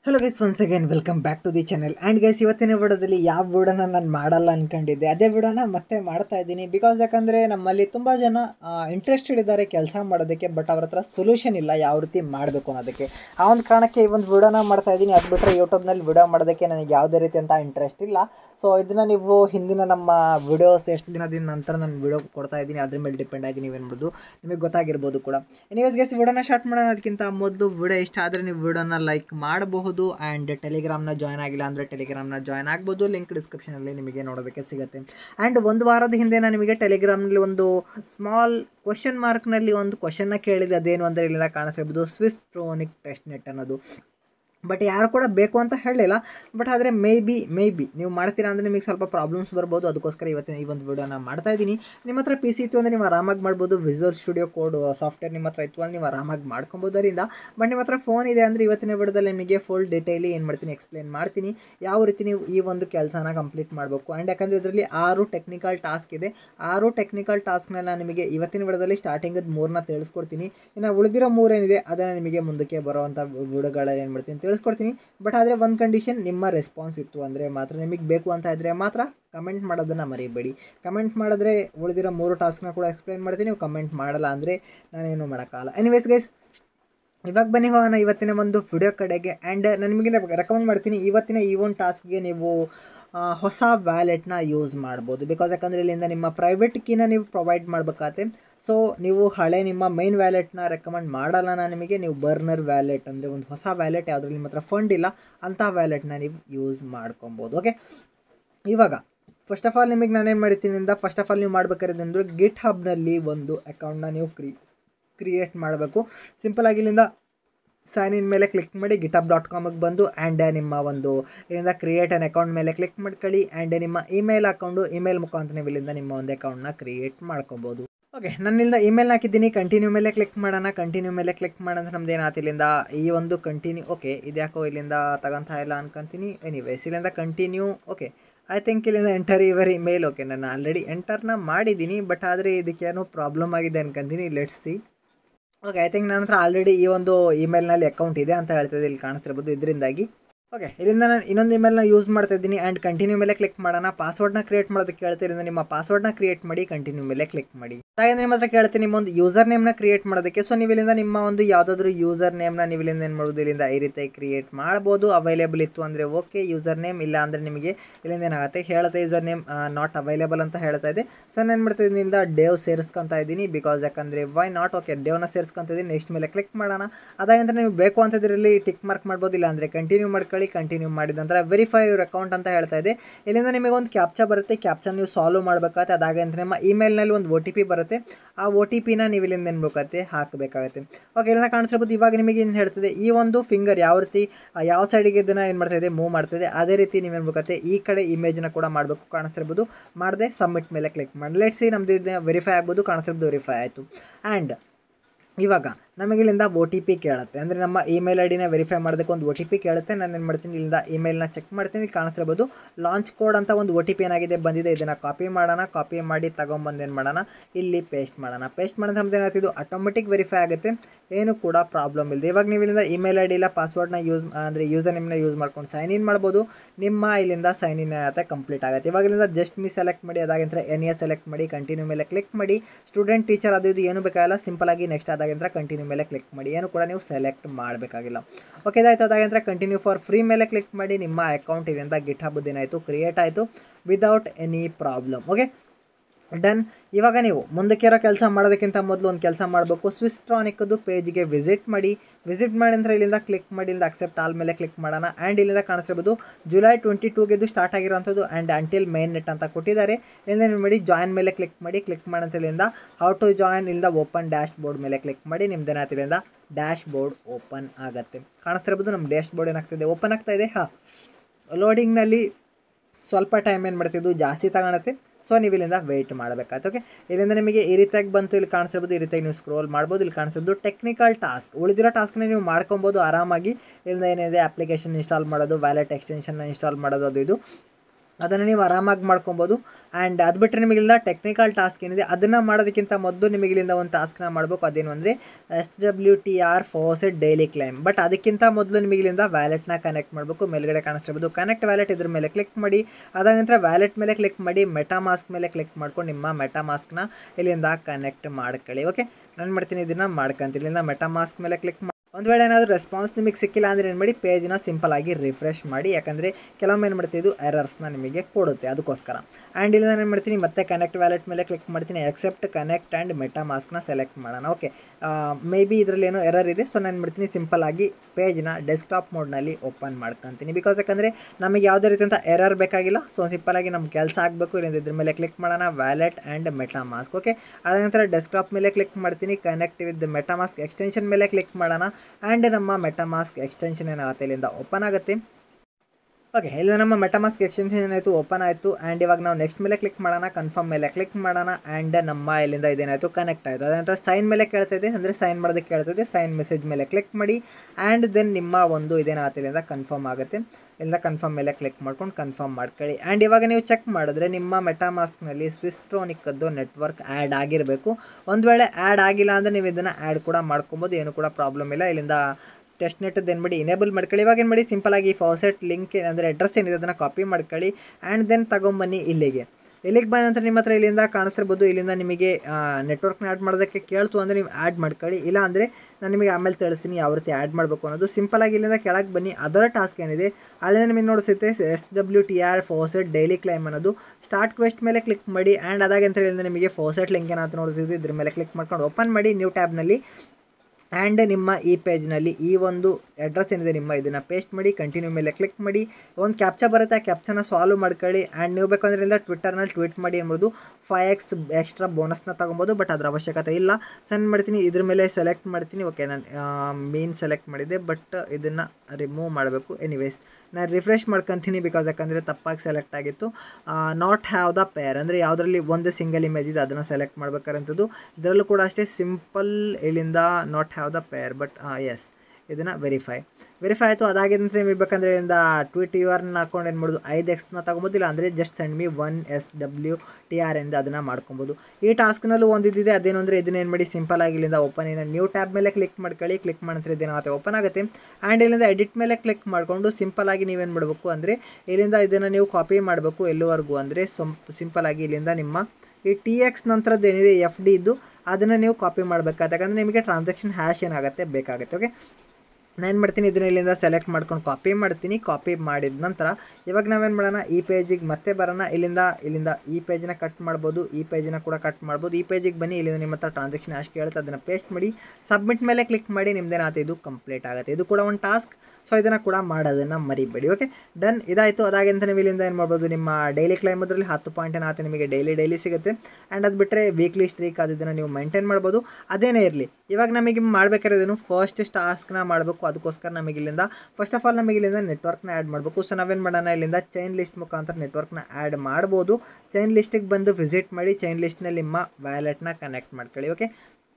hello guys once again welcome back to the channel and guys ಇವತ್ತಿನ ವಿಡಿಯೋದಲ್ಲಿ ಯಾವ ವಿಡಿಯೋನ ನಾನು ಮಾಡಲ್ಲ ಅಂದ್ಕೊಂಡಿದ್ದೆ ಅದೇ ವಿಡಿಯೋನ ಮತ್ತೆ ಮಾಡ್ತಾ ಇದ್ದೀನಿ ಬಿಕಾಸ್ ಯಾಕಂದರೆ ನಮ್ಮಲ್ಲಿ ತುಂಬ ಜನ ಇಂಟ್ರೆಸ್ಟೆಡ್ ಇದ್ದಾರೆ ಕೆಲಸ ಮಾಡೋದಕ್ಕೆ ಬಟ್ ಅವ್ರ ಹತ್ರ ಸೊಲ್ಯೂಷನ್ ಇಲ್ಲ ಯಾವ ರೀತಿ ಮಾಡಬೇಕು ಅನ್ನೋದಕ್ಕೆ ಆ ಒಂದು ಕಾರಣಕ್ಕೆ ಈ ಒಂದು ವಿಡಿಯೋನ ಮಾಡ್ತಾ ಇದ್ದೀನಿ ಅದು ಬಿಟ್ಟರೆ ಯೂಟ್ಯೂಬ್ನಲ್ಲಿ ವಿಡಿಯೋ ಮಾಡೋದಕ್ಕೆ ನನಗೆ ಯಾವುದೇ ರೀತಿ ಅಂತ ಇಂಟ್ರೆಸ್ಟ್ ಇಲ್ಲ ಸೊ ಇದನ್ನು ನೀವು ಹಿಂದಿನ ನಮ್ಮ ವಿಡಿಯೋಸ್ ಎಷ್ಟು ದಿನದ ನಂತರ ನಾನು ವಿಡಿಯೋ ಕೊಡ್ತಾ ಇದ್ದೀನಿ ಅದ್ರ ಮೇಲೆ ಡಿಪೆಂಡ್ ಆಗಿ ನೀವೇನು ಮಾಡೋದು ನಿಮಗೆ ಗೊತ್ತಾಗಿರ್ಬೋದು ಕೂಡ ಎನಿವೇಸ್ ಗೈಸ್ ವಿಡಿಯೋನ ಸ್ಟಾರ್ಟ್ ಮಾಡೋಣ ಅದಕ್ಕಿಂತ ಮೊದಲು ವಿಡಿಯೋ ಇಷ್ಟ ಆದರೆ ನೀವು ವಿಡಿಯೋನ ಲೈಕ್ ಮಾಡಬಹುದು ಆ್ಯಂಡ್ ಟೆಲಿಗ್ರಾಮ್ನ ಜಾಯ್ನ್ ಆಗಿಲ್ಲ ಅಂದರೆ ಟೆಲಿಗ್ರಾಮ್ನ ಜಾಯ್ನ್ ಆಗ್ಬೋದು ಲಿಂಕ್ ಡಿಸ್ಕ್ರಿಪ್ಷನಲ್ಲಿ ನಿಮಗೆ ನೋಡೋದಕ್ಕೆ ಸಿಗುತ್ತೆ ಆ್ಯಂಡ್ ಒಂದು ವಾರದ ಹಿಂದೆ ನಾನು ನಿಮಗೆ ಟೆಲಿಗ್ರಾಮ್ನಲ್ಲಿ ಒಂದು ಸ್ಮಾಲ್ ಕ್ವಶನ್ ಮಾರ್ಕ್ನಲ್ಲಿ ಒಂದು ಕ್ವಶನ್ನ ಕೇಳಿದೆ ಅದೇನು ಅಂದರೆ ಇಲ್ಲಿಂದ ಕಾಣಿಸಿರ್ಬೋದು ಸ್ವಿಸ್ ಟ್ರೋನಿಕ್ ಟೆಸ್ಟ್ ನೆಟ್ ಅನ್ನೋದು ಬಟ್ ಯಾರು ಕೂಡ ಬೇಕು ಅಂತ ಹೇಳಲಿಲ್ಲ ಬಟ್ ಆದರೆ ಮೇ ಬಿ ಮೇ ಬಿ ನೀವು ಮಾಡ್ತೀರಾ ಅಂದರೆ ನಿಮಗೆ ಸ್ವಲ್ಪ ಪ್ರಾಬ್ಲಮ್ಸ್ ಬರ್ಬೋದು ಅದಕ್ಕೋಸ್ಕರ ಇವತ್ತಿನ ಈ ಒಂದು ವಿಡಿಯೋನ ಮಾಡ್ತಾ ಇದ್ದೀನಿ ನಿಮ್ಮ ಹತ್ರ ಪಿ ಸಿ ಇತ್ತು ಅಂದರೆ ನೀವು ಆರಾಮಾಗಿ ಮಾಡ್ಬೋದು ವಿಸುವಲ್ ಸ್ಟುಡಿಯೋ ಕೋಡ್ ಸಾಫ್ಟ್ವೇರ್ ನಿಮ್ಮ ಹತ್ರ ಇತ್ತು ಅಂದರೆ ನೀವು ಆರಾಮಾಗಿ ಮಾಡ್ಕೊಬೋದು ಅದರಿಂದ ಬಟ್ ನಿಮ್ಮ ಹತ್ರ ಫೋನ್ ಇದೆ ಅಂದರೆ ಇವತ್ತಿನ ವಿಡಿಯೋದಲ್ಲಿ ನಿಮಗೆ ಫುಲ್ ಡೀಟೇಲಿ ಏನು ಮಾಡ್ತೀನಿ ಎಕ್ಸ್ಪ್ಲೇನ್ ಮಾಡ್ತೀನಿ ಯಾವ ರೀತಿ ನೀವು ಈ ಒಂದು ಕೆಲಸನ ಕಂಪ್ಲೀಟ್ ಮಾಡಬೇಕು ಆ್ಯಂಡ್ ಯಾಕಂದರೆ ಇದರಲ್ಲಿ ಆರು ಟೆಕ್ನಿಕಲ್ ಟಾಸ್ಕ್ ಇದೆ ಆರು ಟೆಕ್ನಿಕಲ್ ಟಾಸ್ಕ್ನ ನಾನು ನಿಮಗೆ ಇವತ್ತಿನ ವಿಡಿಯೋದಲ್ಲಿ ಸ್ಟಾರ್ಟಿಂಗದ ಮೂರನ್ನ ತಿಳಿಸ್ಕೊಡ್ತೀನಿ ಇನ್ನು ಉಳಿದಿರೋ ಮೂರೇನಿದೆ ಅದನ್ನು ನಿಮಗೆ ಮುಂದಕ್ಕೆ ಬರುವಂಥ ವಿಡಿಯೋಗಳಲ್ಲಿ ಏನು ಮಾಡ್ತೀನಿ ತಿಳಿಸ್ಕೊಡ್ತೀನಿ ಬಟ್ ಆದರೆ ಒಂದು ಕಂಡೀಷನ್ ನಿಮ್ಮ ರೆಸ್ಪಾನ್ಸ್ ಇತ್ತು ಅಂದರೆ ಮಾತ್ರ ನಿಮಗೆ ಬೇಕು ಅಂತ ಇದ್ದರೆ ಮಾತ್ರ ಕಮೆಂಟ್ ಮಾಡೋದನ್ನು ಮರಿಬೇಡಿ ಕಮೆಂಟ್ ಮಾಡಿದ್ರೆ ಉಳಿದಿರೋ ಮೂರು ಟಾಸ್ಕ್ನ ಕೂಡ ಎಕ್ಸ್ಪ್ಲೈನ್ ಮಾಡ್ತೀನಿ ನೀವು ಕಮೆಂಟ್ ಮಾಡಲ್ಲ ಅಂದರೆ ನಾನೇನು ಮಾಡೋಕ್ಕಾಗಲ್ಲ ಎನಿವೇಸ್ ಗೈಸ್ ಇವಾಗ ಬನ್ನಿ ಹೋಗೋಣ ಇವತ್ತಿನ ಒಂದು ವಿಡಿಯೋ ಕಡೆಗೆ ಆ್ಯಂಡ್ ನಾನು ನಿಮಗೆ ರೆಕಮೆಂಡ್ ಮಾಡ್ತೀನಿ ಇವತ್ತಿನ ಈ ಒಂದು ಟಾಸ್ಕ್ಗೆ ನೀವು ಹೊಸ ವ್ಯಾಲೆಟ್ನ ಯೂಸ್ ಮಾಡ್ಬೋದು ಬಿಕಾಸ್ ಯಾಕಂದರೆ ಇಲ್ಲಿಂದ ನಿಮ್ಮ ಪ್ರೈವೇಟ್ ಕೀನ ನೀವು ಪ್ರೊವೈಡ್ ಮಾಡಬೇಕಾಗತ್ತೆ ಸೊ ನೀವು ಹಳೆ ನಿಮ್ಮ ಮೈನ್ ವ್ಯಾಲೆಟ್ನ ರೆಕಮೆಂಡ್ ಮಾಡಲ್ಲ ನಾನು ನಿಮಗೆ ನೀವು ಬರ್ನರ್ ವ್ಯಾಲೆಟ್ ಅಂದರೆ ಒಂದು ಹೊಸ ವ್ಯಾಲೆಟ್ ಯಾವುದ್ರಲ್ಲಿ ನಿಮ್ಮ ಹತ್ರ ಫಂಡ್ ಇಲ್ಲ ಅಂಥ ವ್ಯಾಲೆಟ್ನ ನೀವು ಯೂಸ್ ಮಾಡ್ಕೊಬೋದು ಓಕೆ ಇವಾಗ ಫಸ್ಟ್ ಆಫ್ ಆಲ್ ನಿಮಗೆ ನಾನೇನು ಮಾಡ್ತೀನಿ ಅಂದ ಫಸ್ಟ್ ಆಫ್ ಆಲ್ ನೀವು ಮಾಡ್ಬೇಕಾದ್ರೆ ಗಿಟ್ ಹಬ್ನಲ್ಲಿ ಒಂದು ಅಕೌಂಟ್ನ ನೀವು ಕ್ರಿ ಕ್ರಿಯೇಟ್ ಮಾಡಬೇಕು ಸಿಂಪಲಾಗಿ ಇಲ್ಲಿಂದ ಸೈನ್ ಇನ್ ಮೇಲೆ ಕ್ಲಿಕ್ ಮಾಡಿ ಗಿಟಪ್ ಡಾಟ್ ಕಾಮಿಗೆ ಬಂದು ಆ್ಯಂಡ್ ನಿಮ್ಮ ಒಂದು ಇಲ್ಲಿಂದ ಕ್ರಿಯೇಟ್ ಅನ್ ಅಕೌಂಟ್ ಮೇಲೆ ಕ್ಲಿಕ್ ಮಾಡ್ಕೊಳ್ಳಿ ಆ್ಯಂಡ್ ನಿಮ್ಮ ಇಮೇಲ್ ಅಕೌಂಟು ಇಮೇಲ್ ಮುಖಾಂತರ ನೀವು ಇಲ್ಲಿಂದ ನಿಮ್ಮ ಒಂದು ಅಕೌಂಟ್ನ ಕ್ರಿಯೇಟ್ ಮಾಡ್ಕೊಬೋದು ಓಕೆ ನನ್ನಿಂದ ಇಮೇಲ್ ಹಾಕಿದ್ದೀನಿ ಕಂಟಿನ್ಯೂ ಮೇಲೆ ಕ್ಲಿಕ್ ಮಾಡೋಣ ಕಂಟಿನ್ಯೂ ಮೇಲೆ ಕ್ಲಿಕ್ ಮಾಡೋಣ ನಮ್ದು ಏನಾಯ್ತು ಇಲ್ಲಿಂದ ಈ ಒಂದು ಕಂಟಿನ್ಯೂ ಓಕೆ ಇದ್ಯಾಕೋ ಇಲ್ಲಿಂದ ತಗೊಂತ ಇಲ್ಲ ಅನ್ಕೊಂತೀನಿ ಎನಿವೇಸ್ ಇಲ್ಲಿಂದ ಕಂಟಿನ್ಯೂ ಓಕೆ ಐ ಥಿಂಕ್ ಇಲ್ಲಿಂದ ಎಂಟರ್ ಯುವರ್ ಇಮೇಲ್ ಓಕೆ ನಾನು ಆಲ್ರೆಡಿ ಎಂಟರ್ನ ಮಾಡಿದ್ದೀನಿ ಬಟ್ ಆದರೆ ಇದಕ್ಕೇನೋ ಪ್ರಾಬ್ಲಮ್ ಆಗಿದೆ ಅನ್ಕೊಂತೀನಿ let's see okay I think ನನ್ನ ಹತ್ರ ಆಲ್ರೆಡಿ ಈ ಒಂದು ಇಮೇಲ್ನಲ್ಲಿ ಅಕೌಂಟ್ ಇದೆ ಅಂತ ಹೇಳ್ತಿದ್ದೆ ಇಲ್ಲಿ ಕಾಣಿಸ್ತಿರ್ಬೋದು ಇದರಿಂದಾಗಿ ಓಕೆ ಇಲ್ಲಿಂದ ನಾನು ಇನ್ನೊಂದು ಇಮೇಲ್ನ ಯೂಸ್ ಮಾಡ್ತಾ ಇದ್ದೀನಿ ಆ್ಯಂಡ್ ಕಂಟಿನ್ಯೂ ಮೇಲೆ ಕ್ಲಿಕ್ ಮಾಡೋಣ ಪಾಸ್ವರ್ಡ್ನ ಕ್ರಿಯೇಟ್ ಮಾಡೋದಕ್ಕೆ ಕೇಳ್ತಿರಿಂದ ನಿಮ್ಮ ಪಾಸ್ವರ್ಡ್ನ ಕ್ರಿಯೇಟ್ ಮಾಡಿ ಕಂಟಿನ್ಯೂ ಮೇಲೆ ಕ್ಲಿಕ್ ಮಾಡಿ ಹಾಗೆ ನಿಮ್ಮ ಹತ್ರ ಕೇಳ್ತೀನಿ ನಿಮ್ಮ ಒಂದು ಯೂಸರ್ ನೇಮ್ನ ಕ್ರಿಯೇಟ್ ಮಾಡೋದಕ್ಕೆ ಸೊ ನೀವು ಇಲ್ಲಿಂದ ನಿಮ್ಮ ಒಂದು ಯಾವುದಾದ್ರೂ ಯೂಸರ್ ನೇಮ್ನ ನೀವು ಇಲ್ಲಿಂದ ಏನು ಮಾಡ್ಬೋದು ಇಲ್ಲಿಂದ ಈ ರೀತಿ ಕ್ರಿಯೇಟ್ ಮಾಡ್ಬೋದು ಅವೈಲೇಬಲ್ ಇತ್ತು ಅಂದರೆ ಓಕೆ ಯೂಸರ್ ನೇಮ್ ಇಲ್ಲ ಅಂದರೆ ನಿಮಗೆ ಇಲ್ಲಿಂದ ಏನಾಗುತ್ತೆ ಹೇಳುತ್ತೆ ಯೂಸರ್ ನೇಮ್ ನಾಟ್ ಅವೈಲೇಬಲ್ ಅಂತ ಹೇಳ್ತಾ ಇದೆ ಸೊ ನಾನು ಏನು ಮಾಡ್ತಾ ಇದ್ದಿಂದ ಡೇವ್ ಸೇರಿಸ್ಕೊತಾ ಇದ್ದೀನಿ ಬಿಕಾಸ್ ಯಾಕಂದರೆ ವೈ ನಾಟ್ ಓಕೆ ಡೇವ್ನ ಸೇರಿಸ್ಕೊತಾ ಇದ್ದೀನಿ ನೆಕ್ಸ್ಟ್ ಮೇಲೆ ಕ್ಲಿಕ್ ಮಾಡೋಣ ಅದಾಗಂದ್ರೆ ನೀವು ಬೇಕು ಅಂತ ಇದರಲ್ಲಿ ಟಿಕ್ ಮಾರ್ಕ್ ಮಾಡ್ಬೋದು ಇಲ್ಲ ಅಂದರೆ ಕಂಟಿನ್ಯೂ ಮಾಡ್ಕೊಳ್ಳಿ ಕಂಟಿನ್ಯೂ ಮಾಡಿದ ನಂತರ ವೆರಿಫೈ ಯುವರ್ ಅಕೌಂಟ್ ಅಂತ ಹೇಳ್ತಾ ಇದೆ ಇಲ್ಲಿಂದ ನಿಮಗೆ ಒಂದು ಕ್ಯಾಪ್ಚಾ ಬರುತ್ತೆ ಕ್ಯಾಪ್ಚಾ ನೀವು ಸಾಲ್ವ್ ಮಾಡಬೇಕಾಗುತ್ತೆ ಅದಾಗಂದ್ರೆ ನಿಮ್ಮ ಇಮೇಲ್ನಲ್ಲಿ ಒಂದು ಒ ಟಿ ಪಿ ಬರುತ್ತೆ ಆ ಒ ಟಿ ಪಿನ ನೀವು ಇಲ್ಲಿಂದ ಏನು ಬೇಕಾಗುತ್ತೆ ಹಾಕಬೇಕಾಗುತ್ತೆ ಓಕೆ ಇಲ್ಲಿಂದ ಕಾಣಿಸ್ತಿರ್ಬೋದು ಇವಾಗ ನಿಮಗೆ ಏನು ಹೇಳ್ತದೆ ಈ ಒಂದು ಫಿಂಗರ್ ಯಾವ ರೀತಿ ಯಾವ ಸೈಡಿಗೆ ಇದನ್ನು ಏನು ಮಾಡ್ತಾ ಇದೆ ಮೂವ್ ಮಾಡ್ತಿದೆ ಅದೇ ರೀತಿ ನೀವೇನು ಬೇಕಾಗುತ್ತೆ ಈ ಕಡೆ ಇಮೇಜ್ನ ಕೂಡ ಮಾಡಬೇಕು ಕಾಣಿಸ್ತಿರ್ಬೋದು ಮಾಡದೆ ಸಬ್ಮಿಟ್ ಮೇಲೆ ಕ್ಲಿಕ್ ಮಾಡಿ ಲೆಟ್ಸಿ ನಮ್ಮದು ಇದನ್ನ ವೆರಿಫೈ ಆಗ್ಬೋದು ಕಾಣಿಸ್ತಿರ್ಬೋದು ವೆರಿಫೈ ಆಯಿತು ಆ್ಯಂಡ್ ಇವಾಗ ನಮಗೆ ಇಲ್ಲಿಂದ ಒ ಟಿ ಪಿ ಕೇಳುತ್ತೆ ಅಂದರೆ ನಮ್ಮ ಇಮೇಲ್ ಐ ಡಿನ ವೆರಿಫೈ ಮಾಡೋದಕ್ಕೆ ಒಂದು ಒ ಟಿ ಪಿ ಕೇಳುತ್ತೆ ನಾನು ಏನು ಮಾಡ್ತೀನಿ ಇಲ್ಲಿಂದ ಇಮೇಲ್ನ ಚೆಕ್ ಮಾಡ್ತೀನಿ ಇಲ್ಲಿ ಕಾಣಿಸ್ತಿರ್ಬೋದು ಲಾಂಚ್ ಕೋಡ್ ಅಂತ ಒಂದು ಒ ಟಿ ಪಿ ಏನಾಗಿದೆ ಬಂದಿದೆ ಇದನ್ನು ಕಾಪಿ ಮಾಡೋಣ ಕಾಪಿ ಮಾಡಿ ತಗೊಂಬಂದು ಏನು ಮಾಡೋಣ ಇಲ್ಲಿ ಪೇಸ್ಟ್ ಮಾಡೋಣ ಪೇಸ್ಟ್ ಮಾಡಿದ್ರೆ ನಮ್ದು ಏನಾಗ್ತದೆ ಇದು ಆಟೋಮೆಟಿಕ್ ವೆರಿಫೈ ಆಗುತ್ತೆ ಏನು ಕೂಡ ಪ್ರಾಬ್ಲಮ್ ಇಲ್ಲ ಇವಾಗ ನೀವು ಇಲ್ಲಿಂದ ಇಮೇಲ್ ಐ ಡಿ ಇಲ್ಲ ಪಾಸ್ವರ್ಡ್ನ ಯೂಸ್ ಅಂದರೆ ಯೂಸರ್ ನಿಮ್ಮನ್ನ ಯೂಸ್ ಮಾಡ್ಕೊಂಡು ಸೈನ್ ಇನ್ ಮಾಡ್ಬೋದು ನಿಮ್ಮ ಇಲ್ಲಿಂದ ಸೈನ್ ಇನ್ ಆಗುತ್ತೆ ಕಂಪ್ಲೀಟ್ ಆಗುತ್ತೆ ಇವಾಗ ಇಲ್ಲಿಂದ ಜಸ್ಟ್ ಮಿ ಸೆಲೆಕ್ಟ್ ಮಾಡಿ ಅದಾಗಿಂದ್ರೆ ಎನ್ ಎ ಸೆಲೆಕ್ಟ್ ಮಾಡಿ ಕಂಟಿನ್ಯೂ ಮೇಲೆ ಕ್ಲಿಕ್ ಮಾಡಿ ಸ್ಟೂಡೆಂಟ್ ಟೀಚರ್ ಅದು ಇದು ಏನು ಬೇಕಾಗಿಲ್ಲ ಸಿಂಪಲ್ ಆಗಿ ನೆಕ್ಸ್ಟ್ ಅದಾಗಿಂದ್ರೆ ಕಂಟಿನ್ಯೂ ಮೇಲೆ ಕ್ಲಿಕ್ ಮಾಡಿ ಏನು ಕೂಡ ನೀವು ಸೆಲೆಕ್ಟ್ ಮಾಡಬೇಕಾಗಿಲ್ಲ ಓಕೆ ಇದಾಯ್ತು ಅದಾಗಂದ್ರೆ ಕಂಟಿನ್ಯೂ ಫಾರ್ ಫ್ರೀ ಮೇಲೆ ಕ್ಲಿಕ್ ಮಾಡಿ ನಿಮ್ಮ ಅಕೌಂಟ್ ಇದರಿಂದ ಗಿಟ್ ಹಬ್ಬದ ಏನಾಯಿತು ಕ್ರಿಯೇಟ್ ಆಯಿತು without any problem okay done ಇವಾಗ ನೀವು ಮುಂದಕ್ಕೆ ಇರೋ ಕೆಲಸ ಮಾಡೋದಕ್ಕಿಂತ ಮೊದಲು ಒಂದು ಕೆಲಸ ಮಾಡಬೇಕು ಸ್ವಿಸ್ಟ್ರಾನಿಕ್ದು ಪೇಜ್ಗೆ ವಿಸಿಟ್ ಮಾಡಿ ವಿಸಿಟ್ ಮಾಡಿ ಅಂದರೆ ಇಲ್ಲಿಂದ ಕ್ಲಿಕ್ ಮಾಡಿ ಇಲ್ಲಿಂದ ಅಕ್ಸೆಪ್ಟ್ ಆಲ್ ಮೇಲೆ ಕ್ಲಿಕ್ ಮಾಡೋಣ ಆ್ಯಂಡ್ ಇಲ್ಲಿಂದ ಕಾಣಿಸ್ತಿರ್ಬೋದು ಜುಲೈ ಟ್ವೆಂಟಿ ಟೂಗೆದು ಸ್ಟಾರ್ಟ್ ಆಗಿರೋಂಥದ್ದು ಆ್ಯಂಡ್ ಅಂಟಿಲ್ ಮೇನ್ ನೆಟ್ ಅಂತ ಕೊಟ್ಟಿದ್ದಾರೆ ಇಲ್ಲಿಂದ ನೀವು ಮಾಡಿ ಜಾಯಿನ್ ಮೇಲೆ ಕ್ಲಿಕ್ ಮಾಡಿ ಕ್ಲಿಕ್ ಮಾಡಂತ ಇಲ್ಲಿಂದ ಹೌ ಟು ಜಾಯಿನ್ ಇಲ್ಲಿಂದ ಓಪನ್ ಡ್ಯಾಶ್ ಬೋರ್ಡ್ ಮೇಲೆ ಕ್ಲಿಕ್ ಮಾಡಿ ನಿಮ್ದೇನಾಯ್ತು ಇಲ್ಲಿಂದ ಡ್ಯಾಶ್ ಬೋರ್ಡ್ ಓಪನ್ ಆಗುತ್ತೆ ಕಾಣಿಸ್ತಿರ್ಬೋದು ನಮ್ಮ ಡ್ಯಾಶ್ ಬೋರ್ಡ್ ಏನಾಗ್ತಿದೆ ಓಪನ್ ಆಗ್ತಾ ಇದೆ ಹಾಂ ಲೋಡಿಂಗ್ನಲ್ಲಿ ಸ್ವಲ್ಪ ಟೈಮ್ ಏನು ಮಾಡ್ತಿದ್ದು ಜಾಸ್ತಿ ತಗೊಳುತ್ತೆ ಸೊ ನೀವು ಇಲ್ಲಿಂದ ವೆಯ್ಟ್ ಮಾಡಬೇಕಾಯ್ತು ಓಕೆ ಇಲ್ಲಿಂದ ನಿಮಗೆ ಈ ರೀತಿಯಾಗಿ ಬಂತು ಇಲ್ಲಿ ಕಾಣಿಸ್ತಿರ್ಬೋದು ಈ ರೀತಿಯಾಗಿ ನೀವು ಸ್ಕ್ರೋಲ್ ಮಾಡ್ಬೋದು ಇಲ್ಲಿ ಕಾಣಿಸ್ತಿದ್ದು ಟೆಕ್ನಿಕಲ್ ಟಾಸ್ಕ್ ಉಳಿದಿರೋ ಟಾಸ್ಕ್ನ ನೀವು ಮಾಡ್ಕೊಬೋದು ಆರಾಮಾಗಿ ಇಲ್ಲಿಂದ ಏನಿದೆ ಅಪ್ಲಿಕೇಶನ್ ಇನ್ಸ್ಟಾಲ್ ಮಾಡೋದು ವ್ಯಾಲೆಟ್ ಎಕ್ಸ್ಟೆನ್ಷನ್ನ ಇನ್ಸ್ಟಾಲ್ ಮಾಡೋದು ಅದು ಇದು ಅದನ್ನು ನೀವು ಆರಾಮಾಗಿ ಮಾಡ್ಕೊಬೋದು ಆ್ಯಂಡ್ ಅದು ಬಿಟ್ಟರೆ ನಿಮಗಿಲ್ಲ ಟೆಕ್ನಿಕಲ್ ಟಾಸ್ಕ್ ಏನಿದೆ ಅದನ್ನು ಮಾಡೋದಕ್ಕಿಂತ ಮೊದಲು ನಿಮಗಿಲ್ಲಿಂದ ಒಂದು ಟಾಸ್ಕ್ನ ಮಾಡಬೇಕು ಅದೇನು ಅಂದರೆ S W T R faucet daily claim but ಅದಕ್ಕಿಂತ ಮೊದಲು ನಿಮಗಿಲ್ಲಿಂದ ವ್ಯಾಲೆಟ್ನ ಕನೆಕ್ಟ್ ಮಾಡಬೇಕು ಮೇಲ್ಗಡೆ ಕಾಣಿಸ್ತಿರ್ಬೋದು ಕನೆಕ್ಟ್ ವ್ಯಾಲೆಟ್ ಇದ್ರ ಮೇಲೆ ಕ್ಲಿಕ್ ಮಾಡಿ ಅದಾದ ನಂತರ ವ್ಯಾಲೆಟ್ ಮೇಲೆ ಕ್ಲಿಕ್ ಮಾಡಿ ಮೆಟಾ ಮಾಸ್ಕ್ ಮೇಲೆ ಕ್ಲಿಕ್ ಮಾಡ್ಕೊಂಡು ನಿಮ್ಮ ಮೆಟಾ ಮಾಸ್ಕ್ನ ಇಲ್ಲಿಂದ ಕನೆಕ್ಟ್ ಮಾಡ್ಕೊಳ್ಳಿ ಓಕೆ ನಾನು ಮಾಡ್ತೀನಿ ಇದನ್ನು ಮಾಡ್ಕೊಂತೀನಿ ಇಲ್ಲಿಂದ ಮೆಟಾ ಮಾಸ್ಕ್ ಮೇಲೆ ಕ್ಲಿಕ್ ಮಾಡಿ ಒಂದು ವೇಳೆ ಏನಾದರೂ ರೆಸ್ಪಾನ್ಸ್ ನಿಮಗೆ ಸಿಕ್ಕಿಲ್ಲ ಅಂದರೆ ಏನು ಮಾಡಿ ಪೇಜ್ನ ಸಿಂಪಲ್ ಆಗಿ ರಿಫ್ರೆಶ್ ಮಾಡಿ ಯಾಕಂದರೆ ಕೆಲವೊಮ್ಮೆ ಏನು ಮಾಡ್ತೀವಿ ಇದು ಎರರ್ಸ್ನ ನಿಮಗೆ ಕೊಡುತ್ತೆ ಅದಕ್ಕೋಸ್ಕರ ಆ್ಯಂಡ್ ಇಲ್ಲಿ ನಾನು ಏನು ಮಾಡ್ತೀನಿ ಮತ್ತೆ ಕನೆಕ್ಟ್ ವ್ಯಾಲೆಟ್ ಮೇಲೆ ಕ್ಲಿಕ್ ಮಾಡ್ತೀನಿ ಎಕ್ಸೆಪ್ಟ್ ಕನೆಕ್ಟ್ ಆ್ಯಂಡ್ ಮೆಟಾ ಮಾಸ್ಕ್ನ ಸೆಲೆಕ್ಟ್ ಮಾಡೋಣ ಓಕೆ ಮೇ ಬಿ ಇದರಲ್ಲಿ ಏನೋ ಎರರ್ ಇದೆ ಸೊ ನಾನು ಮಾಡ್ತೀನಿ ಸಿಂಪಲ್ ಆಗಿ ಪೇಜ್ನ ಡೆಸ್ಕ್ಟಾಪ್ ಮೋಡ್ನಲ್ಲಿ ಓಪನ್ ಮಾಡ್ಕೊತೀನಿ ಬಿಕಾಸ್ ಯಾಕಂದರೆ ನಮಗೆ ಯಾವುದೇ ರೀತಿಯಂಥ ಎರರ್ ಬೇಕಾಗಿಲ್ಲ ಸೊ ಸಿಂಪಲ್ ಆಗಿ ನಮ್ಮ ಕೆಲಸ ಆಗಬೇಕು ಇಲ್ಲಿಂದ ಇದ್ರ ಮೇಲೆ ಕ್ಲಿಕ್ ಮಾಡೋಣ wallet and MetaMask okay ಅದ ನಂತರ ಡೆಸ್ಕ್ಟಾಪ್ ಮೇಲೆ ಕ್ಲಿಕ್ ಮಾಡ್ತೀನಿ connect with MetaMask extension ಮೇಲೆ ಕ್ಲಿಕ್ ಮಾಡೋಣ ಆ್ಯಂಡ್ ನಮ್ಮ ಮೆಟಾ ಮಾಸ್ಕ್ ಎಕ್ಸ್ಟೆನ್ಷನ್ ಏನಾಗುತ್ತೆ ಇಲ್ಲಿಂದ ಓಪನ್ ಆಗುತ್ತೆ ಓಕೆ ಇಲ್ಲಿ ನಮ್ಮ ಮೆಟಮಾಸ್ಕ್ ಎಕ್ಸ್ಟೆನ್ಷನ್ ಏನಾಯಿತು ಓಪನ್ ಆಯಿತು ಆ್ಯಂಡ್ ಇವಾಗ ನಾವು ನೆಕ್ಸ್ಟ್ ಮೇಲೆ ಕ್ಲಿಕ್ ಮಾಡೋಣ ಕನ್ಫರ್ಮ್ ಮೇಲೆ ಕ್ಲಿಕ್ ಮಾಡೋಣ ಆ್ಯಂಡ್ ನಮ್ಮ ಇಲ್ಲಿಂದ ಇದೇನಾಯಿತು ಕನೆಕ್ಟ್ ಆಯಿತು ಅದಂತರ ಸೈನ್ ಮೇಲೆ ಕೇಳ್ತಿದೆ ಅಂದರೆ ಸೈನ್ ಮಾಡೋದಕ್ಕೆ ಕೇಳ್ತಿದೆ ಸೈನ್ ಮೆಸೇಜ್ ಮೇಲೆ ಕ್ಲಿಕ್ ಮಾಡಿ ಆ್ಯಂಡ್ ದೆನ್ ನಿಮ್ಮ ಒಂದು ಇದೇನಾಗುತ್ತೆ ಇಲ್ಲಿಂದ ಕನ್ಫರ್ಮ್ ಆಗುತ್ತೆ ಇಲ್ಲಿಂದ ಕನ್ಫರ್ಮ್ ಮೇಲೆ ಕ್ಲಿಕ್ ಮಾಡ್ಕೊಂಡು ಕನ್ಫರ್ಮ್ ಮಾಡ್ಕೊಳ್ಳಿ ಆ್ಯಂಡ್ ಇವಾಗ ನೀವು ಚೆಕ್ ಮಾಡಿದ್ರೆ ನಿಮ್ಮ ಮೆಟಾಮಾಸ್ಕ್ನಲ್ಲಿ ಸ್ವಿಸ್ಟ್ರೋನಿಕ್ಕದ್ದು ನೆಟ್ವರ್ಕ್ ಆ್ಯಡ್ ಆಗಿರಬೇಕು ಒಂದು ವೇಳೆ ಆ್ಯಡ್ ಆಗಿಲ್ಲ ಅಂದರೆ ನೀವು ಇದನ್ನು ಆ್ಯಡ್ ಕೂಡ ಮಾಡ್ಕೊಬೋದು ಏನು ಕೂಡ ಪ್ರಾಬ್ಲಮ್ ಇಲ್ಲ ಇಲ್ಲಿಂದ ಟೆಸ್ಟ್ ನೆಟ್ ಏನು ಮಾಡಿ ಇನೇಬಲ್ ಮಾಡ್ಕೊಳ್ಳಿ ಇವಾಗ ಏನು ಮಾಡಿ ಸಿಂಪಲ್ ಆಗಿ ಫಾಸೆಟ್ ಲಿಂಕ್ ಅಂದರೆ ಅಡ್ರೆಸ್ ಏನಿದೆ ಅದನ್ನು ಕಾಪಿ ಮಾಡ್ಕೊಳ್ಳಿ ಆ್ಯಂಡ್ ದೆನ್ ತಗೊಂಬನ್ನಿ ಇಲ್ಲಿಗೆ ಇಲ್ಲಿಗೆ ಬಂದ ನಂತರ ನಿಮ್ಮ ಹತ್ರ ಇಲ್ಲಿಂದ ಕಾಣಿಸ್ತಿರ್ಬೋದು ಇಲ್ಲಿಂದ ನಿಮಗೆ ನೆಟ್ವರ್ಕ್ನ ಆ್ಯಡ್ ಮಾಡೋದಕ್ಕೆ ಕೇಳ್ತು ಅಂದರೆ ನೀವು ಆ್ಯಡ್ ಮಾಡ್ಕೊಳ್ಳಿ ಇಲ್ಲ ಅಂದರೆ ನಾನು ನಿಮಗೆ ಆಮೇಲೆ ತಿಳಿಸ್ತೀನಿ ಯಾವ ರೀತಿ ಆ್ಯಡ್ ಮಾಡಬೇಕು ಅನ್ನೋದು ಸಿಂಪಲ್ ಆಗಿ ಇಲ್ಲಿಂದ ಕೆಳಗೆ ಬನ್ನಿ ಅದರ ಟಾಸ್ಕ್ ಏನಿದೆ ಅಲ್ಲಿಂದ ನಿಮಗೆ ನೋಡಿಸುತ್ತೆ S W T R faucet daily claim ಅನ್ನೋದು ಸ್ಟಾರ್ಟ್ ಕ್ವೆಸ್ಟ್ ಮೇಲೆ ಕ್ಲಿಕ್ ಮಾಡಿ ಆ್ಯಂಡ್ ಅದಾಗ ಅಂತ ಹೇಳಿದ್ರೆ ನಿಮಗೆ ಫೋಸೆಟ್ ಲಿಂಕ್ ಏನಾದ್ರು ನೋಡಿಸಿದ್ರೆ ಇದ್ರ ಮೇಲೆ ಕ್ಲಿಕ್ ಮಾಡ್ಕೊಂಡು ಓಪನ್ ಮಾಡಿ ನ್ಯೂ ಟ್ಯಾಬ್ನಲ್ಲಿ ಆ್ಯಂಡ್ ನಿಮ್ಮ ಈ ಪೇಜ್ನಲ್ಲಿ ಈ ಒಂದು ಅಡ್ರೆಸ್ ಏನಿದೆ ನಿಮ್ಮ ಇದನ್ನು ಪೇಸ್ಟ್ ಮಾಡಿ ಕಂಟಿನ್ಯೂ ಮೇಲೆ ಕ್ಲಿಕ್ ಮಾಡಿ ಒಂದು ಕ್ಯಾಪ್ಚಾ ಬರುತ್ತೆ ಆ ಕ್ಯಾಪ್ಚಾನ ಸಾಲ್ವ್ ಮಾಡ್ಕೊಳ್ಳಿ ಆ್ಯಂಡ್ ನೀವು ಬೇಕಂದ್ರಿಂದ ಟ್ವಿಟ್ಟರ್ನಲ್ಲಿ ಟ್ವೀಟ್ ಮಾಡಿ ಅನ್ಬೋದು ಫೈವ್ ಎಕ್ಸ್ ಎಕ್ಸ್ಟ್ರಾ ಬೋನಸ್ನ ತೊಗೊಬೋದು ಬಟ್ ಅದ್ರ ಅವಶ್ಯಕತೆ ಇಲ್ಲ ಸೆಂಡ್ ಮಾಡ್ತೀನಿ ಇದ್ರ ಮೇಲೆ ಸೆಲೆಕ್ಟ್ ಮಾಡ್ತೀನಿ ಓಕೆ ನಾನು ಮೇನ್ ಸೆಲೆಕ್ಟ್ ಮಾಡಿದ್ದೆ ಬಟ್ ಇದನ್ನು ರಿಮೂವ್ ಮಾಡಬೇಕು ಎನಿವೇಸ್ ನಾನು ರಿಫ್ರೆಶ್ ಮಾಡ್ಕೊತೀನಿ ಬಿಕಾಸ್ ಯಾಕಂದರೆ ತಪ್ಪಾಗಿ ಸೆಲೆಕ್ಟ್ ಆಗಿತ್ತು ನಾಟ್ ಹ್ಯಾವ್ ದ ಪೇರ್ ಅಂದರೆ ಯಾವುದರಲ್ಲಿ ಒಂದು ಸಿಂಗಲ್ ಇಮೇಜ್ ಇದೆ ಅದನ್ನು ಸೆಲೆಕ್ಟ್ ಮಾಡ್ಬೇಕಾರಂಥದ್ದು ಇದರಲ್ಲೂ ಕೂಡ ಅಷ್ಟೇ ಸಿಂಪಲ್ ಇಲ್ಲಿಂದ not have the pair but yes ಇದನ್ನು ವೆರಿಫೈ ವೆರಿಫೈ ಆಯಿತು ಅದಾಗಿದ ನಂತರ ನೀವು ಇರಬೇಕಂದ್ರೆ ಇಲ್ಲಿಂದ ಟ್ವೀಟ್ ಯು ಆರ್ನ ಹಾಕೊಂಡು ಏನು ಮಾಡೋದು ಐದು ಎಕ್ಸ್ನ ತೊಗೊಬೋದಿಲ್ಲ ಅಂದರೆ just send me one S W T R ಎಂದು ಅದನ್ನು ಮಾಡ್ಕೊಬೋದು ಈ ಟಾಸ್ಕ್ನಲ್ಲೂ ಒಂದಿದೆ ಅದೇನು ಅಂದರೆ ಇದನ್ನ ಏನು ಮಾಡಿ ಸಿಂಪಲ್ ಆಗಿ ಇಲ್ಲಿಂದ ಓಪನ್ ಏನ ನ್ಯೂ ಟ್ಯಾಬ್ ಮೇಲೆ ಕ್ಲಿಕ್ ಮಾಡ್ಕೊಳ್ಳಿ ಕ್ಲಿಕ್ ಮಾಡಿದ್ರೆ ಇದೇನಾಗುತ್ತೆ ಓಪನ್ ಆಗುತ್ತೆ ಆ್ಯಂಡ್ ಇಲ್ಲಿಂದ ಎಡಿಟ್ ಮೇಲೆ ಕ್ಲಿಕ್ ಮಾಡಿಕೊಂಡು ಸಿಂಪಲ್ ಆಗಿ ನೀವೇನು ಮಾಡಬೇಕು ಅಂದರೆ ಇಲ್ಲಿಂದ ಇದನ್ನು ನೀವು ಕಾಪಿ ಮಾಡಬೇಕು ಎಲ್ಲುವರೆಗೂ ಅಂದರೆ ಸಿಂಪಲ್ ಆಗಿ ಇಲ್ಲಿಂದ ನಿಮ್ಮ ಈ ಟಿ ಎಕ್ಸ್ ನಂತರದ್ದು ಏನಿದೆ ಎಫ್ ಡಿ ಇದ್ದು ಅದನ್ನು ನೀವು ಕಾಪಿ ಮಾಡಬೇಕಾಗುತ್ತೆ ಯಾಕಂದರೆ ನಿಮಗೆ ಟ್ರಾನ್ಸಾಕ್ಷನ್ ಹ್ಯಾಶ್ ಏನಾಗುತ್ತೆ ಬೇಕಾಗುತ್ತೆ ಓಕೆ ನಾನು ಏನು ಮಾಡ್ತೀನಿ ಇದನ್ನ ಇಲ್ಲಿಂದ ಸೆಲೆಕ್ಟ್ ಮಾಡ್ಕೊಂಡು ಕಾಪಿ ಮಾಡ್ತೀನಿ ಕಾಪಿ ಮಾಡಿದ ನಂತರ ಇವಾಗ ನಾವೇನು ಮಾಡೋಣ ಈ ಪೇಜಿಗೆ ಮತ್ತೆ ಬರೋಣ ಇಲ್ಲಿಂದ ಇಲ್ಲಿಂದ ಈ ಪೇಜನ್ನ ಕಟ್ ಮಾಡ್ಬೋದು ಈ ಪೇಜನ್ನ ಕೂಡ ಕಟ್ ಮಾಡ್ಬೋದು ಈ ಪೇಜಿಗೆ ಬನ್ನಿ ಇಲ್ಲಿಂದ ನಿಮ್ಮ ಹತ್ರ ಟ್ರಾನ್ಸಾಕ್ಷನ್ ಹ್ಯಾಶ್ ಕೇಳುತ್ತೆ ಅದನ್ನು ಪೇಸ್ಟ್ ಮಾಡಿ ಸಬ್ಮಿಟ್ ಮೇಲೆ ಕ್ಲಿಕ್ ಮಾಡಿ ನಿಮ್ದೇನಾಗುತ್ತೆ ಇದು ಕಂಪ್ಲೀಟ್ ಆಗುತ್ತೆ ಇದು ಕೂಡ ಒಂದು ಟಾಸ್ಕ್ ಸೊ ಇದನ್ನು ಕೂಡ ಮಾಡೋದನ್ನು ಮರಿಬೇಡಿ ಓಕೆ ಡನ್ ಇದಾಯಿತು ಅದಾಗಿಂತ ನೀವು ಇಲ್ಲಿಂದ ಏನು ಮಾಡ್ಬೋದು ನಿಮ್ಮ ಡೈಲಿ ಕ್ಲೈಮ್ ಅದರಲ್ಲಿ ಹತ್ತು ಪಾಯಿಂಟ್ ಏನಾಗುತ್ತೆ ನಿಮಗೆ ಡೈಲಿ ಡೈಲಿ ಸಿಗುತ್ತೆ ಆ್ಯಂಡ್ ಅದು ಬಿಟ್ಟರೆ ವೀಕ್ಲಿ ಸ್ಟ್ರೀಕ್ ಅದು ಇದನ್ನು ನೀವು ಮೈಂಟೈನ್ ಮಾಡ್ಬೋದು ಅದೇನೇ ಇರಲಿ ಇವಾಗ ನಮಗೆ ಮಾಡಬೇಕಾಗಿರೋದೇನು ಫಸ್ಟ್ ಟಾಸ್ಕ್ನ ಮಾಡಬೇಕು ಅದಕ್ಕೋಸ್ಕರ ನಮಗೆ ಇಲ್ಲಿಂದ ಫಸ್ಟ್ ಆಫ್ ಆಲ್ ನಮಗೆ ಇಲ್ಲಿಂದ ನೆಟ್ವರ್ಕ್ನ ಆ್ಯಡ್ ಮಾಡಬೇಕು ಸೊ ನಾವೇನು ಮಾಡೋಣ ಇಲ್ಲಿಂದ ಚೈನ್ ಲಿಸ್ಟ್ ಮುಖಾಂತರ ನೆಟ್ವರ್ಕ್ನ ಆ್ಯಡ್ ಮಾಡ್ಬೋದು ಚೈನ್ ಲಿಸ್ಟಿಗೆ ಬಂದು ವಿಸಿಟ್ ಮಾಡಿ ಚೈನ್ ಲಿಸ್ಟ್ನಲ್ಲಿ ನಿಮ್ಮ ವ್ಯಾಲೆಟ್ನ ಕನೆಕ್ಟ್ ಮಾಡ್ಕೊಳ್ಳಿ ಓಕೆ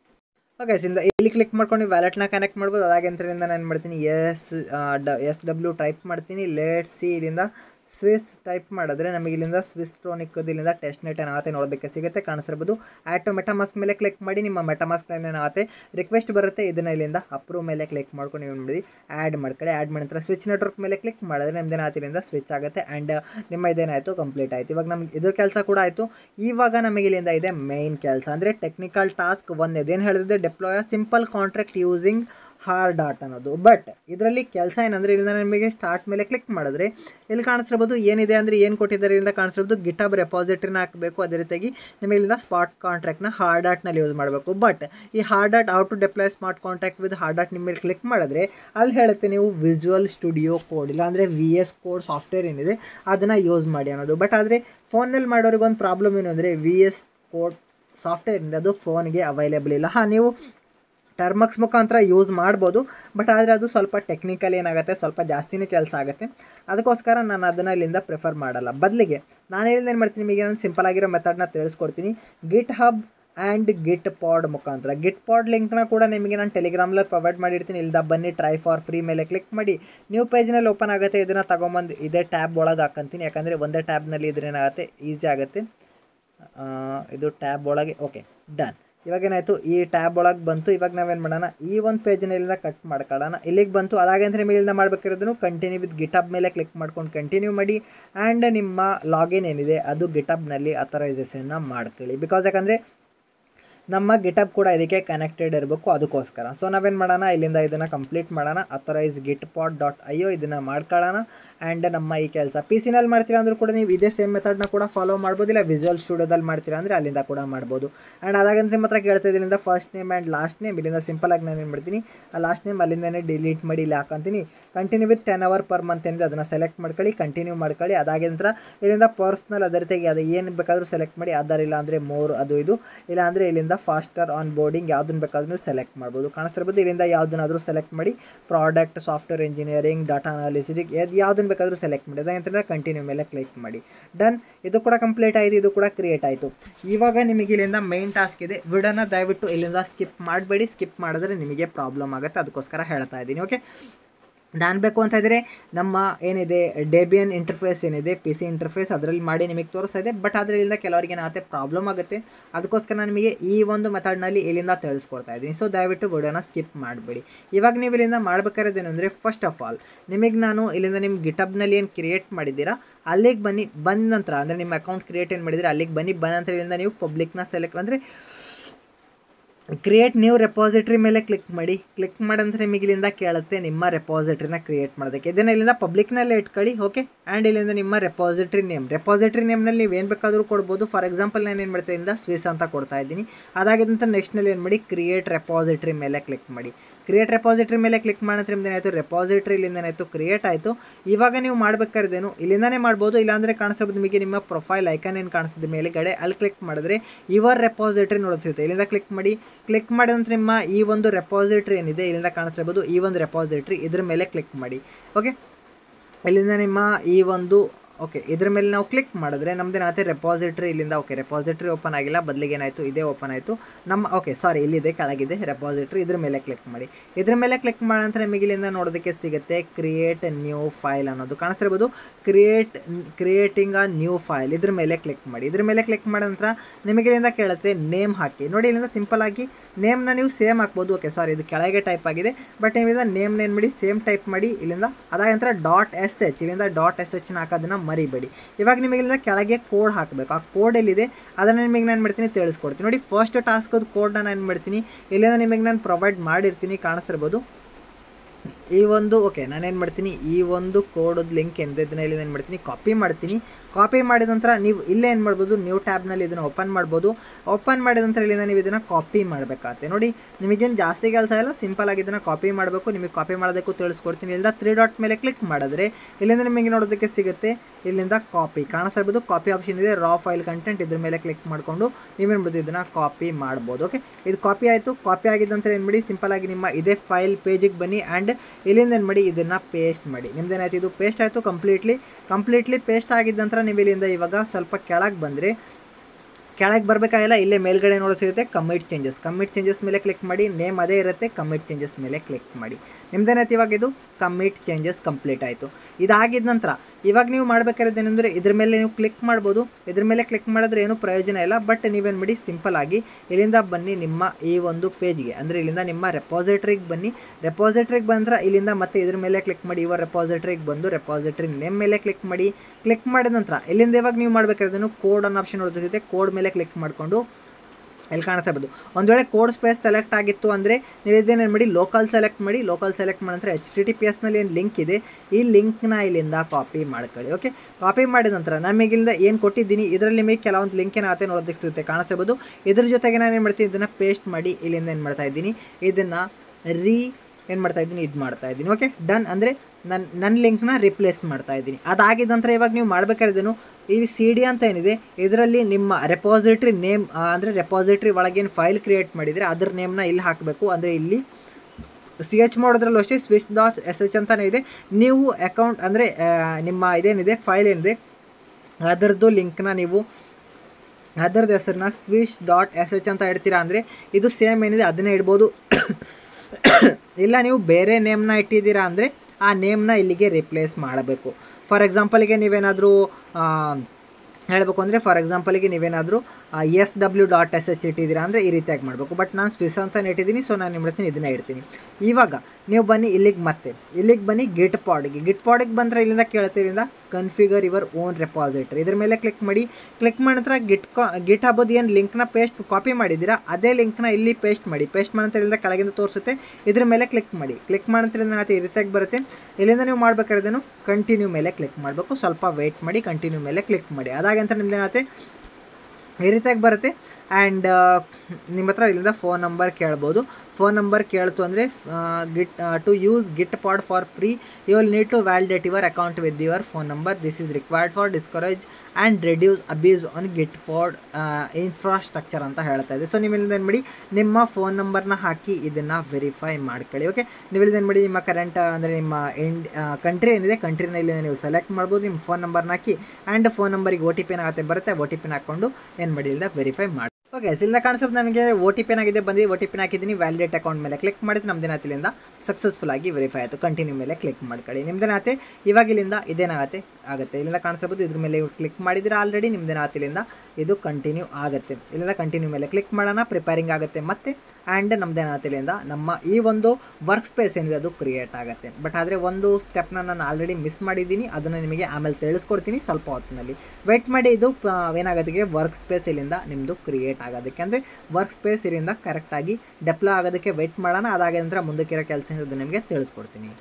ಓಕೆ ಇಂದ ಇಲ್ಲಿ ಕ್ಲಿಕ್ ಮಾಡ್ಕೊಂಡು ವ್ಯಾಲೆಟ್ನ ಕನೆಕ್ಟ್ ಮಾಡ್ಬೋದು ಅದಾಗಿಂತರಿಂದ ನಾನು ಏನು ಮಾಡ್ತೀನಿ ಎಸ್ ಡ ಎಸ್ ಡಬ್ಲ್ಯೂ ಟೈಪ್ ಮಾಡ್ತೀನಿ ಲೇಟ್ ಸಿ ಇಲ್ಲಿಂದ ಸ್ವಿಸ್ ಟೈಪ್ ಮಾಡಿದ್ರೆ ನಮಗೆ ಇಲ್ಲಿಂದ ಸ್ವಿಸ್ ಟ್ರೋನಿಕ್ ಇಲ್ಲಿಂದ ಟೆಸ್ಟ್ ನೆಟ್ ಏನಾಗುತ್ತೆ ನೋಡೋದಕ್ಕೆ ಸಿಗುತ್ತೆ ಕಾಣಿಸಿರ್ಬೋದು ಆ್ಯಡ್ ಟು ಮೆಟಾಮಾಸ್ಕ್ ಮೇಲೆ ಕ್ಲಿಕ್ ಮಾಡಿ ನಿಮ್ಮ ಮೆಟಾಮಾಸ್ಕ್ ಏನಾಗುತ್ತೆ ರಿಕ್ವೆಸ್ಟ್ ಬರುತ್ತೆ ಇದನ್ನ ಇಲ್ಲಿಂದ ಅಪ್ರೂವ್ ಮೇಲೆ ಕ್ಲಿಕ್ ಮಾಡ್ಕೊಂಡು ನೀವು ಮಾಡಿ ಆ್ಯಡ್ ಮಾಡ್ಕೊಳ್ಳಿ ಆ್ಯಡ್ ಮಾಡಿದ ನಂತರ ಸ್ವಿಚ್ ನೆಟ್ವರ್ಕ್ ಮೇಲೆ ಕ್ಲಿಕ್ ಮಾಡಿದ್ರೆ ನಿಮ್ದೇನಾಗುತ್ತೆ ಇಲ್ಲಿಂದ ಸ್ವಿಚ್ ಆಗುತ್ತೆ ಆ್ಯಂಡ್ ನಿಮ್ಮ ಇದೇನಾಯಿತು ಕಂಪ್ಲೀಟ್ ಆಯಿತು ಇವಾಗ ನಮ್ಗೆ ಇದ್ರ ಕೆಲಸ ಕೂಡ ಆಯಿತು ಇವಾಗ ನಮಗೆ ಇಲ್ಲಿಂದ ಇದೆ ಮೈನ್ ಕೆಲಸ ಅಂದರೆ ಟೆಕ್ನಿಕಲ್ ಟಾಸ್ಕ್ ಒಂದು ಇದೇನು ಹೇಳಿದ್ರೆ deploy simple contract using Hardhat ಅನ್ನೋದು ಬಟ್ ಇದರಲ್ಲಿ ಕೆಲಸ ಏನಂದರೆ ಇಲ್ಲಿಂದ ನಿಮಗೆ ಸ್ಟಾರ್ಟ್ ಮೇಲೆ ಕ್ಲಿಕ್ ಮಾಡಿದ್ರೆ ಇಲ್ಲಿ ಕಾಣಿಸ್ತಿರ್ಬೋದು ಏನಿದೆ ಅಂದರೆ ಏನು ಕೊಟ್ಟಿದ್ದಾರೆ ಇಲ್ಲಿಂದ ಕಾಣಿಸ್ತಿರ್ಬೋದು ಗಿಟಬ್ ರೆಪಾಸಿಟ್ರಿನ ಹಾಕಬೇಕು ಅದೇ ರೀತಿಯಾಗಿ ನಿಮಗೆ ಇಲ್ಲಿಂದ ಸ್ಪಾಟ್ ಕಾಂಟ್ರಾಕ್ಟ್ನ ಹಾರ್ಡ್ ಡಾಟ್ನಲ್ಲಿ ಯೂಸ್ ಮಾಡಬೇಕು ಬಟ್ ಈ Hardhat out to deploy smart contract with Hardhat ನಿಮ್ಮ ಮೇಲೆ ಕ್ಲಿಕ್ ಮಾಡಿದ್ರೆ ಅಲ್ಲಿ ಹೇಳುತ್ತೆ ನೀವು ವಿಜುವಲ್ ಸ್ಟುಡಿಯೋ ಕೋಡ್ ಇಲ್ಲ ಅಂದರೆ ವಿ ಎಸ್ ಕೋಡ್ ಸಾಫ್ಟ್ವೇರ್ ಏನಿದೆ ಅದನ್ನು ಯೂಸ್ ಮಾಡಿ ಅನ್ನೋದು ಬಟ್ ಆದರೆ ಫೋನಲ್ಲಿ ಮಾಡೋರಿಗೆ ಒಂದು ಪ್ರಾಬ್ಲಮ್ ಏನು ಅಂದರೆ ವಿ ಎಸ್ ಕೋಡ್ ಸಾಫ್ಟ್ವೇರಿಂದ ಅದು ಫೋನ್ಗೆ ಅವೈಲೇಬಲ್ ಇಲ್ಲ ಹಾಂ ನೀವು ಟರ್ಮಕ್ಸ್ ಮುಖಾಂತರ ಯೂಸ್ ಮಾಡ್ಬೋದು ಬಟ್ ಆದರೆ ಅದು ಸ್ವಲ್ಪ ಟೆಕ್ನಿಕಲ್ ಏನಾಗುತ್ತೆ ಸ್ವಲ್ಪ ಜಾಸ್ತಿನೇ ಕೆಲಸ ಆಗುತ್ತೆ ಅದಕ್ಕೋಸ್ಕರ ನಾನು ಅದನ್ನು ಇಲ್ಲಿಂದ ಪ್ರಿಫರ್ ಮಾಡಲ್ಲ ಬದಲಿಗೆ ನಾನು ಹೇಳಿದ ಏನು ಮಾಡ್ತೀನಿ ನಿಮಗೆ ನಾನು ಸಿಂಪಲ್ ಆಗಿರೋ ಮೆಥಡ್ನ ತಿಳಿಸ್ಕೊಡ್ತೀನಿ ಗಿಟ್ ಹಬ್ ಆ್ಯಂಡ್ ಗಿಟ್ ಪಾಡ್ ಮುಖಾಂತರ ಗಿಟ್ ಪಾಡ್ ಲಿಂಕ್ನ ಕೂಡ ನಿಮಗೆ ನಾನು ಟೆಲಿಗ್ರಾಮಲ್ಲಿ ಪ್ರೊವೈಡ್ ಮಾಡಿರ್ತೀನಿ ಇಲ್ದ ಬನ್ನಿ ಟ್ರೈ ಫಾರ್ ಫ್ರೀ ಮೇಲೆ ಕ್ಲಿಕ್ ಮಾಡಿ ನ್ಯೂ ಪೇಜ್ನಲ್ಲಿ ಓಪನ್ ಆಗುತ್ತೆ ಇದನ್ನು ತೊಗೊಂಬಂದು ಇದೇ ಟ್ಯಾಬ್ ಒಳಗೆ ಹಾಕಂತೀನಿ ಯಾಕಂದರೆ ಒಂದೇ ಟ್ಯಾಬ್ನಲ್ಲಿ ಇದ್ರೇನಾಗುತ್ತೆ ಈಸಿ ಆಗುತ್ತೆ ಆ, ಇದು ಟ್ಯಾಬ್ ಒಳಗೆ ಓಕೆ ಡನ್ ಇವಾಗ ಏನಾಯಿತು ಈ ಟ್ಯಾಬ್ ಒಳಗೆ ಬಂತು ಇವಾಗ ನಾವೇನು ಮಾಡೋಣ ಈ ಒಂದು ಪೇಜ್ನ ಇಲ್ಲಿಂದ ಕಟ್ ಮಾಡ್ಕೊಳ್ಳೋಣ ಇಲ್ಲಿಗೆ ಬಂತು ಅದಾಗೆ ಅಂತ ನಿಮಗೆ ಇಲ್ಲಿಂದ ಮಾಡಬೇಕಿರೋದನ್ನು ಕಂಟಿನ್ಯೂ ವಿತ್ ಗಿಟಬ್ ಮೇಲೆ ಕ್ಲಿಕ್ ಮಾಡ್ಕೊಂಡು ಕಂಟಿನ್ಯೂ ಮಾಡಿ ಆ್ಯಂಡ್ ನಿಮ್ಮ ಲಾಗಿನ್ ಏನಿದೆ ಅದು ಗಿಟಬ್ನಲ್ಲಿ ಅಥರೈಸೇಷನ್ನ ಮಾಡ್ಕೊಳ್ಳಿ ಬಿಕಾಸ್ ಯಾಕಂದರೆ ನಮ್ಮ ಗಿಟಬ್ ಕೂಡ ಇದಕ್ಕೆ ಕನೆಕ್ಟೆಡ್ ಇರಬೇಕು ಅದಕ್ಕೋಸ್ಕರ ಸೊ ನಾವೇನು ಮಾಡೋಣ ಇಲ್ಲಿಂದ ಇದನ್ನು ಕಂಪ್ಲೀಟ್ ಮಾಡೋಣ authorize Gitpod dot I O ಇದನ್ನು ಮಾಡ್ಕೊಳ್ಳೋಣ ಆ್ಯಂಡ್ ನಮ್ಮ ಈ ಕೆಲಸ ಪಿ ಸಿನಲ್ಲಿ ಮಾಡ್ತೀರಾ ಅಂದರೂ ಕೂಡ ನೀವು ಇದೇ ಸೇಮ್ ಮೆಥಡ್ನ ಕೂಡ ಫಾಲೋ ಮಾಡ್ಬೋದು ಇಲ್ಲ ವಿಜುವಲ್ ಸ್ಟುಡಿಯೋದಲ್ಲಿ ಮಾಡ್ತೀರಾ ಅಂದರೆ ಅಲ್ಲಿಂದ ಕೂಡ ಮಾಡ್ಬೋದು ಆ್ಯಂಡ್ ಅದಾಗಂದ್ರೆ ನಿಮ್ಮ ಹತ್ರ ಕೇಳ್ತಾ ಇಲ್ಲಿಂದ first name and last name ಇಲ್ಲಿಂದ ಸಿಂಪಲಾಗಿ ನಾನು ಏನು ಮಾಡ್ತೀನಿ ಆ ಲಾಸ್ಟ್ ನೇಮ್ ಅಲ್ಲಿಂದನೇ ಡಿಲೀಟ್ ಮಾಡಿ ಇಲ್ಲಿ ಹಾಕಂತೀನಿ continue with ten hour per month ಏನಿದೆ ಅದನ್ನು ಸೆಲೆಕ್ಟ್ ಮಾಡ್ಕೊಳ್ಳಿ ಕಂಟಿನ್ಯೂ ಮಾಡ್ಕೊಳ್ಳಿ ಅದಾದ ನಂತರ ಇಲ್ಲಿಂದ ಪರ್ಸ್ನಲ್ ಅದರ ತೆಗಿ ಅದು ಏನು ಬೇಕಾದರೂ ಸೆಲೆಕ್ಟ್ ಮಾಡಿ ಅದರ್ ಇಲ್ಲ ಅಂದರೆ ಮೋರ್ ಅದು ಇದು ಇಲ್ಲ ಅಂದರೆ ಇಲ್ಲಿಂದ ಫಾಸ್ಟರ್ ಆನ್ ಬೋರ್ಡಿಂಗ್ ಯಾವುದನ್ನು ಬೇಕಾದ್ರೂ ಸೆಲೆಕ್ಟ್ ಮಾಡ್ಬೋದು ಕಾಣಿಸ್ತಿರ್ಬೋದು ಇಲ್ಲಿಂದ ಯಾವುದನ್ನಾದರೂ ಸೆಲೆಕ್ಟ್ ಮಾಡಿ product software engineering data analytic ಯಾವುದನ್ನು ಬೇಕಾದರೂ ಸೆಲೆಕ್ಟ್ ಮಾಡಿ ಅದಂತ ಕಂಟಿನ್ಯೂ ಮೇಲೆ ಕ್ಲಿಕ್ ಮಾಡಿ ಡನ್ ಇದು ಕೂಡ ಕಂಪ್ಲೀಟ್ ಆಯಿತು ಇದು ಕೂಡ ಕ್ರಿಯೇಟ್ ಆಯಿತು ಇವಾಗ ನಿಮಗೆ ಇಲ್ಲಿಂದ ಮೈನ್ ಟಾಸ್ಕ್ ಇದೆ ವಿಡೋನ ದಯವಿಟ್ಟು ಇಲ್ಲಿಂದ ಸ್ಕಿಪ್ ಮಾಡಬೇಡಿ ಸ್ಕಿಪ್ ಮಾಡಿದ್ರೆ ನಿಮಗೆ ಪ್ರಾಬ್ಲಮ್ ಆಗುತ್ತೆ ಅದಕ್ಕೋಸ್ಕರ ಹೇಳ್ತಾ ಇದ್ದೀನಿ ಓಕೆ ನಾನು ಬೇಕು ಅಂತ ಇದ್ದರೆ ನಮ್ಮ ಏನಿದೆ ಡೆಬಿಯನ್ ಇಂಟರ್ಫೇಸ್ ಏನಿದೆ ಪಿ ಸಿ ಇಂಟರ್ಫೇಸ್ ಅದರಲ್ಲಿ ಮಾಡಿ ನಿಮಗೆ ತೋರಿಸ್ತಾ ಇದೆ ಬಟ್ ಅದರಿಂದ ಕೆಲವರಿಗೆ ಏನಾಗುತ್ತೆ ಪ್ರಾಬ್ಲಮ್ ಆಗುತ್ತೆ ಅದಕ್ಕೋಸ್ಕರ ನಾನು ನಿಮಗೆ ಈ ಒಂದು ಮೆಥಡ್ನಲ್ಲಿ ಇಲ್ಲಿಂದ ತಿಳಿಸ್ಕೊಡ್ತಾ ಇದ್ದೀನಿ ಸೊ ದಯವಿಟ್ಟು ವಿಡಿಯೋನ ಸ್ಕಿಪ್ ಮಾಡಬೇಡಿ ಇವಾಗ ನೀವು ಇಲ್ಲಿಂದ ಮಾಡ್ಬೇಕಾಗಿರೋದೇನು ಅಂದರೆ ಫಸ್ಟ್ ಆಫ್ ಆಲ್ ನಿಮಗೆ ನಾನು ಇಲ್ಲಿಂದ ನಿಮ್ಮ ಗಿಟಬ್ನಲ್ಲಿ ಏನು ಕ್ರಿಯೇಟ್ ಮಾಡಿದ್ದೀರಾ ಅಲ್ಲಿಗೆ ಬನ್ನಿ ಬಂದ ನಂತರ ಅಂದರೆ ನಿಮ್ಮ ಅಕೌಂಟ್ ಕ್ರಿಯೇಟ್ ಏನು ಮಾಡಿದ್ದೀರಾ ಅಲ್ಲಿಗೆ ಬನ್ನಿ ಬಂದ ನಂತರ ಇಲ್ಲಿಂದ ನೀವು ಪಬ್ಲಿಕ್ನ ಸೆಲೆಕ್ಟ್ ಅಂದರೆ ಕ್ರಿಯೇಟ್ ನ್ಯೂ ರೆಪಾಸಿಟ್ರಿ ಮೇಲೆ ಕ್ಲಿಕ್ ಮಾಡಿ ಕ್ಲಿಕ್ ಮಾಡಿದ್ರೆ ನಿಮಗೆ ಇಲ್ಲಿಂದ ಕೇಳುತ್ತೆ ನಿಮ್ಮ ರೆಪಾಸಿಟ್ರಿನ ಕ್ರಿಯೇಟ್ ಮಾಡೋದಕ್ಕೆ ಇದನ್ನು ಇಲ್ಲಿಂದ ಪಬ್ಲಿಕ್ನಲ್ಲೇ ಇಟ್ಕೊಳ್ಳಿ ಓಕೆ ಆ್ಯಂಡ್ ಇಲ್ಲಿಂದ ನಿಮ್ಮ ರೆಪಾಸಿಟ್ರಿ ನೇಮ್ ರೆಪಾಸಿಟ್ರಿ ನೇಮ್ನಲ್ಲಿ ನೀವು ಏನು ಬೇಕಾದರೂ ಕೊಡ್ಬೋದು ಫಾರ್ ಎಕ್ಸಾಂಪಲ್ ನಾನು ಏನು ಮಾಡ್ತಾ ಇಂದ ಸ್ವಿಸ್ ಅಂತ ಕೊಡ್ತಾ ಇದ್ದೀನಿ ಅದಾಗಿದ್ದಂಥ ನೆಕ್ಸ್ಟ್ನಲ್ಲಿ ಏನು ಮಾಡಿ ಕ್ರಿಯೇಟ್ ರೆಪಾಸಿಟ್ರಿ ಮೇಲೆ ಕ್ಲಿಕ್ ಮಾಡಿ ಕ್ರಿಯೇಟ್ ರೆಪಾಸಿಟ್ರಿ ಮೇಲೆ ಕ್ಲಿಕ್ ಮಾಡಿದ್ರೆ ನಿಮ್ದು ಏನಾಯಿತು ರೆಪಾಸಿಟ್ರಿ ಇಲ್ಲಿಂದ ಏನಾಯಿತು ಕ್ರಿಯೇಟ್ ಆಯಿತು ಇವಾಗ ನೀವು ಮಾಡಬೇಕಾದ್ರೇನು ಇಲ್ಲಿಂದನೇ ಮಾಡ್ಬೋದು ಇಲ್ಲಾಂದರೆ ಕಾಣಿಸ್ಬೋದು ನಿಮಗೆ ನಿಮ್ಮ ಪ್ರೊಫೈಲ್ ಐಕನ್ ಏನು ಕಾಣಿಸ್ತಿದೆ ಮೇಲೆಗಡೆ ಅಲ್ಲಿ ಕ್ಲಿಕ್ ಮಾಡಿದ್ರೆ ಯುವರ್ ರೆಪಾಸಿಟ್ರಿ ನೋಡಿಸುತ್ತೆ ಇಲ್ಲಿಂದ ಕ್ಲಿಕ್ ಮಾಡಿ ಕ್ಲಿಕ್ ಮಾಡಿದ ನಂತರ ನಿಮ್ಮ ಈ ಒಂದು ರೆಪಾಸಿಟ್ರಿ ಏನಿದೆ ಇಲ್ಲಿಂದ ಕಾಣಿಸ್ತಿರ್ಬೋದು ಈ ಒಂದು ರೆಪಾಸಿಟ್ರಿ ಇದ್ರ ಮೇಲೆ ಕ್ಲಿಕ್ ಮಾಡಿ ಓಕೆ ಇಲ್ಲಿಂದ ನಿಮ್ಮ ಈ ಒಂದು ಓಕೆ ಇದ್ರ ಮೇಲೆ ನಾವು ಕ್ಲಿಕ್ ಮಾಡಿದ್ರೆ ನಮ್ದೇನಾಗುತ್ತೆ ರೆಪಾಸಿಟ್ರಿ ಇಲ್ಲಿಂದ ಓಕೆ ರೆಪಾಸಿಟ್ರಿ ಓಪನ್ ಆಗಿಲ್ಲ ಬದಲಿಗೆ ಏನಾಯಿತು ಇದೇ ಓಪನ್ ಆಯಿತು ನಮ್ಮ ಓಕೆ ಸಾರಿ ಇಲ್ಲಿದೆ ಕೆಳಗಿದೆ ರೆಪಾಸಿಟ್ರಿ ಇದ್ರ ಮೇಲೆ ಕ್ಲಿಕ್ ಮಾಡಿ ಇದ್ರ ಮೇಲೆ ಕ್ಲಿಕ್ ಮಾಡಿದ ನಂತರ ನಿಮಗೆ ಇಲ್ಲಿಂದ ನೋಡೋದಕ್ಕೆ ಸಿಗುತ್ತೆ ಕ್ರಿಯೇಟ್ ನ್ಯೂ ಫೈಲ್ ಅನ್ನೋದು ಕಾಣಿಸ್ತಿರ್ಬೋದು create creating a new file ಇದ್ರ ಮೇಲೆ ಕ್ಲಿಕ್ ಮಾಡಿ ಇದ್ರ ಮೇಲೆ ಕ್ಲಿಕ್ ಮಾಡಿದ ನಂತರ ನಿಮಗೆ ಇಲ್ಲಿಂದ ಕೇಳುತ್ತೆ ನೇಮ್ ಹಾಕಿ ನೋಡಿ ಇಲ್ಲಿಂದ ಸಿಂಪಲ್ ಆಗಿ ನೇಮ್ನ ನೀವು ಸೇಮ್ ಹಾಕ್ಬೋದು ಓಕೆ ಸಾರಿ ಇದು ಕೆಳಗೆ ಟೈಪ್ ಆಗಿದೆ ಬಟ್ ನೀವಿಂದ ನೇಮ್ನ ಏನು ಮಾಡಿ ಸೇಮ್ ಟೈಪ್ ಮಾಡಿ ಇಲ್ಲಿಂದ ಅದಾದ ನಂತರ ಡಾಟ್ ಎಸ್ ಎಚ್ ಇಲ್ಲಿಂದ ಡಾಟ್ ಎಸ್ ಎಚ್ನ ಹಾಕೋದನ್ನ ಮರಿಬೇಡಿ ಇವಾಗ ನಿಮಗೆ ಇಲ್ಲಿಂದ ಕೆಳಗೆ ಕೋಡ್ ಹಾಕಬೇಕು ಆ ಕೋಡ್ ಎಲ್ಲಿದೆ ಅದನ್ನು ನಿಮಗೆ ನಾನು ಮಾಡ್ತೀನಿ ತಿಳಿಸ್ಕೊಡ್ತೀನಿ ನೋಡಿ ಫಸ್ಟ್ ಟಾಸ್ಕದ ಕೋಡ್ನ ನಾನು ಏನು ಮಾಡ್ತೀನಿ ಇಲ್ಲಿಂದ ನಿಮಗೆ ನಾನು ಪ್ರೊವೈಡ್ ಮಾಡಿರ್ತೀನಿ ಕಾಣಿಸ್ತಿರ್ಬೋದು ಈ ಒಂದು ಓಕೆ ನಾನೇನು ಮಾಡ್ತೀನಿ ಈ ಒಂದು ಕೋಡದ ಲಿಂಕ್ ಏನಿದೆ ಇದನ್ನ ಇಲ್ಲಿ ಏನು ಮಾಡ್ತೀನಿ ಕಾಪಿ ಮಾಡ್ತೀನಿ ಕಾಪಿ ಮಾಡಿದ ನಂತರ ನೀವು ಇಲ್ಲೇ ಏನು ಮಾಡ್ಬೋದು ನ್ಯೂ ಟ್ಯಾಬ್ನಲ್ಲಿ ಇದನ್ನು ಓಪನ್ ಮಾಡ್ಬೋದು ಓಪನ್ ಮಾಡಿದ ನಂತರ ಇಲ್ಲಿಂದ ನೀವು ಇದನ್ನು ಕಾಪಿ ಮಾಡಬೇಕಾಗತ್ತೆ ನೋಡಿ ನಿಮಗೇನು ಜಾಸ್ತಿ ಕೆಲಸ ಇಲ್ಲ ಸಿಂಪಲ್ ಆಗಿ ಇದನ್ನು ಕಾಪಿ ಮಾಡಬೇಕು ನಿಮಗೆ ಕಾಪಿ ಮಾಡೋದಕ್ಕೂ ತಿಳಿಸ್ಕೊಡ್ತೀನಿ ಇಲ್ಲಿಂದ ತ್ರೀ ಡಾಟ್ ಮೇಲೆ ಕ್ಲಿಕ್ ಮಾಡಿದ್ರೆ ಇಲ್ಲಿಂದ ನಿಮಗೆ ನೋಡೋದಕ್ಕೆ ಸಿಗುತ್ತೆ ಇಲ್ಲಿಂದ ಕಾಪಿ ಕಾಣಿಸ್ತಾ ಇರ್ಬೋದು ಕಾಪಿ ಆಪ್ಷನ್ ಇದೆ ರಾ ಫೈಲ್ ಕಂಟೆಂಟ್ ಇದ್ರ ಮೇಲೆ ಕ್ಲಿಕ್ ಮಾಡಿಕೊಂಡು ನೀವೇನು ಮಾಡ್ಬೋದು ಇದನ್ನು ಕಾಪಿ ಮಾಡ್ಬೋದು ಓಕೆ ಇದು ಕಾಪಿ ಆಯಿತು ಕಾಪಿ ಆಗಿದ್ದ ನಂತರ ಏನು ಮಾಡಿ ಸಿಂಪಲ್ ಆಗಿ ನಿಮ್ಮ ಇದೇ ಫೈಲ್ ಪೇಜಿಗೆ ಬನ್ನಿ ಆ್ಯಂಡ್ ಇಲ್ಲಿಂದ ಏನು ಮಾಡಿ ಇದನ್ನು ಪೇಸ್ಟ್ ಮಾಡಿ ನಿಮ್ದೇನಾಯ್ತು ಇದು ಪೇಸ್ಟ್ ಆಯಿತು ಕಂಪ್ಲೀಟ್ಲಿ ಕಂಪ್ಲೀಟ್ಲಿ ಪೇಸ್ಟ್ ಆಗಿದ್ದ ನಂತರ ನೀವು ಇಲ್ಲಿಂದ ಇವಾಗ ಸ್ವಲ್ಪ ಕೆಳಗೆ ಬಂದರೆ ಕೆಳಗೆ ಬರಬೇಕಾಗಿಲ್ಲ ಇಲ್ಲೇ ಮೇಲ್ಗಡೆ ನೋಡೋ ಸಿಗುತ್ತೆ ಕಮಿಟ್ ಚೇಂಜಸ್ ಕಮಿಟ್ ಚೇಂಜಸ್ ಮೇಲೆ ಕ್ಲಿಕ್ ಮಾಡಿ ನೇಮ್ ಅದೇ ಇರುತ್ತೆ ಕಮಿಟ್ ಚೇಂಜಸ್ ಮೇಲೆ ಕ್ಲಿಕ್ ಮಾಡಿ ನಿಮ್ದೇನಾಯ್ತು ಇವಾಗ ಇದು ಕಮಿಟ್ ಚೇಂಜಸ್ ಕಂಪ್ಲೀಟ್ ಆಯಿತು ಇದಾಗಿದ ನಂತರ ಇವಾಗ ನೀವು ಮಾಡಬೇಕಾದ್ರೆ ಏನಂದರೆ ಇದ್ರ ಮೇಲೆ ನೀವು ಕ್ಲಿಕ್ ಮಾಡ್ಬೋದು ಇದ್ರ ಮೇಲೆ ಕ್ಲಿಕ್ ಮಾಡಿದ್ರೆ ಏನೂ ಪ್ರಯೋಜನ ಇಲ್ಲ ಬಟ್ ನೀವೇನು ಮಾಡಿ ಸಿಂಪಲ್ ಆಗಿ ಇಲ್ಲಿಂದ ಬನ್ನಿ ನಿಮ್ಮ ಈ ಒಂದು ಪೇಜ್ಗೆ ಅಂದರೆ ಇಲ್ಲಿಂದ ನಿಮ್ಮ ರೆಪಾಸಿಟ್ರಿಗೆ ಬನ್ನಿ ರೆಪಾಸಿಟ್ರಿಗೆ ಬಂದ್ರೆ ಇಲ್ಲಿಂದ ಮತ್ತೆ ಇದ್ರ ಮೇಲೆ ಕ್ಲಿಕ್ ಮಾಡಿ ಇವ ರೆಪಾಸಿಟ್ರಿಗೆ ಬಂದು ರೆಪಾಸಿಟ್ರಿ ನೇಮ್ ಮೇಲೆ ಕ್ಲಿಕ್ ಮಾಡಿ ಕ್ಲಿಕ್ ಮಾಡಿದ ನಂತರ ಇಲ್ಲಿಂದ ಇವಾಗ ನೀವು ಮಾಡಬೇಕಾದ್ರೆ ಕೋಡ್ ಅನ್ನೋ ಆಪ್ಷನ್ ನೋಡ್ತಿರುತ್ತೆ ಕೋಡ್ ಮೇಲೆ ಕ್ಲಿಕ್ ಮಾಡಿಕೊಂಡು ಇಲ್ಲಿ ಕಾಣಿಸ್ತಾ ಇರ್ಬೋದು ಒಂದು ವೇಳೆ ಕೋಡ್ ಸ್ಪೇಸ್ ಸೆಲೆಕ್ಟ್ ಆಗಿತ್ತು ಅಂದರೆ ನೀವು ಇದೇನೇನು ಮಾಡಿ ಲೋಕಲ್ ಸೆಲೆಕ್ಟ್ ಮಾಡಿ ಲೋಕಲ್ ಸೆಲೆಕ್ಟ್ ಮಾಡಿದ್ರೆ ಎಚ್ ಟಿ ಟಿ ಪಿ ಎಸ್ನಲ್ಲಿ ಏನು ಲಿಂಕ್ ಇದೆ ಈ ಲಿಂಕ್ನ ಇಲ್ಲಿಂದ ಕಾಪಿ ಮಾಡ್ಕೊಳ್ಳಿ ಓಕೆ ಕಾಪಿ ಮಾಡಿದ ನಂತರ ನಮಗೆ ಇಲ್ಲಿಂದ ಏನು ಕೊಟ್ಟಿದ್ದೀನಿ ಇದರಲ್ಲಿ ನಿಮಗೆ ಕೆಲವೊಂದು ಲಿಂಕ್ ಏನಾಗುತ್ತೆ ನೋಡೋದಕ್ಕೆ ಸಿಗುತ್ತೆ ಕಾಣಿಸ್ತಾ ಇರ್ಬೋದು ಇದ್ರ ಜೊತೆಗೆ ನಾನು ಏನು ಮಾಡ್ತೀನಿ ಇದನ್ನು ಪೇಸ್ಟ್ ಮಾಡಿ ಇಲ್ಲಿಂದ ಏನು ಮಾಡ್ತಾ ಇದ್ದೀನಿ ಇದನ್ನು ರೀ ಏನು ಮಾಡ್ತಾ ಇದ್ದೀನಿ ಇದು ಮಾಡ್ತಾ ಇದ್ದೀನಿ ಓಕೆ ಡನ್ ಅಂದರೆ ನನ್ನ ನನ್ನ ಲಿಂಕ್ನ ರಿಪ್ಲೇಸ್ ಮಾಡ್ತಾ ಇದ್ದೀನಿ ಅದಾಗಿದ್ದ ನಂತರ ಇವಾಗ ನೀವು ಮಾಡಬೇಕಾದ್ರೇನು ಈ ಸಿ ಡಿ ಅಂತ ಏನಿದೆ ಇದರಲ್ಲಿ ನಿಮ್ಮ ರೆಪಾಸಿಟ್ರಿ ನೇಮ್ ಅಂದರೆ ರೆಪಾಸಿಟ್ರಿ ಒಳಗೇನು ಫೈಲ್ ಕ್ರಿಯೇಟ್ ಮಾಡಿದರೆ ಅದ್ರ ನೇಮ್ನ ಇಲ್ಲಿ ಹಾಕಬೇಕು ಅಂದರೆ ಇಲ್ಲಿ ಸಿ ಎಚ್ ಮಾಡೋದ್ರಲ್ಲೂ ಅಷ್ಟೇ ಸ್ವಿಚ್ ಡಾಟ್ ಎಸ್ ಎಚ್ ಅಂತಲೇ ಇದೆ ನೀವು ಅಕೌಂಟ್ ಅಂದರೆ ನಿಮ್ಮ ಇದೇನಿದೆ ಫೈಲ್ ಏನಿದೆ ಅದರದ್ದು ಲಿಂಕ್ನ ನೀವು ಅದರದ್ದು ಹೆಸರನ್ನ ಸ್ವಿಶ್ ಡಾಟ್ ಎಸ್ ಎಚ್ ಅಂತ ಇಡ್ತೀರಾ ಅಂದರೆ ಇದು ಸೇಮ್ ಏನಿದೆ ಅದನ್ನೇ ಇಡ್ಬೋದು ಇಲ್ಲ ನೀವು ಬೇರೆ ನೇಮ್ನ ಇಟ್ಟಿದ್ದೀರಾ ಅಂದರೆ ಆ ನೇಮ್ನ ಇಲ್ಲಿಗೆ ರಿಪ್ಲೇಸ್ ಮಾಡಬೇಕು ಫಾರ್ ಎಕ್ಸಾಂಪಲ್ಗೆ ನೀವೇನಾದರೂ ಹೇಳಬೇಕು ಅಂದರೆ ಫಾರ್ ಎಕ್ಸಾಂಪಲ್ಗೆ ನೀವೇನಾದರೂ S W dot S H ಇಟ್ಟಿದ್ದೀರಾ ಅಂದರೆ ಈ ರೀತಿಯಾಗಿ ಮಾಡಬೇಕು ಬಟ್ ನಾನು ಸ್ವಿಸ್ ಅಂತ ಇಟ್ಟಿದ್ದೀನಿ ಸೊ ನಾನು ನಿಮ್ಮ ಇದನ್ನೇ ಇಡ್ತೀನಿ ಇವಾಗ ನೀವು ಬನ್ನಿ ಇಲ್ಲಿಗೆ ಮತ್ತೆ ಇಲ್ಲಿಗೆ ಬನ್ನಿ ಗಿಟ್ ಪಾಡ್ಗೆ ಗಿಟ್ ಪಾಡಿಗೆ ಬಂದರೆ ಇಲ್ಲಿಂದ ಕೇಳ್ತೀರಿಂದ ಕನ್ಫಿಗರ್ ಯುವರ್ ಓನ್ ರೆಪಾಸಿಟ್ರಿ ಇದ್ರ ಮೇಲೆ ಕ್ಲಿಕ್ ಮಾಡಿ ಕ್ಲಿಕ್ ಮಾಡಿದ ನಂತರ ಗಿಟ್ ಕಾ ಗಿಟ್ ಹಬ್ಬದ ಏನು ಲಿಂಕ್ನ ಪೇಸ್ಟ್ ಕಾಪಿ ಮಾಡಿದ್ದೀರಾ ಅದೇ ಲಿಂಕ್ನ ಇಲ್ಲಿ ಪೇಸ್ಟ್ ಮಾಡಿ ಪೇಸ್ಟ್ ಮಾಡಿದ ಇಲ್ಲಿಂದ ಕೆಳಗಿಂದ ತೋರಿಸುತ್ತೆ ಇದ್ರ ಮೇಲೆ ಕ್ಲಿಕ್ ಮಾಡಿ ಕ್ಲಿಕ್ ಮಾಡಿದ ಏನಾಗುತ್ತೆ ಈ ರೀತಿಯಾಗಿ ಬರುತ್ತೆ ಇಲ್ಲಿಂದ ನೀವು ಮಾಡ್ಬೇಕಾದ್ರೇನು ಕಂಟಿನ್ಯೂ ಮೇಲೆ ಕ್ಲಿಕ್ ಮಾಡಬೇಕು ಸ್ವಲ್ಪ ವೆಯ್ಟ್ ಮಾಡಿ ಕಂಟಿನ್ಯೂ ಮೇಲೆ ಕ್ಲಿಕ್ ಮಾಡಿ ಅದಾಗಂತ ನಿಮ್ದು ಏನಾಗುತ್ತೆ ಈ ರೀತಿಯಾಗಿ ಬರುತ್ತೆ ಆ್ಯಂಡ್ ನಿಮ್ಮ ಹತ್ರ ಇಲ್ಲಿಂದ ಫೋನ್ ನಂಬರ್ ಕೇಳ್ಬೋದು ಫೋನ್ ನಂಬರ್ ಕೇಳ್ತು ಅಂದರೆ Git to use Gitpod for free you will need to validate your account with your phone number this is required for discourage and reduce abuse on Gitpod infrastructure ಅಂತ ಹೇಳ್ತಾ ಇದೆ so ನೀವು ಇಲ್ಲಿಂದ ಏನು ಮಾಡಿ ನಿಮ್ಮ phone ನಂಬರ್ನ ಹಾಕಿ ಇದನ್ನು ವೆರಿಫೈ ಮಾಡ್ಕೊಳ್ಳಿ ಓಕೆ ನೀವು ಇಲ್ಲಿಂದ ಏನು ಮಾಡಿ ನಿಮ್ಮ ಕರೆಂಟ್ ಅಂದರೆ ನಿಮ್ಮ ಎಂಡ್ ಕಂಟ್ರಿ ಏನಿದೆ ಕಂಟ್ರಿನ ಇಲ್ಲಿಂದ ನೀವು ಸೆಲೆಕ್ಟ್ ಮಾಡ್ಬೋದು ನಿಮ್ಮ ಫೋನ್ ನಂಬರ್ನ ಹಾಕಿ ಆ್ಯಂಡ್ ಫೋನ್ ನಂಬರಿಗೆ ಓ ಟಿ ಪಿನ ಆಗುತ್ತೆ ಬರುತ್ತೆ ಓ ಟಿ ಪಿನ ಹಾಕ್ಕೊಂಡು ಏನು ಮಾಡಿ ಇಲ್ಲಿಂದ ವೆರಿಫೈ ಮಾಡಿ ಓಕೆ ಇಲ್ಲಿಂದ ಕಾಣಿಸೋದು ನನಗೆ ಓ ಟಿ ಪಿನ ಆಗಿದೆ ಬಂದು ಓ ಟಿ ಪಿನ ಹಾಕಿದ್ದೀನಿ ವ್ಯಾಲಿಡೇಟ್ ಅಕೌಂಟ್ ಮೇಲೆ ಕ್ಲಿಕ್ ಮಾಡಿದ್ರೆ ನಮ್ದೇನಾಗುತ್ತೆ ಇಲ್ಲಿಂದ ಸಕ್ಸಸ್ಫುಲ್ ಆಗಿ ವೆರಿಫೈ ಆಯಿತು ಕಂಟಿನ್ಯೂ ಮೇಲೆ ಕ್ಲಿಕ್ ಮಾಡ್ಕೊಳ್ಳಿ ನಿಮ್ದೇನಾಗುತ್ತೆ ಇವಾಗ ಇಲ್ಲಿಂದ ಇದೇನಾಗುತ್ತೆ ಆಗುತ್ತೆ ಇಲ್ಲಿಂದ ಕಾಣಿಸ್ಬೋದು ಇದ್ರ ಮೇಲೆ ಕ್ಲಿಕ್ ಮಾಡಿದ್ರೆ ಆಲ್ರೆಡಿ ನಿಮ್ದೇನಾಗುತ್ತೆ ಇಲ್ಲಿಂದ ಇದು ಕಂಟಿನ್ಯೂ ಆಗುತ್ತೆ ಇಲ್ಲಿಂದ ಕಂಟಿನ್ಯೂ ಮೇಲೆ ಕ್ಲಿಕ್ ಮಾಡೋಣ ಪ್ರಿಪೇರಿಂಗ್ ಆಗುತ್ತೆ ಮತ್ತೆ ಆ್ಯಂಡ್ ನಮ್ದೇನಾಗುತ್ತೆ ಇಲ್ಲಿಂದ ನಮ್ಮ ಈ ಒಂದು ವರ್ಕ್ ಸ್ಪೇಸ್ ಏನಿದೆ ಅದು ಕ್ರಿಯೇಟ್ ಆಗುತ್ತೆ ಬಟ್ ಆದರೆ ಒಂದು ಸ್ಟೆಪ್ನ ನಾನು ಆಲ್ರೆಡಿ ಮಿಸ್ ಮಾಡಿದ್ದೀನಿ ಅದನ್ನು ನಿಮಗೆ ಆಮೇಲೆ ತಿಳಿಸ್ಕೊಡ್ತೀನಿ ಸ್ವಲ್ಪ ಹೊತ್ತಿನಲ್ಲಿ ವೆಯ್ಟ್ ಮಾಡಿ ಇದು ಪ- ಏನಾಗೋದಕ್ಕೆ ವರ್ಕ್ ಸ್ಪೇಸ್ ಇಲ್ಲಿಂದ ನಿಮ್ಮದು ಕ್ರಿಯೇಟ್ ಆಗೋದಕ್ಕೆ ಅಂದರೆ ವರ್ಕ್ ಸ್ಪೇಸ್ ಇಲ್ಲಿಂದ ಕರೆಕ್ಟಾಗಿ ಡೆಪ್ಲೋ ಆಗೋದಕ್ಕೆ ವೆಯ್ಟ್ ಮಾಡೋಣ ಅದಾದ ನಂತರ ಮುಂದಕ್ಕಿರೋ ಕೆಲಸ ಏನಿದೆ ನಿಮಗೆ ತಿಳಿಸ್ಕೊಡ್ತೀನಿ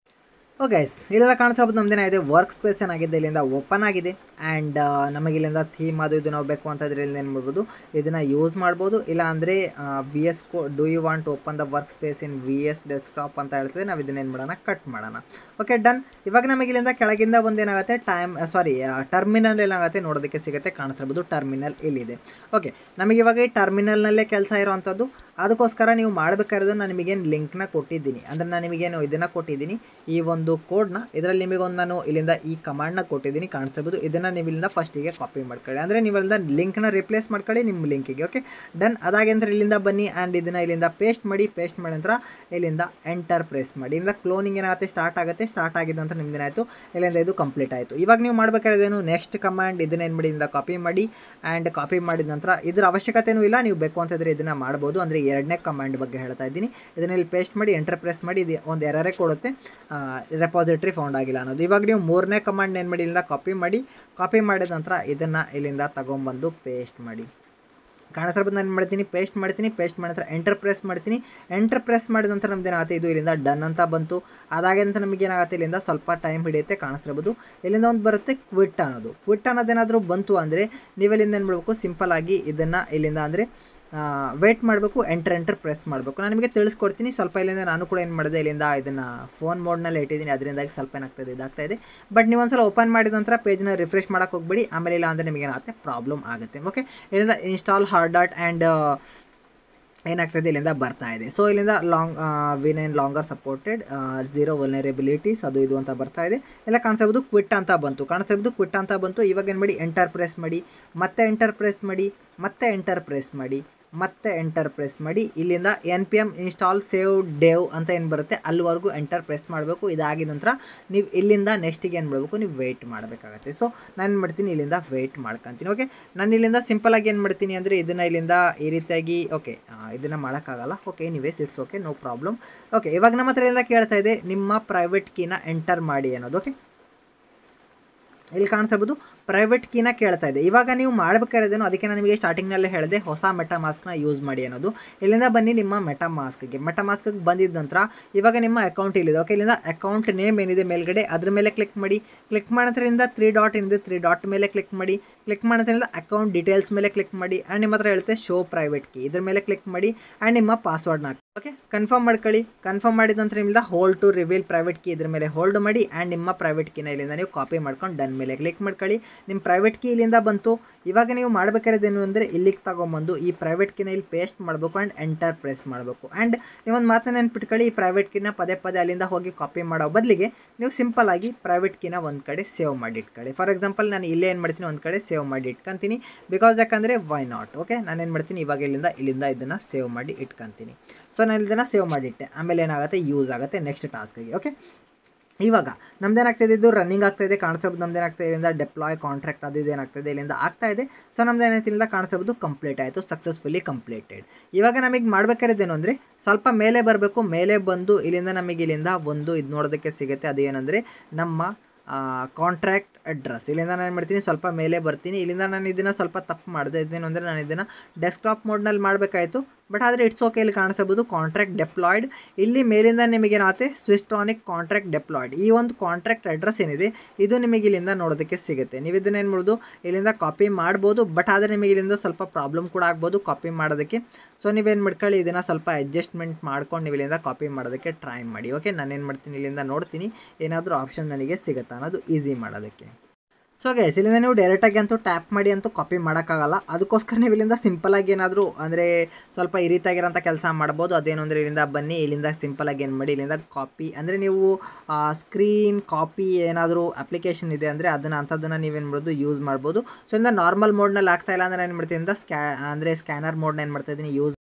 ಓಕೆ ಇಲ್ಲೆಲ್ಲ ಕಾಣಿಸ್ತಾ ಇರ್ಬೋದು ನಮ್ದೇನಾಗಿದೆ ವರ್ಕ್ ಸ್ಪೇಸ್ ಏನಾಗಿದೆ ಇಲ್ಲಿಂದ ಓಪನ್ ಆಗಿದೆ ಆ್ಯಂಡ್ ನಮಗೆ ಇಲ್ಲಿಂದ ಥೀಮ್ ಅದು ಇದು ನಾವು ಬೇಕು ಅಂತಂದ್ರೆ ಇಲ್ಲಿಂದ ಏನು ಮಾಡ್ಬೋದು ಇದನ್ನು ಯೂಸ್ ಮಾಡ್ಬೋದು ಇಲ್ಲ ಅಂದರೆ V S code do you want open the workspace in V S desktop ಅಂತ ಹೇಳ್ತದೆ ನಾವು ಇದನ್ನ ಏನು ಮಾಡೋಣ ಕಟ್ ಮಾಡೋಣ ಓಕೆ ಡನ್ ಇವಾಗ ನಮಗೆ ಇಲ್ಲಿಂದ ಕೆಳಗಿಂದ ಒಂದು ಏನಾಗುತ್ತೆ ಟೈಮ್ ಸಾರಿ ಟರ್ಮಿನಲ್ ಏನಾಗುತ್ತೆ ನೋಡೋದಕ್ಕೆ ಸಿಗುತ್ತೆ ಕಾಣಿಸ್ತಿರ್ಬೋದು ಟರ್ಮಿನಲ್ ಇಲ್ಲಿದೆ ಓಕೆ ನಮಗೆ ಇವಾಗ ಈ ಟರ್ಮಿನಲ್ನಲ್ಲೇ ಕೆಲಸ ಇರೋವಂಥದ್ದು ಅದಕ್ಕೋಸ್ಕರ ನೀವು ಮಾಡಬೇಕಾದ್ರೆ ನಾನು ನಿಮಗೇನು ಲಿಂಕ್ನ ಕೊಟ್ಟಿದ್ದೀನಿ ಅಂದರೆ ನಾನು ನಿಮಗೇನು ಇದನ್ನು ಕೊಟ್ಟಿದ್ದೀನಿ ಈ ಒಂದು ಕೋಡ್ನ ಇದರಲ್ಲಿ ನಿಮಗೊಂದು ನಾನು ಇಲ್ಲಿಂದ ಈ ಕಮಾಂಡ್ನ ಕೊಟ್ಟಿದ್ದೀನಿ ಕಾಣಿಸ್ತಿರ್ಬೋದು ಇದನ್ನು ನೀವು ಇಲ್ಲಿಂದ ಫಸ್ಟಿಗೆ ಕಾಪಿ ಮಾಡ್ಕೊಳ್ಳಿ ಅಂದರೆ ನೀವು ಇಲ್ಲಿಂದ ಲಿಂಕ್ನ ರಿಪ್ಲೇಸ್ ಮಾಡ್ಕೊಳ್ಳಿ ನಿಮ್ಮ ಲಿಂಕಿಗೆ ಓಕೆ ಡನ್ ಅದಾಗೆ ನಂತರ ಇಲ್ಲಿಂದ ಬನ್ನಿ ಆ್ಯಂಡ್ ಇದನ್ನು ಇಲ್ಲಿಂದ ಪೇಸ್ಟ್ ಮಾಡಿ ಪೇಸ್ಟ್ ಮಾಡಿದ ನಂತರ ಇಲ್ಲಿಂದ ಎಂಟರ್ ಪ್ರೆಸ್ ಮಾಡಿ ಇಲ್ಲಿಂದ ಕ್ಲೋನಿಂಗ್ ಏನಾಗುತ್ತೆ ಸ್ಟಾರ್ಟ್ ಆಗುತ್ತೆ ಸ್ಟಾರ್ಟ್ ಆಗಿದ ನಂತರ ನಿಮ್ದು ಏನಾಯಿತು ಇಲ್ಲಿಂದ ಇದು ಕಂಪ್ಲೀಟ್ ಆಯಿತು ಇವಾಗ ನೀವು ಮಾಡಬೇಕಾದ್ರೆ ಏನು ನೆಕ್ಸ್ಟ್ ಕಮಾಂಡ್ ಇದನ್ನ ಏನು ಮಾಡಿ ಇಂದ ಕಾಪಿ ಮಾಡಿ ಆ್ಯಂಡ್ ಕಾಪಿ ಮಾಡಿದ ನಂತರ ಇದ್ರ ಅವಶ್ಯಕತೆನೂ ಇಲ್ಲ ನೀವು ಬೇಕು ಅಂತಂದರೆ ಇದನ್ನು ಮಾಡ್ಬೋದು ಅಂದರೆ ಎರಡನೇ ಕಮಾಂಡ್ ಬಗ್ಗೆ ಹೇಳ್ತಾ ಇದ್ದೀನಿ ಇದನ್ನ ಇಲ್ಲಿ ಪೇಸ್ಟ್ ಮಾಡಿ ಎಂಟರ್ ಪ್ರೆಸ್ ಮಾಡಿ ಇದು ಒಂದು ಎರರೇ ಕೊಡುತ್ತೆ ರೆಪಾಸಿಟ್ರಿ ಫೌಂಡ್ ಆಗಿಲ್ಲ ಅನ್ನೋದು ಇವಾಗ ನೀವು ಮೂರನೇ ಕಮಾಂಡ್ ಏನು ಮಾಡಿ ಇಲ್ಲಿಂದ ಕಾಪಿ ಮಾಡಿ ಕಾಪಿ ಮಾಡಿದ ನಂತರ ಇದನ್ನು ಇಲ್ಲಿಂದ ತಗೊಂಬಂದು ಪೇಸ್ಟ್ ಮಾಡಿ ಕಾಣಿಸ್ತಾ ನಾನು ಮಾಡ್ತೀನಿ ಪೇಸ್ಟ್ ಮಾಡ್ತೀನಿ ಪೇಸ್ಟ್ ಮಾಡಿದ ನಂತರ ಎಂಟರ್ ಪ್ರೆಸ್ ಮಾಡ್ತೀನಿ ಎಂಟರ್ ಪ್ರೆಸ್ ಮಾಡಿದ ನಂತರ ನಮ್ದು ಏನಾಗುತ್ತೆ ಇದು ಇಲ್ಲಿಂದ ಡನ್ ಅಂತ ಬಂತು ಅದಾಗೆ ಅಂತ ನಮಗೆ ಏನಾಗುತ್ತೆ ಇಲ್ಲಿಂದ ಸ್ವಲ್ಪ ಟೈಮ್ ಹಿಡಿಯುತ್ತೆ ಕಾಣಿಸ್ತಿರ್ಬೋದು ಇಲ್ಲಿಂದ ಒಂದು ಬರುತ್ತೆ ಕ್ವಿಟ್ ಅನ್ನೋದು ಕ್ವಿಟ್ ಅನ್ನೋದೇನಾದರೂ ಬಂತು ಅಂದರೆ ನೀವೆಲ್ಲಿಂದ ಏನು ಮಾಡಬೇಕು ಸಿಂಪಲ್ ಆಗಿ ಇದನ್ನು ಇಲ್ಲಿಂದ ಅಂದರೆ ವೇಟ್ ಮಾಡಬೇಕು ಎಂಟರ್ ಎಂಟರ್ ಪ್ರೆಸ್ ಮಾಡಬೇಕು ನಾನು ನಿಮಗೆ ತಿಳಿಸ್ಕೊಡ್ತೀನಿ ಸ್ವಲ್ಪ ಇಲ್ಲಿಂದ ನಾನು ಕೂಡ ಏನು ಮಾಡಿದೆ ಇಲ್ಲಿಂದ ಇದನ್ನು ಫೋನ್ ಮೋಡ್ನಲ್ಲಿ ಇಟ್ಟಿದ್ದೀನಿ ಅದರಿಂದಾಗಿ ಸ್ವಲ್ಪ ಏನಾಗ್ತದೆ ಇದಾಗ್ತಾ ಇದೆ ಬಟ್ ನೀವು ಒಂದ್ಸಲ ಓಪನ್ ಮಾಡಿದ ನಂತರ ಪೇಜ್ನ ರಿಫ್ರೆಶ್ ಮಾಡೋಕೆ ಹೋಗ್ಬೇಡಿ ಆಮೇಲೆ ಇಲ್ಲ ಅಂದರೆ ನಿಮಗೆ ಏನಾಗುತ್ತೆ ಪ್ರಾಬ್ಲಮ್ ಆಗುತ್ತೆ ಓಕೆ ಇಲ್ಲಿಂದ ಇನ್ಸ್ಟಾಲ್ ಹಾರ್ಡ್ ಡಾಟ್ ಆ್ಯಂಡ್ ಏನಾಗ್ತದೆ ಇಲ್ಲಿಂದ ಬರ್ತಾ ಇದೆ ಸೊ ಇಲ್ಲಿಂದ long win and longer supported zero vulnerabilities ಅದು ಇದು ಅಂತ ಬರ್ತಾ ಇದೆ ಎಲ್ಲ ಕಾಣಿಸ್ತಿರ್ಬೋದು ಕ್ವಿಟ್ ಅಂತ ಬಂತು ಕಾಣಿಸ್ತಿರ್ಬೋದು ಕ್ವಿಟ್ ಅಂತ ಬಂತು ಇವಾಗ ಏನು ಮಾಡಿ ಎಂಟರ್ ಪ್ರೆಸ್ ಮಾಡಿ ಮತ್ತೆ ಎಂಟರ್ ಪ್ರೆಸ್ ಮಾಡಿ ಮತ್ತೆ ಎಂಟರ್ ಪ್ರೆಸ್ ಮಾಡಿ ಮತ್ತೆ ಎಂಟರ್ ಪ್ರೆಸ್ ಮಾಡಿ ಇಲ್ಲಿಂದ N P M install save dev ಅಂತ ಏನು ಬರುತ್ತೆ ಅಲ್ಲಿವರೆಗೂ ಎಂಟರ್ ಪ್ರೆಸ್ ಮಾಡಬೇಕು ಇದಾಗಿದ ನಂತರ ನೀವು ಇಲ್ಲಿಂದ ನೆಕ್ಸ್ಟಿಗೆ ಏನು ಮಾಡಬೇಕು ನೀವು ವೆಯ್ಟ್ ಮಾಡಬೇಕಾಗತ್ತೆ ಸೊ ನಾನು ಏನು ಮಾಡ್ತೀನಿ ಇಲ್ಲಿಂದ ವೆಯ್ಟ್ ಮಾಡ್ಕೊತೀನಿ ಓಕೆ ನಾನು ಇಲ್ಲಿಂದ ಸಿಂಪಲಾಗಿ ಏನು ಮಾಡ್ತೀನಿ ಅಂದರೆ ಇದನ್ನು ಇಲ್ಲಿಂದ ಈ ರೀತಿಯಾಗಿ ಓಕೆ ಇದನ್ನು ಮಾಡೋಕ್ಕಾಗಲ್ಲ okay anyways it's okay no problem okay ಇವಾಗ ನಮ್ಮ ಹತ್ರ ಇಲ್ಲಿಂದ ಕೇಳ್ತಾ ಇದೆ ನಿಮ್ಮ ಪ್ರೈವೇಟ್ ಕೀನ ಎಂಟರ್ ಮಾಡಿ ಅನ್ನೋದು ಓಕೆ ಇಲ್ಲಿ ಕಾಣಿಸ್ಬೋದು ಪ್ರೈವೇಟ್ ಕೀನ ಕೇಳ್ತಾ ಇದೆ ಇವಾಗ ನೀವು ಮಾಡಬೇಕಾದ್ರೇನು ಅದಕ್ಕೆ ನಾನು ನಿಮಗೆ ಸ್ಟಾರ್ಟಿಂಗ್ನಲ್ಲೇ ಹೇಳಿದೆ ಹೊಸ ಮೆಟಾ ಮಾಸ್ಕ್ನ ಯೂಸ್ ಮಾಡಿ ಅನ್ನೋದು ಇಲ್ಲಿಂದ ಬನ್ನಿ ನಿಮ್ಮ ಮೆಟಾ ಮಾಸ್ಕ್ಗೆ ಮೆಟಾ ಮಾಸ್ಕ್ಗೆ ಬಂದಿದ್ದ ನಂತರ ಇವಾಗ ನಿಮ್ಮ ಅಕೌಂಟ್ ಇಲ್ಲಿದೆ ಓಕೆ ಇಲ್ಲಿಂದ ಅಕೌಂಟ್ ನೇಮ್ ಏನಿದೆ ಮೇಲ್ಗಡೆ ಅದ್ರ ಮೇಲೆ ಕ್ಲಿಕ್ ಮಾಡಿ ಕ್ಲಿಕ್ ಮಾಡೋದ್ರಿಂದ ತ್ರೀ ಡಾಟ್ ಏನಿದೆ ತ್ರೀ ಡಾಟ್ ಮೇಲೆ ಕ್ಲಿಕ್ ಮಾಡಿ ಕ್ಲಿಕ್ ಮಾಡೋದ್ರಿಂದ ಅಕೌಂಟ್ ಡೀಟೇಲ್ಸ್ ಮೇಲೆ ಕ್ಲಿಕ್ ಮಾಡಿ ಆ್ಯಂಡ್ ನಿಮ್ಮ ಹತ್ರ ಹೇಳುತ್ತೆ ಶೋ ಪ್ರೈವೇಟ್ ಕೀ ಇದ್ರ ಮೇಲೆ ಕ್ಲಿಕ್ ಮಾಡಿ ಆ್ಯಂಡ್ ನಿಮ್ಮ ಪಾಸ್ವರ್ಡ್ನ ಹಾಕಿ ಓಕೆ ಕನ್ಫರ್ಮ್ ಮಾಡ್ಕೊಳ್ಳಿ ಕನ್ಫರ್ಮ್ ಮಾಡಿದ ನಂತರ ನಿಮ್ಮಿಂದ hold to reveal private key ಇದ್ರ ಮೇಲೆ ಹೋಲ್ಡ್ ಮಾಡಿ ಆ್ಯಂಡ್ ನಿಮ್ಮ ಪ್ರೈವೇಟ್ ಕೀನ ಇಲ್ಲಿಂದ ನೀವು ಕಾಪಿ ಮಾಡ್ಕೊಂಡು ಡನ್ ಮೇಲೆ ಕ್ಲಿಕ್ ಮಾಡ್ಕೊಳ್ಳಿ ನಿಮ್ಮ ಪ್ರೈವೇಟ್ ಕೀ ಇಲ್ಲಿಂದ ಬಂತು ಇವಾಗ ನೀವು ಮಾಡಬೇಕಾಗಿರೋದೇನು ಅಂದರೆ ಇಲ್ಲಿಗೆ ತಗೊಂಬಂದು ಈ ಪ್ರೈವೇಟ್ ಕೀನ ಇಲ್ಲಿ ಪೇಸ್ಟ್ ಮಾಡಬೇಕು ಆ್ಯಂಡ್ ಎಂಟರ್ ಪ್ರೆಸ್ ಮಾಡಬೇಕು ಆ್ಯಂಡ್ ನೀವೊಂದು ಮಾತನ್ನ ನೆನ್ಪಿಟ್ಕೊಳ್ಳಿ ಈ ಪ್ರೈವೇಟ್ ಕೀನ ಪದೇ ಪದೇ ಅಲ್ಲಿಂದ ಹೋಗಿ ಕಾಪಿ ಮಾಡೋ ಬದಲಿಗೆ ನೀವು ಸಿಂಪಲ್ ಆಗಿ ಪ್ರೈವೇಟ್ ಕೀನ ಒಂದು ಕಡೆ ಸೇವ್ ಮಾಡಿ ಇಟ್ಕೊಳ್ಳಿ ಫಾರ್ ಎಕ್ಸಾಂಪಲ್ ನಾನು ಇಲ್ಲೇ ಏನು ಮಾಡ್ತೀನಿ ಒಂದು ಕಡೆ ಸೇವ್ ಮಾಡಿ ಇಟ್ಕೊಂತೀನಿ ಬಿಕಾಸ್ ಯಾಕಂದರೆ ವೈ ನಾಟ್ ಓಕೆ ನಾನು ಏನು ಮಾಡ್ತೀನಿ ಇವಾಗ ಇಲ್ಲಿಂದ ಇಲ್ಲಿಂದ ಇದನ್ನು ಸೇವ್ ಮಾಡಿ ಇಟ್ಕೊತೀನಿ ಸೊ ನಾನು ಇದನ್ನು ಸೇವ್ ಮಾಡಿಟ್ಟೆ ಆಮೇಲೆ ಏನಾಗುತ್ತೆ ಯೂಸ್ ಆಗುತ್ತೆ ನೆಕ್ಸ್ಟ್ ಟಾಸ್ಕಿಗೆ ಓಕೆ ಇವಾಗ ನಮ್ದೇನಾಗ್ತಾಯಿದೆ ಇದು ರನ್ನಿಂಗ್ ಆಗ್ತಾಯಿದೆ ಕಾಣಿಸ್ಬೋದು ನಮ್ದೇನಾಗ್ತಾ ಇಲ್ಲಿಂದ ಡೆಪ್ಲಾಯ್ ಕಾಂಟ್ರಾಕ್ಟ್ ಅದು ಇದು ಏನಾಗ್ತಾಯಿದೆ ಇಲ್ಲಿಂದ ಆಗ್ತಾ ಇದೆ ಸೊ ನಮ್ದು ಏನಾಯ್ತು ಇಲ್ಲಿಂದ ಕಾಣಿಸ್ಬೋದು ಕಂಪ್ಲೀಟ್ ಆಯಿತು ಸಕ್ಸಸ್ಫುಲಿ ಕಂಪ್ಲೀಟೆಡ್ ಇವಾಗ ನಮಗೆ ಮಾಡಬೇಕಾಗಿರೋದೇನು ಅಂದರೆ ಸ್ವಲ್ಪ ಮೇಲೆ ಬರಬೇಕು ಮೇಲೆ ಬಂದು ಇಲ್ಲಿಂದ ನಮಗೆ ಇಲ್ಲಿಂದ ಒಂದು ಇದು ನೋಡೋದಕ್ಕೆ ಸಿಗುತ್ತೆ ಅದೇನೆಂದರೆ ನಮ್ಮ ಕಾಂಟ್ರಾಕ್ಟ್ ಅಡ್ರೆಸ್ ಇಲ್ಲಿಂದ ನಾನು ಏನು ಮಾಡ್ತೀನಿ ಸ್ವಲ್ಪ ಮೇಲೆ ಬರ್ತೀನಿ ಇಲ್ಲಿಂದ ನಾನು ಇದನ್ನು ಸ್ವಲ್ಪ ತಪ್ಪು ಮಾಡಿದೆ ಇದೇನು ಅಂದರೆ ನಾನು ಇದನ್ನು ಡೆಸ್ಕ್ಟಾಪ್ ಮೋಡ್ನಲ್ಲಿ ಮಾಡಬೇಕಾಯಿತು ಬಟ್ ಆದರೆ ಇಟ್ಸ್ ಓಕೆ ಇಲ್ಲಿ ಕಾಣಿಸಬಹುದು ಕಾಂಟ್ರಾಕ್ಟ್ ಡೆಪ್ಲಾಯ್ಡ್ ಇಲ್ಲಿ ಮೇಲಿಂದ ನಿಮಗೇನಾಗುತ್ತೆ ಸ್ವಿಸ್ಟ್ರಾನಿಕ್ ಕಾಂಟ್ರಾಕ್ಟ್ ಡೆಪ್ಲಾಯ್ಡ್ ಈ ಒಂದು ಕಾಂಟ್ರಾಕ್ಟ್ ಅಡ್ರೆಸ್ ಏನಿದೆ ಇದು ನಿಮಗೆ ಇಲ್ಲಿಂದ ನೋಡೋದಕ್ಕೆ ಸಿಗುತ್ತೆ ನೀವು ಇದನ್ನ ಏನು ಮಾಡ್ಬೋದು ಇಲ್ಲಿಂದ ಕಾಪಿ ಮಾಡ್ಬೋದು ಬಟ್ ಆದರೆ ನಿಮಗೆ ಇಲ್ಲಿಂದ ಸ್ವಲ್ಪ ಪ್ರಾಬ್ಲಮ್ ಕೂಡ ಆಗ್ಬೋದು ಕಾಪಿ ಮಾಡೋದಕ್ಕೆ ಸೊ ನೀವೇನು ಮಾಡ್ಕೊಳ್ಳಿ ಇದನ್ನು ಸ್ವಲ್ಪ ಅಡ್ಜಸ್ಟ್ಮೆಂಟ್ ಮಾಡ್ಕೊಂಡು ನೀವು ಇಲ್ಲಿಂದ ಕಾಪಿ ಮಾಡೋದಕ್ಕೆ ಟ್ರೈ ಮಾಡಿ ಓಕೆ ನಾನು ಏನು ಮಾಡ್ತೀನಿ ಇಲ್ಲಿಂದ ನೋಡ್ತೀನಿ ಏನಾದರೂ ಆಪ್ಷನ್ ನನಗೆ ಸಿಗುತ್ತಾ ಅನ್ನೋದು ಈಸಿ ಮಾಡೋದಕ್ಕೆ ಸೊ ಗೈಸ್ ಇಲ್ಲಿಂದ ನೀವು ಡೈರೆಕ್ಟಾಗಿ ಅಂತೂ ಟ್ಯಾಪ್ ಮಾಡಿ ಅಂತೂ ಕಾಪಿ ಮಾಡೋಕ್ಕಾಗಲ್ಲ ಅದಕ್ಕೋಸ್ಕರ ನೀವು ಇಲ್ಲಿಂದ ಸಿಂಪಲಾಗಿ ಏನಾದರೂ ಅಂದರೆ ಸ್ವಲ್ಪ ಈ ರೀತಿಯಾಗಿರೋಂಥ ಕೆಲಸ ಮಾಡ್ಬೋದು ಅದೇನು ಅಂದರೆ ಇಲ್ಲಿಂದ ಬನ್ನಿ ಇಲ್ಲಿಂದ ಸಿಂಪಲಾಗಿ ಏನು ಮಾಡಿ ಇಲ್ಲಿಂದ ಕಾಪಿ ಅಂದರೆ ನೀವು ಸ್ಕ್ರೀನ್ ಕಾಪಿ ಏನಾದರೂ ಅಪ್ಲಿಕೇಶನ್ ಇದೆ ಅಂದರೆ ಅದನ್ನು ಅಂಥದ್ದನ್ನು ನೀವೇನು ಮಾಡ್ಬೋದು ಯೂಸ್ ಮಾಡ್ಬೋದು ಸೊ ಇಲ್ಲಿಂದ ನಾರ್ಮಲ್ ಮೋಡ್ನಲ್ಲಿ ಆಗ್ತಾ ಇಲ್ಲ ಅಂದರೆ ಏನು ಮಾಡ್ತೀನಿ ಸ್ಕ್ಯಾ ಅಂದರೆ ಸ್ಕ್ಯಾನರ್ ಮೋಡ್ನ ಏನು ಮಾಡ್ತಾ ಇದ್ದೀನಿ ಯೂಸ್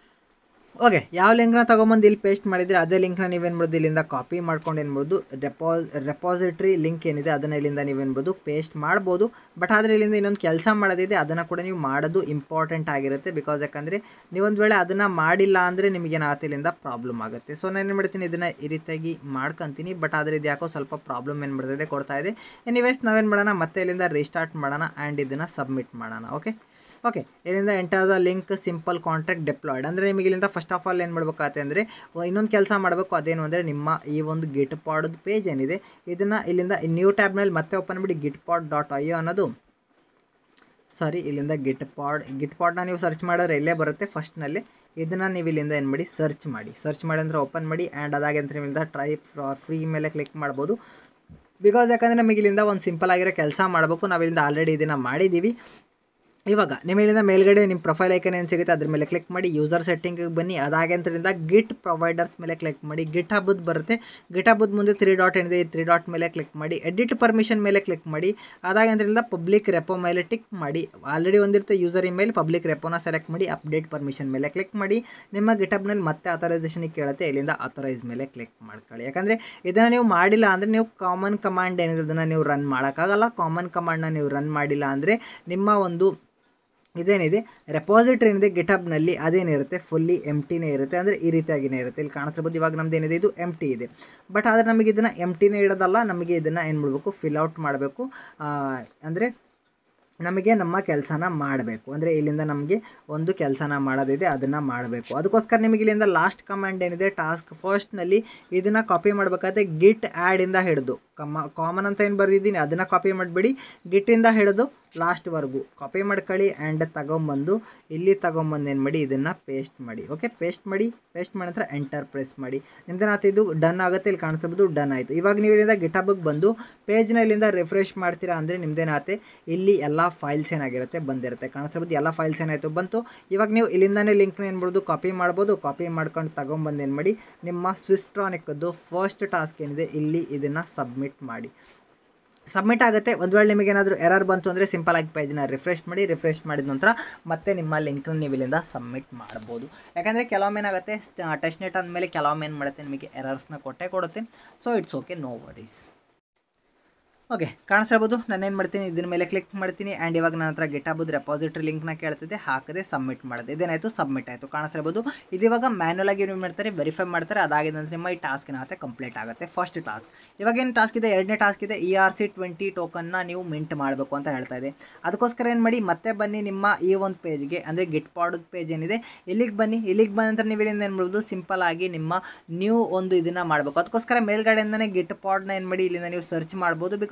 ಓಕೆ ಯಾವ ಲಿಂಕ್ನ ತೊಗೊಂಬಂದು ಇಲ್ಲಿ ಪೇಸ್ಟ್ ಮಾಡಿದರೆ ಅದೇ ಲಿಂಕ್ನ ನೀವೇನು ಮಾಡ್ಬೋದು ಇಲ್ಲಿಂದ ಕಾಪಿ ಮಾಡ್ಕೊಂಡು ಏನು ಮಾಡ್ಬೋದು ರೆಪಾಸ್ ರೆಪಾಸಿಟ್ರಿ ಲಿಂಕ್ ಏನಿದೆ ಅದನ್ನು ಇಲ್ಲಿಂದ ನೀವೇನ್ಬೋದು ಪೇಸ್ಟ್ ಮಾಡ್ಬೋದು ಬಟ್ ಆದರೆ ಇಲ್ಲಿಂದ ಇನ್ನೊಂದು ಕೆಲಸ ಮಾಡೋದಿದೆ ಅದನ್ನು ಕೂಡ ನೀವು ಮಾಡೋದು ಇಂಪಾರ್ಟೆಂಟ್ ಆಗಿರುತ್ತೆ ಬಿಕಾಸ್ ಯಾಕಂದರೆ ನೀವೊಂದು ವೇಳೆ ಅದನ್ನು ಮಾಡಿಲ್ಲ ಅಂದರೆ ನಿಮಗೇನಾಗುತ್ತೆ ಇಲ್ಲಿಂದ ಪ್ರಾಬ್ಲಮ್ ಆಗುತ್ತೆ ಸೊ ನಾನು ಏನು ಮಾಡ್ತೀನಿ ಇದನ್ನು ಈ ರೀತಿಯಾಗಿ ಮಾಡ್ಕೊತೀನಿ ಬಟ್ ಆದರೆ ಇದು ಯಾಕೋ ಸ್ವಲ್ಪ ಪ್ರಾಬ್ಲಮ್ ಏನು ಮಾಡ್ತಿದೆ ಕೊಡ್ತಾ ಇದೆ ಎನಿವೇಸ್ ನಾವೇನು ಮಾಡೋಣ ಮತ್ತೆ ಇಲ್ಲಿಂದ ರೀಸ್ಟಾರ್ಟ್ ಮಾಡೋಣ ಆ್ಯಂಡ್ ಇದನ್ನು ಸಬ್ಮಿಟ್ ಮಾಡೋಣ ಓಕೆ ಓಕೆ ಇಲ್ಲಿಂದ enter the link simple contract deployed ಅಂದರೆ ನಿಮಗೆ ಇಲ್ಲಿಂದ ಫಸ್ಟ್ ಆಫ್ ಆಲ್ ಏನು ಮಾಡಬೇಕಾಗತ್ತೆ ಅಂದರೆ ಇನ್ನೊಂದು ಕೆಲಸ ಮಾಡಬೇಕು ಅದೇನು ಅಂದರೆ ನಿಮ್ಮ ಈ ಒಂದು ಗಿಟ್ ಪಾಡೋದು ಪೇಜ್ ಏನಿದೆ ಇದನ್ನು ಇಲ್ಲಿಂದ ನ್ಯೂ ಟ್ಯಾಬ್ನಲ್ಲಿ ಮತ್ತೆ ಓಪನ್ ಮಾಡಿ ಗಿಟ್ ಪಾಡ್ ಡಾಟ್ ಐ ಅನ್ನೋದು ಸಾರಿ ಇಲ್ಲಿಂದ ಗಿಟ್ ಪಾಡ್ ಗಿಟ್ ಪಾಡ್ನ ನೀವು ಸರ್ಚ್ ಮಾಡಿದ್ರೆ ಇಲ್ಲೇ ಬರುತ್ತೆ ಫಸ್ಟ್ನಲ್ಲಿ ಇದನ್ನು ನೀವು ಇಲ್ಲಿಂದ ಏನು ಮಾಡಿ ಸರ್ಚ್ ಮಾಡಿ ಸರ್ಚ್ ಮಾಡಿ ಅಂದರೆ ಓಪನ್ ಮಾಡಿ ಆ್ಯಂಡ್ ಅದಾಗೆ ಅಂತ ನಿಮ್ಮಿಂದ ಟ್ರೈ ಫಾರ್ ಫ್ರೀ ಮೇಲೆ ಕ್ಲಿಕ್ ಮಾಡ್ಬೋದು ಬಿಕಾಸ್ ಯಾಕಂದರೆ ನಮಗೆ ಇಲ್ಲಿಂದ ಒಂದು ಸಿಂಪಲ್ ಆಗಿರೋ ಕೆಲಸ ಮಾಡಬೇಕು ನಾವು ಇಲ್ಲಿಂದ ಆಲ್ರೆಡಿ ಇದನ್ನು ಮಾಡಿದ್ದೀವಿ ಇವಾಗ ನಿಮ್ಮ ಇಲ್ಲಿಂದ ಮೇಲ್ಗಡೆ ನಿಮ್ಮ ಪ್ರೊಫೈಲ್ ಐಕನ್ ಏನು ಸಿಗುತ್ತೆ ಅದ್ರ ಮೇಲೆ ಕ್ಲಿಕ್ ಮಾಡಿ ಯೂಸರ್ ಸೆಟ್ಟಿಂಗಿಗೆ ಬನ್ನಿ ಅದಾಗೆ ಅಂತರಿಂದ ಗಿಟ್ ಪ್ರೊವೈಡರ್ಸ್ ಮೇಲೆ ಕ್ಲಿಕ್ ಮಾಡಿ ಗಿಟ್ ಹಬ್ಬದ ಬರುತ್ತೆ ಗಿಟ್ ಹಬ್ಬದ ಮುಂದೆ ತ್ರೀ ಡಾಟ್ ಏನಿದೆ ಈ ತ್ರೀ ಡಾಟ್ ಮೇಲೆ ಕ್ಲಿಕ್ ಮಾಡಿ ಎಡಿಟ್ ಪರ್ಮಿಷನ್ ಮೇಲೆ ಕ್ಲಿಕ್ ಮಾಡಿ ಅದಾಗೆ ಅಂತರಿಂದ ಪಬ್ಲಿಕ್ ರೆಪೋ ಮೇಲೆ ಟಿಕ್ ಮಾಡಿ ಆಲ್ರೆಡಿ ಒಂದಿರುತ್ತೆ ಯೂಸರ್ ಇಮೇಲ್ ಪಬ್ಲಿಕ್ ರೆಪೋನ ಸೆಲೆಕ್ಟ್ ಮಾಡಿ ಅಪ್ಡೇಟ್ ಪರ್ಮಿಷನ್ ಮೇಲೆ ಕ್ಲಿಕ್ ಮಾಡಿ ನಿಮ್ಮ ಗಿಟ್ ಹಬ್ನಲ್ಲಿ ಮತ್ತೆ ಆಥರೈಸೇಷನಿಗೆ ಕೇಳುತ್ತೆ ಇಲ್ಲಿಂದ ಆಥರೈಸ್ ಮೇಲೆ ಕ್ಲಿಕ್ ಮಾಡ್ಕೊಳ್ಳಿ ಯಾಕಂದರೆ ಇದನ್ನು ನೀವು ಮಾಡಿಲ್ಲ ಅಂದರೆ ನೀವು ಕಾಮನ್ ಕಮಾಂಡ್ ಏನಿದೆ ಅದನ್ನು ನೀವು ರನ್ ಮಾಡೋಕ್ಕಾಗಲ್ಲ ಕಾಮನ್ ಕಮಾಂಡ್ನ ನೀವು ರನ್ ಮಾಡಿಲ್ಲ ಅಂದರೆ ನಿಮ್ಮ ಒಂದು ಇದೇನಿದೆ ರೆಪಾಸಿಟ್ರಿ ಏನಿದೆ ಗಿಟಬ್ನಲ್ಲಿ ಅದೇನಿರುತ್ತೆ ಫುಲ್ಲಿ ಎಂಟಿನೇ ಇರುತ್ತೆ ಅಂದರೆ ಈ ರೀತಿಯಾಗಿನೇ ಇರುತ್ತೆ ಇಲ್ಲಿ ಕಾಣಿಸ್ಬೋದು ಇವಾಗ ನಮ್ದು ಏನಿದೆ ಇದು ಎಮ್ ಟಿ ಇದೆ ಬಟ್ ಆದರೆ ನಮಗೆ ಇದನ್ನು ಎಮ್ ಟಿನೇ ಇಡೋದಲ್ಲ ನಮಗೆ ಇದನ್ನು ಏನು ಮಾಡಬೇಕು ಫಿಲ್ ಔಟ್ ಮಾಡಬೇಕು ಅಂದರೆ ನಮಗೆ ನಮ್ಮ ಕೆಲಸನ ಮಾಡಬೇಕು ಅಂದರೆ ಇಲ್ಲಿಂದ ನಮಗೆ ಒಂದು ಕೆಲಸನ ಮಾಡೋದಿದೆ ಅದನ್ನು ಮಾಡಬೇಕು ಅದಕ್ಕೋಸ್ಕರ ನಿಮಗೆ ಇಲ್ಲಿಂದ ಲಾಸ್ಟ್ ಕಮಾಂಡ್ ಏನಿದೆ ಟಾಸ್ಕ್ ಫಸ್ಟ್ನಲ್ಲಿ ಇದನ್ನು ಕಾಪಿ ಮಾಡಬೇಕಾದ್ರೆ ಗಿಟ್ ಆ್ಯಡಿಂದ ಹಿಡಿದು ಕಮ್ಮ ಕಾಮನ್ ಅಂತ ಏನು ಬರೆದಿದ್ದೀನಿ ಅದನ್ನು ಕಾಪಿ ಮಾಡಿಬಿಡಿ ಗಿಟ್ಟಿಂದ ಹಿಡಿದು ಲಾಸ್ಟ್ವರೆಗೂ ಕಾಪಿ ಮಾಡ್ಕೊಳ್ಳಿ ಆ್ಯಂಡ್ ತಗೊಂಬಂದು ಇಲ್ಲಿ ತಗೊಂಬಂದು ಏನು ಮಾಡಿ ಇದನ್ನು ಪೇಸ್ಟ್ ಮಾಡಿ ಓಕೆ ಪೇಸ್ಟ್ ಮಾಡಿ ಪೇಸ್ಟ್ ಮಾಡಿದ ನಂತರ ಎಂಟರ್ ಪ್ರೆಸ್ ಮಾಡಿ ನಿಮ್ದೇನಾಯ್ತು ಇದು ಡನ್ ಆಗುತ್ತೆ ಇಲ್ಲಿ ಕಾಣಿಸ್ಬೋದು ಡನ್ ಆಯಿತು ಇವಾಗ ನೀವು ಇಲ್ಲಿಂದ ಗಿಟಬಗೆ ಬಂದು ಪೇಜ್ನ ಇಲ್ಲಿಂದ ರಿಫ್ರೆಶ್ ಮಾಡ್ತೀರಾ ಅಂದರೆ ನಿಮ್ದೇನಾಗುತ್ತೆ ಇಲ್ಲಿ ಎಲ್ಲ ಫೈಲ್ಸ್ ಏನಾಗಿರುತ್ತೆ ಬಂದಿರುತ್ತೆ ಕಾಣಿಸ್ಬೋದು ಎಲ್ಲ ಫೈಲ್ಸ್ ಏನಾಯಿತು ಬಂತು ಇವಾಗ ನೀವು ಇಲ್ಲಿಂದನೇ ಲಿಂಕ್ನ ಏನು ಮಾಡ್ಬೋದು ಕಾಪಿ ಮಾಡ್ಬೋದು ಕಾಪಿ ಮಾಡ್ಕೊಂಡು ತಗೊಂಬಂದು ಏನು ಮಾಡಿ ನಿಮ್ಮ ಸ್ವಿಸ್ಟ್ರಾನಿಕ್ದು ಫಸ್ಟ್ ಟಾಸ್ಕ್ ಏನಿದೆ ಇಲ್ಲಿ ಇದನ್ನು ಸಬ್ಮಿಟ್ ಮಾಡಿ ಸಬ್ಮಿಟ್ ಆಗುತ್ತೆ ಒಂದು ವೇಳೆ ನಿಮಗೆ ಏನಾದರೂ ಎರರ್ ಬಂತು ಅಂದರೆ ಸಿಂಪಲ್ ಆಗಿ ಪೇಜ್ನ ರಿಫ್ರೆಶ್ ಮಾಡಿ ರಿಫ್ರೆಶ್ ಮಾಡಿದ ನಂತರ ಮತ್ತೆ ನಿಮ್ಮ ಲಿಂಕ್ನ ನೀವು ಇಲ್ಲಿಂದ ಸಬ್ಮಿಟ್ ಮಾಡ್ಬೋದು ಯಾಕಂದರೆ ಕೆಲವೊಮ್ಮೆ ಏನಾಗುತ್ತೆ ಟೆಸ್ಟ್ ನೆಟ್ ಅಂದಮೇಲೆ ಕೆಲವೊಮ್ಮೆ ಏನು ಮಾಡುತ್ತೆ ನಿಮಗೆ ಎರರ್ಸ್ನ ಕೊಟ್ಟೆ ಕೊಡುತ್ತೆ so it's okay no worries okay ಕಾಣಿಸ್ಬೋದು ನಾನು ಏನು ಮಾಡ್ತೀನಿ ಇದ್ರ ಮೇಲೆ ಕ್ಲಿಕ್ ಮಾಡ್ತೀನಿ ಆ್ಯಂಡ್ ಇವಾಗ ನನ್ನ ಹತ್ರ ಗೆಟಾಬೋದು ರೆಪಾಸಿಟ್ರಿ ಲಿಂಕ್ನ ಕೇಳ್ತಿದ್ದೆ ಹಾಕದೆ ಸಬ್ಮಿಟ್ ಮಾಡಿದೆ ಇದೇನಾಯಿತು ಸಬ್ಮಿಟ್ ಆಯಿತು ಕಾಣಿಸ್ಬೋದು ಇದು ಇವಾಗ ಮ್ಯಾನ್ಯಲ್ ಆಗಿ ಏನು ಮಾಡ್ತಾರೆ ವೆರಿಫೈ ಮಾಡ್ತಾರೆ ಅದಾಗಿದ ನಂತರ ನಿಮ್ಮ ಈ ಟಾಸ್ಕ್ ಏನಾಗುತ್ತೆ ಕಂಪ್ಲೀಟ್ ಆಗುತ್ತೆ ಫಸ್ಟ್ ಟಾಸ್ಕ್ ಇವಾಗ ಏನು ಟಾಸ್ಕ್ ಇದೆ ಎರಡನೇ ಟಾಸ್ಕ್ ಇದೆ ಇ ಆರ್ ಸಿ ಟ್ವೆಂಟಿ ಟೋಕನ್ನ ನೀವು ಮಿಂಟ್ ಮಾಡಬೇಕು ಅಂತ ಹೇಳ್ತಾ ಇದೆ ಅದಕ್ಕೋಸ್ಕರ ಏನು ಮಾಡಿ ಮತ್ತೆ ಬನ್ನಿ ನಿಮ್ಮ ಈ ಒಂದು ಪೇಜ್ಗೆ ಅಂದರೆ ಗಿಟ್ ಪಾಡೋದು ಪೇಜ್ ಏನಿದೆ ಇಲ್ಲಿಗೆ ಬನ್ನಿ ಇಲ್ಲಿಗೆ ಬಂದ ನಂತರ ನೀವು ಇಲ್ಲಿಂದ ಏನು ಮಾಡ್ಬೋದು ಸಿಂಪಲ್ ಆಗಿ ನಿಮ್ಮ ನ್ಯೂ ಒಂದು ಇದನ್ನು ಮಾಡಬೇಕು ಅದಕ್ಕೋಸ್ಕರ ಮೇಲ್ಗಡೆಯಿಂದನೇ ಗಿಟ್ ಪಾಡ್ನ ಏನು ಮಾಡಿ ಇಲ್ಲಿಂದ ನೀವು ಸರ್ಚ್ ಮಾಡ್ಬೋದು ಬಿಕಾಸ್